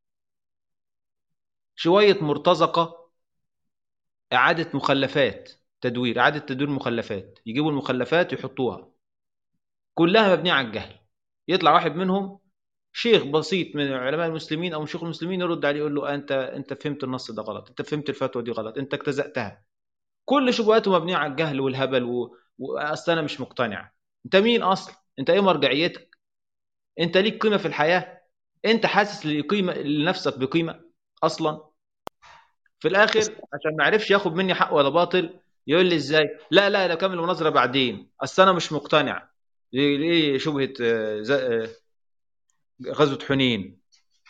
Speaker 6: شويه مرتزقه اعاده مخلفات تدوير اعاده تدوير مخلفات يجيبوا المخلفات يحطوها كلها مبنيه على الجهل يطلع واحد منهم شيخ بسيط من علماء المسلمين او من شيوخ المسلمين يرد عليه يقول له انت انت فهمت النص ده غلط انت فهمت الفتوى دي غلط انت اجتزأتها كل شبهاته مبنيه على الجهل والهبل و... واصل انا مش مقتنع انت مين اصلا انت ايه مرجعيتك انت ليك قيمه في الحياه انت حاسس لقيمه لنفسك بقيمه اصلا في الاخر عشان ما عرفش ياخد مني حق ولا باطل يقول لي ازاي لا لا لا كمل المناظره بعدين اصل انا مش مقتنع ليه ليه شبهه آه، ز- آه، غزوه حنين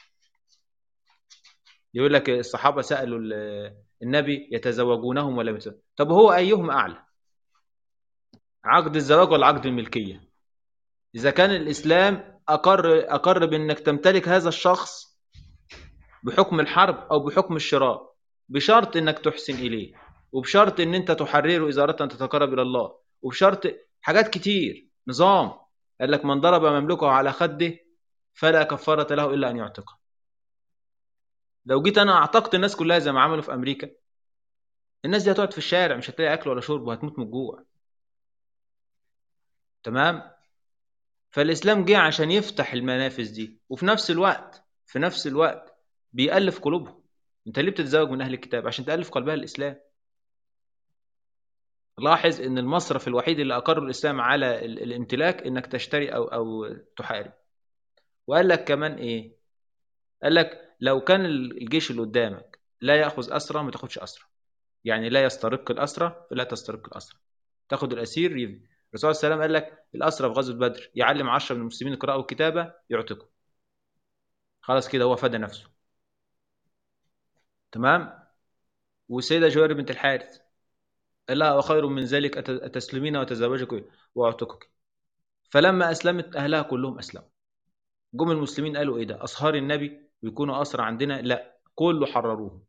Speaker 6: يقول لك الصحابه سالوا ال- النبي يتزوجونهم ولا يتزوجون طب هو ايهم اعلى عقد الزواج ولا عقد الملكيه اذا كان الاسلام اقر اقر بانك تمتلك هذا الشخص بحكم الحرب او بحكم الشراء بشرط انك تحسن اليه وبشرط ان انت تحرره اذا اردت ان تتقرب الى الله وبشرط حاجات كتير نظام قال لك من ضرب مملوكه على خده فلا كفاره له الا ان يعتقه لو جيت انا اعتقت الناس كلها زي ما عملوا في امريكا الناس دي هتقعد في الشارع مش هتلاقي اكل ولا شرب وهتموت من الجوع تمام فالاسلام جه عشان يفتح المنافذ دي وفي نفس الوقت في نفس الوقت بيألف قلوبهم انت ليه بتتزوج من اهل الكتاب عشان تألف قلبها الاسلام لاحظ ان المصرف الوحيد اللي اقر الاسلام على ال- الامتلاك انك تشتري او او تحارب وقال لك كمان ايه قال لك لو كان الجيش اللي قدامك لا ياخذ اسرى ما تاخدش اسرى يعني لا يسترق الاسرى فلا تسترق الاسرى تاخد الاسير يفدي الرسول صلى الله عليه وسلم قال لك الاسرى في غزوه بدر يعلم 10 من المسلمين القراءه والكتابه يعتقوا خلاص كده هو فدى نفسه تمام والسيده جوير بنت الحارث قال لها وخير من ذلك أت- أتسلمين وتزوجك وأعتقك فلما أسلمت أهلها كلهم أسلموا جم المسلمين قالوا إيه ده أصهار النبي ويكونوا أسرى عندنا لا كله حرروه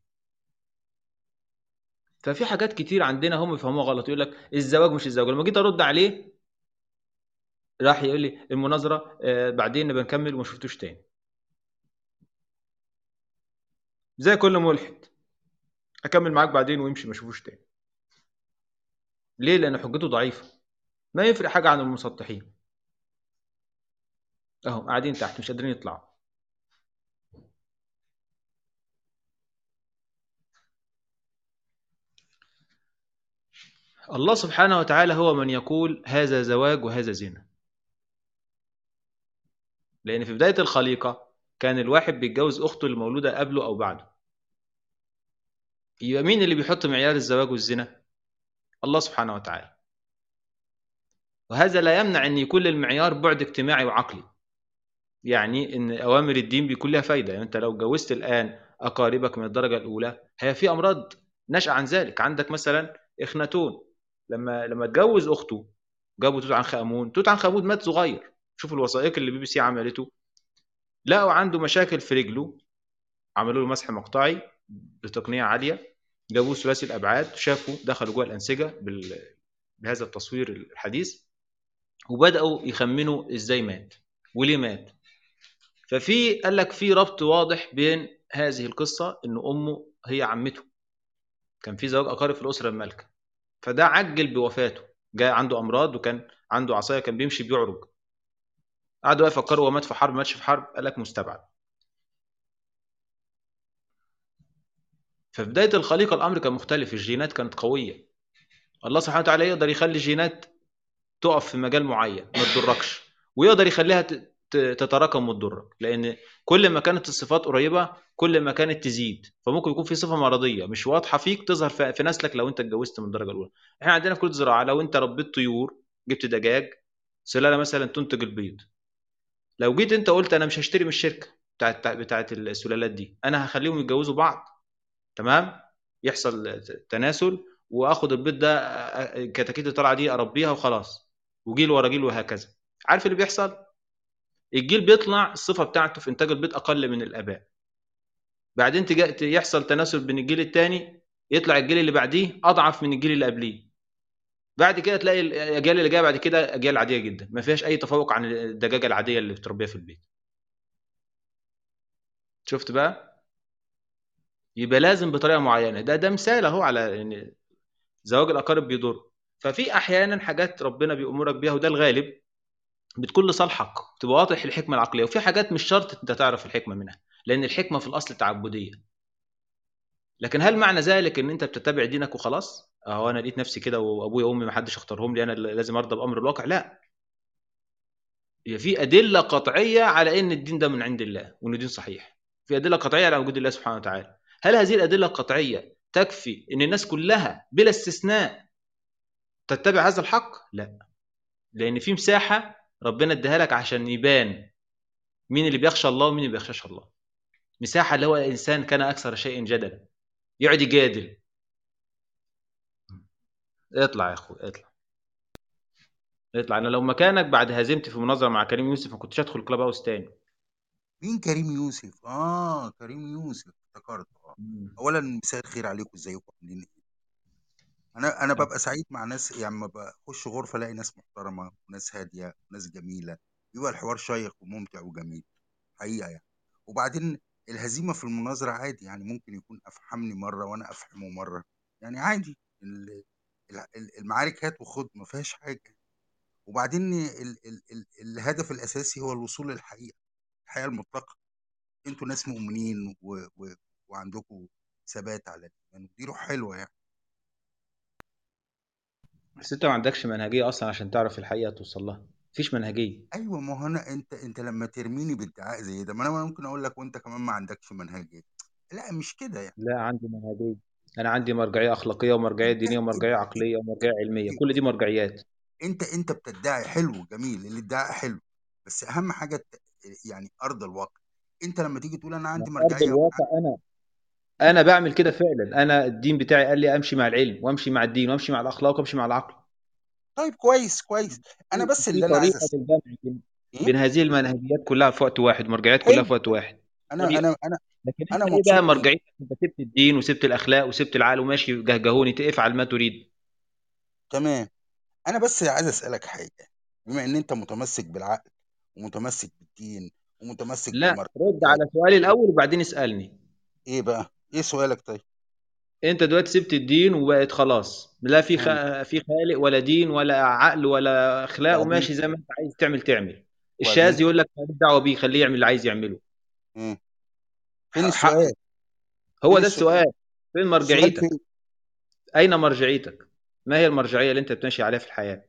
Speaker 6: ففي حاجات كتير عندنا هم يفهموها غلط يقول لك الزواج مش الزواج لما جيت ارد عليه راح يقول لي المناظره آه، بعدين نبقى نكمل وما شفتوش تاني زي كل ملحد اكمل معاك بعدين ويمشي ما اشوفوش تاني ليه لان حجته ضعيفه ما يفرق حاجه عن المسطحين اهو قاعدين تحت مش قادرين يطلعوا الله سبحانه وتعالى هو من يقول هذا زواج وهذا زنا لان في بدايه الخليقه كان الواحد بيتجوز اخته المولوده قبله او بعده يبقى مين اللي بيحط معيار الزواج والزنا الله سبحانه وتعالى وهذا لا يمنع ان يكون للمعيار بعد اجتماعي وعقلي يعني ان اوامر الدين بيكون لها فايده يعني انت لو جوزت الان اقاربك من الدرجه الاولى هي في امراض نشأ عن ذلك عندك مثلا اخناتون لما لما اتجوز اخته جابوا توت عنخ امون توت عنخ امون مات صغير شوف الوثائق اللي بي بي سي عملته لقوا عنده مشاكل في رجله عملوا له مسح مقطعي بتقنيه عاليه جابوه ثلاثي الابعاد شافوا دخلوا جوه الانسجه بال... بهذا التصوير الحديث وبداوا يخمنوا ازاي مات وليه مات ففي قال لك في ربط واضح بين هذه القصه ان امه هي عمته كان في زواج اقارب في الاسره المالكه فده عجل بوفاته جاء عنده امراض وكان عنده عصايه كان بيمشي بيعرج قعدوا بقى يفكروا هو مات في حرب ماتش في حرب قال لك مستبعد ففي بدايه الخليقه الامر كان مختلف الجينات كانت قويه الله سبحانه وتعالى يقدر يخلي الجينات تقف في مجال معين ما تضركش ويقدر يخليها ت- ت- تتراكم وتضرك لان كل ما كانت الصفات قريبه كل ما كانت تزيد فممكن يكون في صفه مرضيه مش واضحه فيك تظهر في في نسلك لو انت اتجوزت من الدرجه الاولى احنا عندنا في كل زراعه لو انت ربيت طيور جبت دجاج سلاله مثلا تنتج البيض لو جيت انت قلت انا مش هشتري من الشركه بتاعت بتاعت السلالات دي انا هخليهم يتجوزوا بعض تمام يحصل تناسل واخد البيض ده كتاكيت اللي طالعه دي اربيها وخلاص وجيل ورا جيل وهكذا عارف اللي بيحصل الجيل بيطلع الصفه بتاعته في انتاج البيض اقل من الاباء بعدين تجا يحصل تناسل بين الجيل الثاني يطلع الجيل اللي بعديه اضعف من الجيل اللي قبليه بعد كده تلاقي الاجيال اللي جايه بعد كده اجيال عاديه جدا ما فيهاش اي تفوق عن الدجاجه العاديه اللي بتربيها في البيت شفت بقى يبقى لازم بطريقه معينه ده ده مثال اهو على ان زواج الاقارب بيضر ففي احيانا حاجات ربنا بيامرك بيها وده الغالب بتكون لصالحك تبقى واضح الحكمه العقليه وفي حاجات مش شرط انت تعرف الحكمه منها لان الحكمه في الاصل تعبديه لكن هل معنى ذلك ان انت بتتبع دينك وخلاص اهو انا لقيت نفسي كده وابويا وامي ما حدش اختارهم لي انا اللي لازم ارضى بامر الواقع لا هي في ادله قطعيه على ان الدين ده من عند الله وانه دين صحيح في ادله قطعيه على وجود الله سبحانه وتعالى هل هذه الادله القطعيه تكفي ان الناس كلها بلا استثناء تتبع هذا الحق لا لان في مساحه ربنا اداها لك عشان يبان مين اللي بيخشى الله ومين اللي بيخشاش الله مساحه اللي هو الانسان كان اكثر شيء جدلا يقعد يجادل اطلع يا اخوي اطلع اطلع انا لو مكانك بعد هزيمتي في مناظره مع كريم يوسف ما كنتش ادخل كلاب هاوس تاني
Speaker 9: مين كريم يوسف اه كريم يوسف افتكرت اه اولا مساء الخير عليكم ازيكم عاملين ايه انا انا ببقى سعيد مع ناس يعني لما بخش غرفه الاقي ناس محترمه وناس هاديه وناس جميله بيبقى الحوار شيق وممتع وجميل حقيقه يعني وبعدين الهزيمه في المناظره عادي يعني ممكن يكون افحمني مره وانا افحمه مره يعني عادي ال- ال- المعارك هات وخد ما فيهاش حاجه وبعدين ال ال ال الهدف الاساسي هو الوصول للحقيقه الحقيقه المطلقه انتوا ناس مؤمنين و و وعندكم ثبات على الايمان ودي روح حلوه يعني
Speaker 6: بس انت ما عندكش منهجيه اصلا عشان تعرف الحقيقه توصل لها مفيش منهجيه
Speaker 9: ايوه ما هو انا انت انت لما ترميني بادعاء زي ده ما انا ممكن اقول لك وانت كمان ما عندكش منهجيه لا مش كده يعني
Speaker 6: لا عندي منهجيه انا عندي مرجعيه اخلاقيه ومرجعيه دينيه ومرجعيه عقليه ومرجعيه علميه كل دي مرجعيات
Speaker 9: انت انت بتدعي حلو جميل الادعاء حلو بس اهم حاجه ت- يعني ارض الواقع انت لما تيجي تقول انا عندي
Speaker 6: ما ارض
Speaker 9: مرجعيه
Speaker 6: الواقع انا انا بعمل كده فعلا انا الدين بتاعي قال لي امشي مع العلم وامشي مع الدين وامشي مع الاخلاق وامشي مع العقل
Speaker 9: طيب كويس كويس انا بس
Speaker 6: في
Speaker 9: اللي انا عايز
Speaker 6: طريقه
Speaker 9: أسأل.
Speaker 6: الجمع بين,
Speaker 9: إيه؟
Speaker 6: بين هذه المنهجيات كلها في وقت واحد مرجعيات كلها
Speaker 9: حلو
Speaker 6: في وقت واحد
Speaker 9: انا
Speaker 6: طريقة.
Speaker 9: انا انا
Speaker 6: لكن
Speaker 9: انا
Speaker 6: انت ايه
Speaker 9: مبسوط
Speaker 6: بقى
Speaker 9: بيه.
Speaker 6: مرجعيتك انت سبت الدين وسبت الاخلاق وسبت العقل وماشي جهجهوني افعل ما تريد
Speaker 9: تمام انا بس عايز اسالك حاجه بما ان انت متمسك بالعقل ومتمسك بالدين ومتمسك
Speaker 6: لا
Speaker 9: بالمرجعيات
Speaker 6: رد على سؤالي الاول وبعدين اسالني
Speaker 9: ايه بقى ايه سؤالك طيب
Speaker 6: انت دلوقتي سبت الدين وبقت خلاص لا في خ...
Speaker 9: مم.
Speaker 6: في خالق ولا دين ولا عقل ولا اخلاق
Speaker 9: وبعدين
Speaker 6: وماشي زي ما انت عايز تعمل تعمل
Speaker 9: وبعدين
Speaker 6: الشاذ يقول لك ماليش دعوه بيه خليه يعمل اللي عايز يعمله
Speaker 9: مم. فين
Speaker 6: ح- حقه
Speaker 9: السؤال
Speaker 6: هو
Speaker 9: فين
Speaker 6: ده
Speaker 9: السؤال
Speaker 6: السؤال فين
Speaker 9: السؤال
Speaker 6: مرجعيتك
Speaker 9: فين
Speaker 6: اين مرجعيتك ما هي المرجعيه اللي انت بتمشي عليها في الحياه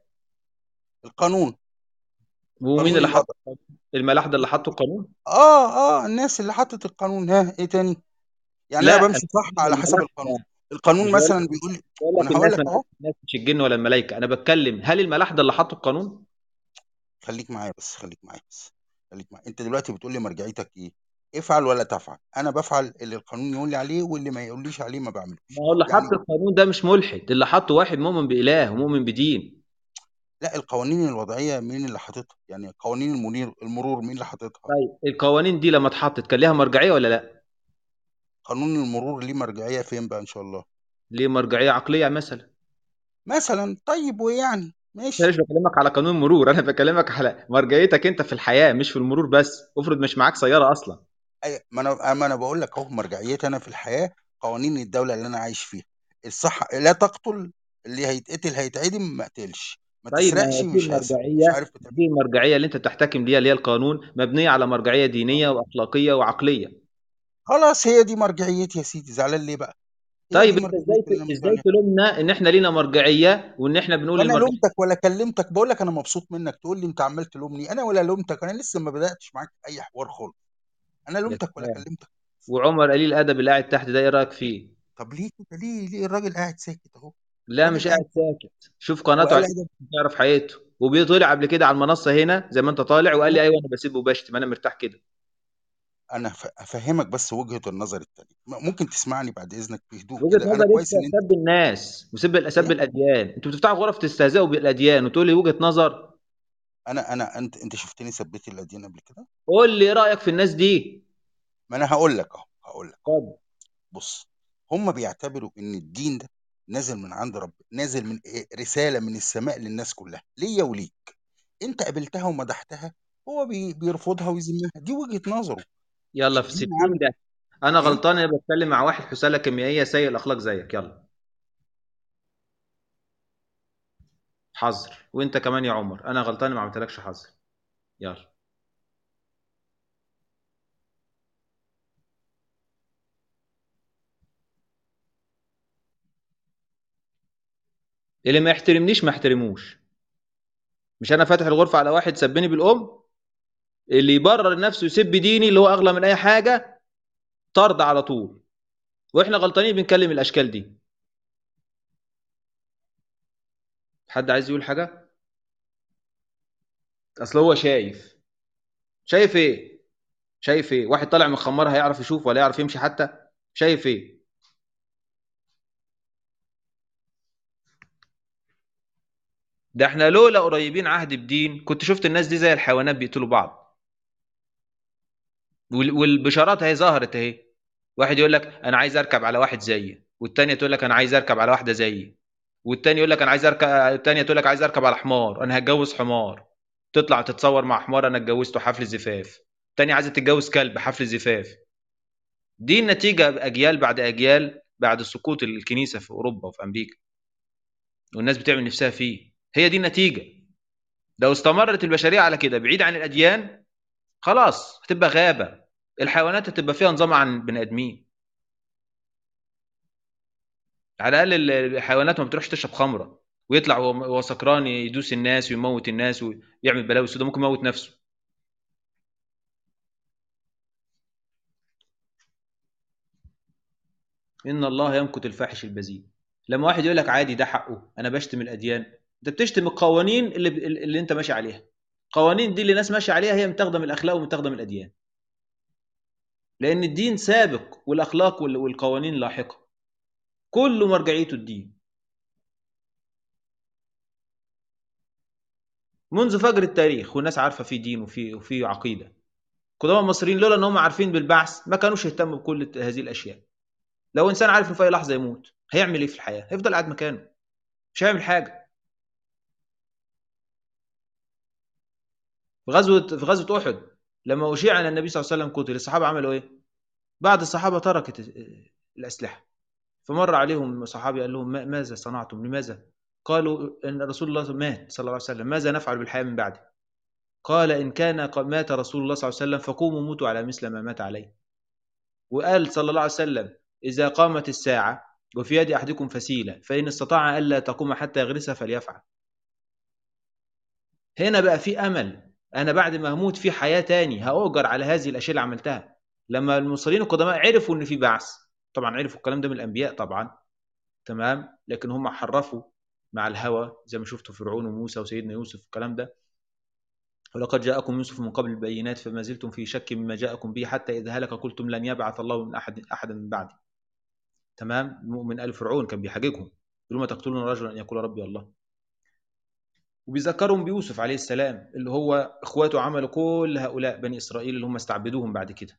Speaker 9: القانون
Speaker 6: ومين
Speaker 9: قانون
Speaker 6: اللي حط
Speaker 9: الوضع
Speaker 6: الملاحده اللي حطوا القانون
Speaker 9: اه اه الناس اللي حطت القانون ها ايه تاني يعني
Speaker 6: لا
Speaker 9: انا بمشي صح على حسب
Speaker 6: الملاحده
Speaker 9: القانون القانون
Speaker 6: مش بقول
Speaker 9: مثلا
Speaker 6: لك
Speaker 9: بيقول لي
Speaker 6: بقول
Speaker 9: وانا
Speaker 6: لك
Speaker 9: هقول
Speaker 6: الناس
Speaker 9: لك
Speaker 6: انا
Speaker 9: اهو
Speaker 6: قلت الناس مش الجن ولا الملائكه انا بتكلم هل الملاحده اللي حطوا القانون
Speaker 9: خليك معايا بس خليك معايا بس خليك معايا انت دلوقتي بتقول لي مرجعيتك ايه افعل ولا تفعل انا بفعل اللي القانون يقول لي عليه واللي ما يقوليش عليه ما بعملوش
Speaker 6: ما هو اللي
Speaker 9: يعني
Speaker 6: حط القانون ده مش ملحد اللي حطه واحد مؤمن باله ومؤمن بدين
Speaker 9: لا القوانين الوضعيه مين اللي حاططها يعني قوانين المنير المرور مين اللي حاططها
Speaker 6: طيب القوانين دي لما اتحطت كان ليها مرجعيه ولا لا
Speaker 9: قانون المرور ليه مرجعيه فين بقى ان شاء الله
Speaker 6: ليه مرجعيه عقليه مثلا
Speaker 9: مثلا طيب ويعني
Speaker 6: انا
Speaker 9: ماشي
Speaker 6: مش بكلمك على قانون مرور انا بكلمك على مرجعيتك انت في الحياه مش في المرور بس افرض مش معاك سياره اصلا
Speaker 9: أي ما انا ما انا بقول لك اهو مرجعيتي انا في الحياه قوانين الدوله اللي انا عايش فيها الصح لا تقتل اللي هيتقتل هيتعدم ما قتلش ما
Speaker 6: طيب ما
Speaker 9: تسرقش
Speaker 6: هي دي
Speaker 9: مش هسرق مش
Speaker 6: المرجعيه
Speaker 9: عارف بتعمل
Speaker 6: دي المرجعيه اللي انت بتحتكم ليها اللي هي القانون مبنيه على مرجعيه دينيه واخلاقيه وعقليه
Speaker 9: خلاص هي دي مرجعيتي يا سيدي زعلان ليه بقى هي
Speaker 6: طيب
Speaker 9: دي
Speaker 6: انت ازاي
Speaker 9: مرجعيتي اللي انا
Speaker 6: ازاي
Speaker 9: مقتنع
Speaker 6: تلومنا ان احنا لينا مرجعيه وان احنا بنقول
Speaker 9: وانا
Speaker 6: المرجعيه
Speaker 9: لومتك ولا كلمتك بقول لك انا مبسوط منك تقول لي انت عمال تلومني انا ولا لومتك انا لسه ما بداتش معاك اي حوار خالص انا
Speaker 6: يا
Speaker 9: لومتك ولا
Speaker 6: سلام
Speaker 9: كلمتك
Speaker 6: وعمر قليل الادب اللي قاعد تحت ده ايه رايك فيه
Speaker 9: طب ليه كده ليه ليه الراجل قاعد ساكت اهو
Speaker 6: لا
Speaker 9: الراجل
Speaker 6: مش
Speaker 9: قاعد
Speaker 6: قاعد ساكت شوف قناته
Speaker 9: وقال
Speaker 6: على
Speaker 9: ادب
Speaker 6: تعرف حقيقته وبيطلع قبل كده على المنصه هنا زي ما انت طالع وقال لي ايوه انا بسيب وبشتم انا مرتاح كده
Speaker 9: انا ف- افهمك بس وجهة النظر التانية م- ممكن تسمعني بعد اذنك بهدوء
Speaker 6: وجهه
Speaker 9: كده انا
Speaker 6: نظري
Speaker 9: كويس
Speaker 6: انت
Speaker 9: ان انت
Speaker 6: سب الناس وسب سب
Speaker 9: ايه
Speaker 6: الاديان انتوا بتفتحوا غرف تستهزئوا بالاديان وتقول لي وجهه نظر
Speaker 9: انا انا انت انت شفتني ثبت الاديان قبل كده
Speaker 6: قول لي ايه رايك في الناس دي
Speaker 9: ما انا هقول لك اهو هقول لك أهو.
Speaker 6: اتفضل
Speaker 9: بص هم بيعتبروا ان الدين ده نازل من عند رب نازل من إيه؟ رسالة من السماء للناس كلها ليا وليك انت قابلتها ومدحتها هو بي بيرفضها ويذمها دي وجهة نظره
Speaker 6: يلا في
Speaker 9: الدين
Speaker 6: 60
Speaker 9: عام
Speaker 6: ده انا
Speaker 9: ايه
Speaker 6: غلطان انا بتكلم مع واحد حساله كيميائيه سيء الاخلاق زيك يلا حظر وانت كمان يا عمر انا غلطان ما عملتلكش حظر يلا اللي ما يحترمنيش ما احترموش مش انا فاتح الغرفه على واحد سبني بالام اللي يبرر نفسه يسب ديني اللي هو اغلى من اي حاجه طرد على طول واحنا غلطانين بنكلم الاشكال دي حد عايز يقول حاجه اصل هو شايف شايف ايه شايف ايه واحد طالع من خمار هيعرف يشوف ولا يعرف يمشي حتى شايف ايه ده احنا لولا قريبين عهد بدين كنت شفت الناس دي زي الحيوانات بيقتلوا بعض وال- والبشارات اهي ظهرت اهي واحد يقول لك انا عايز اركب على واحد زيي والتانية تقول لك انا عايز اركب على واحده زيي والتاني يقول لك انا عايز اركب التانية تقول لك عايز اركب على حمار انا هتجوز حمار تطلع تتصور مع حمار انا اتجوزته حفل زفاف تاني عايزه تتجوز كلب حفل زفاف دي النتيجه اجيال بعد اجيال بعد سقوط الكنيسه في اوروبا وفي امريكا والناس بتعمل نفسها فيه هي دي النتيجه لو استمرت البشريه على كده بعيد عن الاديان خلاص هتبقى غابه الحيوانات هتبقى فيها نظام عن بني ادمين على الاقل الحيوانات ما بتروحش تشرب خمره ويطلع وهو وهو سكران يدوس الناس ويموت الناس ويعمل بلاوي سودا ممكن يموت نفسه ان الله يمقت الفاحش البذيء لما واحد يقول لك عادي ده حقه انا بشتم الاديان انت بتشتم القوانين اللي اللي انت ماشي عليها القوانين دي اللي الناس ماشيه عليها هي متاخده من الاخلاق ومتاخده من الاديان لان الدين سابق والاخلاق وال- والقوانين لاحقه كله مرجعيته الدين منذ فجر التاريخ والناس عارفه في دين وفي وفي عقيده قدماء المصريين لولا ان هم عارفين بالبعث ما كانوش يهتموا بكل هذه الاشياء لو انسان عارف انه في اي لحظه يموت هيعمل ايه في الحياه هيفضل قاعد مكانه مش هيعمل حاجه في غزوه في غزوه احد لما اشيع ان النبي صلى الله عليه وسلم قتل الصحابه عملوا ايه بعض الصحابه تركت الاسلحه فمر عليهم صحابي قال لهم "ما- ماذا صنعتم لماذا قالوا ان رسول الله مات صلى الله عليه وسلم ماذا نفعل بالحياه من بعده قال ان كان قد مات رسول الله صلى الله عليه وسلم فقوموا موتوا على مثل ما مات عليه وقال صلى الله عليه وسلم اذا قامت الساعه وفي يد احدكم فسيله فان استطاع الا تقوم حتى يغرسها فليفعل هنا بقى في امل انا بعد ما هموت في حياه تاني هاجر على هذه الاشياء اللي عملتها لما المصريين القدماء عرفوا ان في بعث طبعا عرفوا الكلام ده من الانبياء طبعا تمام لكن هم حرفوا مع الهوى زي ما شفتوا فرعون وموسى وسيدنا يوسف الكلام ده ولقد جاءكم يوسف من قبل البينات فما زلتم في شك مما جاءكم به حتى اذا هلك قلتم لن يبعث الله من احد احدا من بعدي تمام مؤمن ال فرعون كان بيحاججهم يقول ما تقتلون رجلا ان يقول ربي الله وبيذكرهم بيوسف عليه السلام اللي هو اخواته عملوا كل هؤلاء بني اسرائيل اللي هم استعبدوهم بعد كده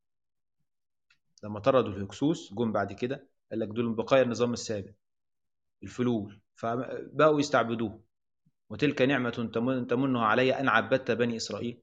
Speaker 6: لما طردوا الهكسوس جم بعد كده قال لك دول من بقايا النظام السابق الفلول فبقوا يستعبدوه وتلك نعمة تمن تمنها علي أن عبدت بني إسرائيل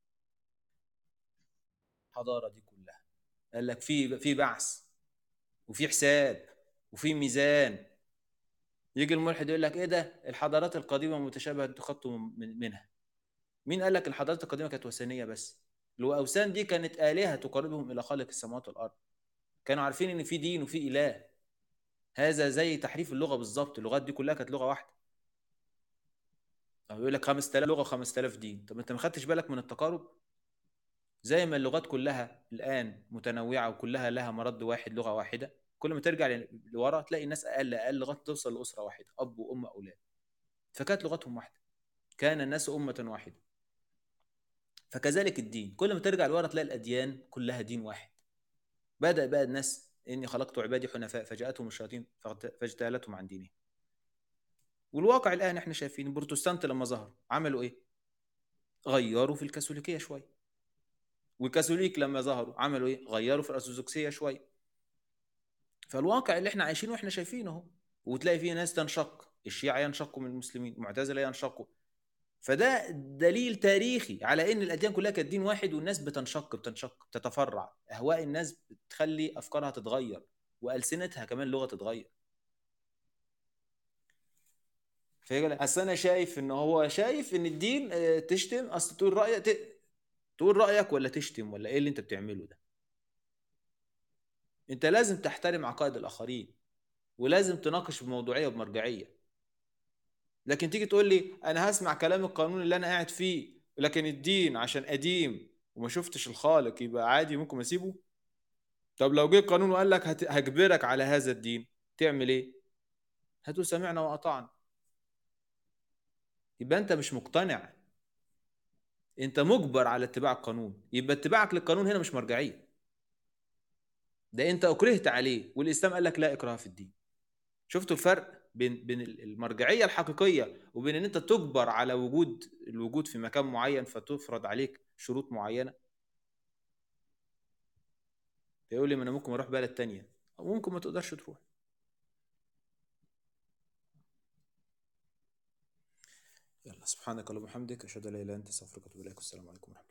Speaker 6: الحضارة دي كلها قال لك في في بعث وفي حساب وفي ميزان يجي الملحد يقول لك ايه ده الحضارات القديمه متشابهه انتوا خدتوا من- منها مين قال لك الحضارات القديمه كانت وثنيه بس الاوثان دي كانت الهه تقربهم الى خالق السماوات والارض كانوا عارفين ان في دين وفي اله هذا زي تحريف اللغه بالظبط اللغات دي كلها كانت لغه واحده أو يقول لك 5000 لغه و5000 دين طب انت ما خدتش بالك من التقارب زي ما اللغات كلها الان متنوعه وكلها لها مرد واحد لغه واحده كل ما ترجع ل- لورا تلاقي الناس اقل اقل لغايه توصل لاسره واحده اب وام اولاد فكانت لغتهم واحده كان الناس امه واحده فكذلك الدين كل ما ترجع لورا تلاقي الاديان كلها دين واحد بدا بقى الناس اني خلقت عبادي حنفاء فجاءتهم الشياطين فاغت- فاجتالتهم عن دينهم والواقع الان احنا شايفين البروتستانت لما ظهروا عملوا ايه غيروا في الكاثوليكيه شويه والكاثوليك لما ظهروا عملوا ايه غيروا في الارثوذكسيه شويه فالواقع اللي احنا عايشينه واحنا شايفينه اهو وتلاقي فيه ناس تنشق الشيعة ينشقوا من المسلمين المعتزلة ينشقوا فده دليل تاريخي على ان الاديان كلها كانت دين واحد والناس بتنشق بتنشق بتتفرع اهواء الناس بتخلي افكارها تتغير والسنتها كمان لغه تتغير
Speaker 1: فيقول لك اصل انا شايف ان هو شايف ان الدين آه، تشتم اصل تقول رايك ت... تقول رايك ولا تشتم ولا ايه اللي انت بتعمله ده انت لازم تحترم عقائد الاخرين ولازم تناقش بموضوعيه وبمرجعيه لكن تيجي تقول لي انا هسمع كلام القانون اللي انا قاعد فيه لكن الدين عشان قديم وما شفتش الخالق يبقى عادي ممكن اسيبه طب لو جه القانون وقال لك هت- هجبرك على هذا الدين تعمل ايه هتقول سمعنا واطعنا يبقى انت مش مقتنع انت مجبر على اتباع القانون يبقى اتباعك للقانون هنا مش مرجعيه ده انت اكرهت عليه والاسلام قال لك لا اكراه في الدين شفتوا الفرق بين بين المرجعيه الحقيقيه وبين ان انت تجبر على وجود الوجود في مكان معين فتفرض عليك شروط معينه يقول لي ما انا ممكن اروح بلد تانية او ممكن ما تقدرش تروح يلا سبحانك اللهم وبحمدك اشهد ان لا اله الا انت استغفرك واتوب اليك والسلام عليكم ورحمه الله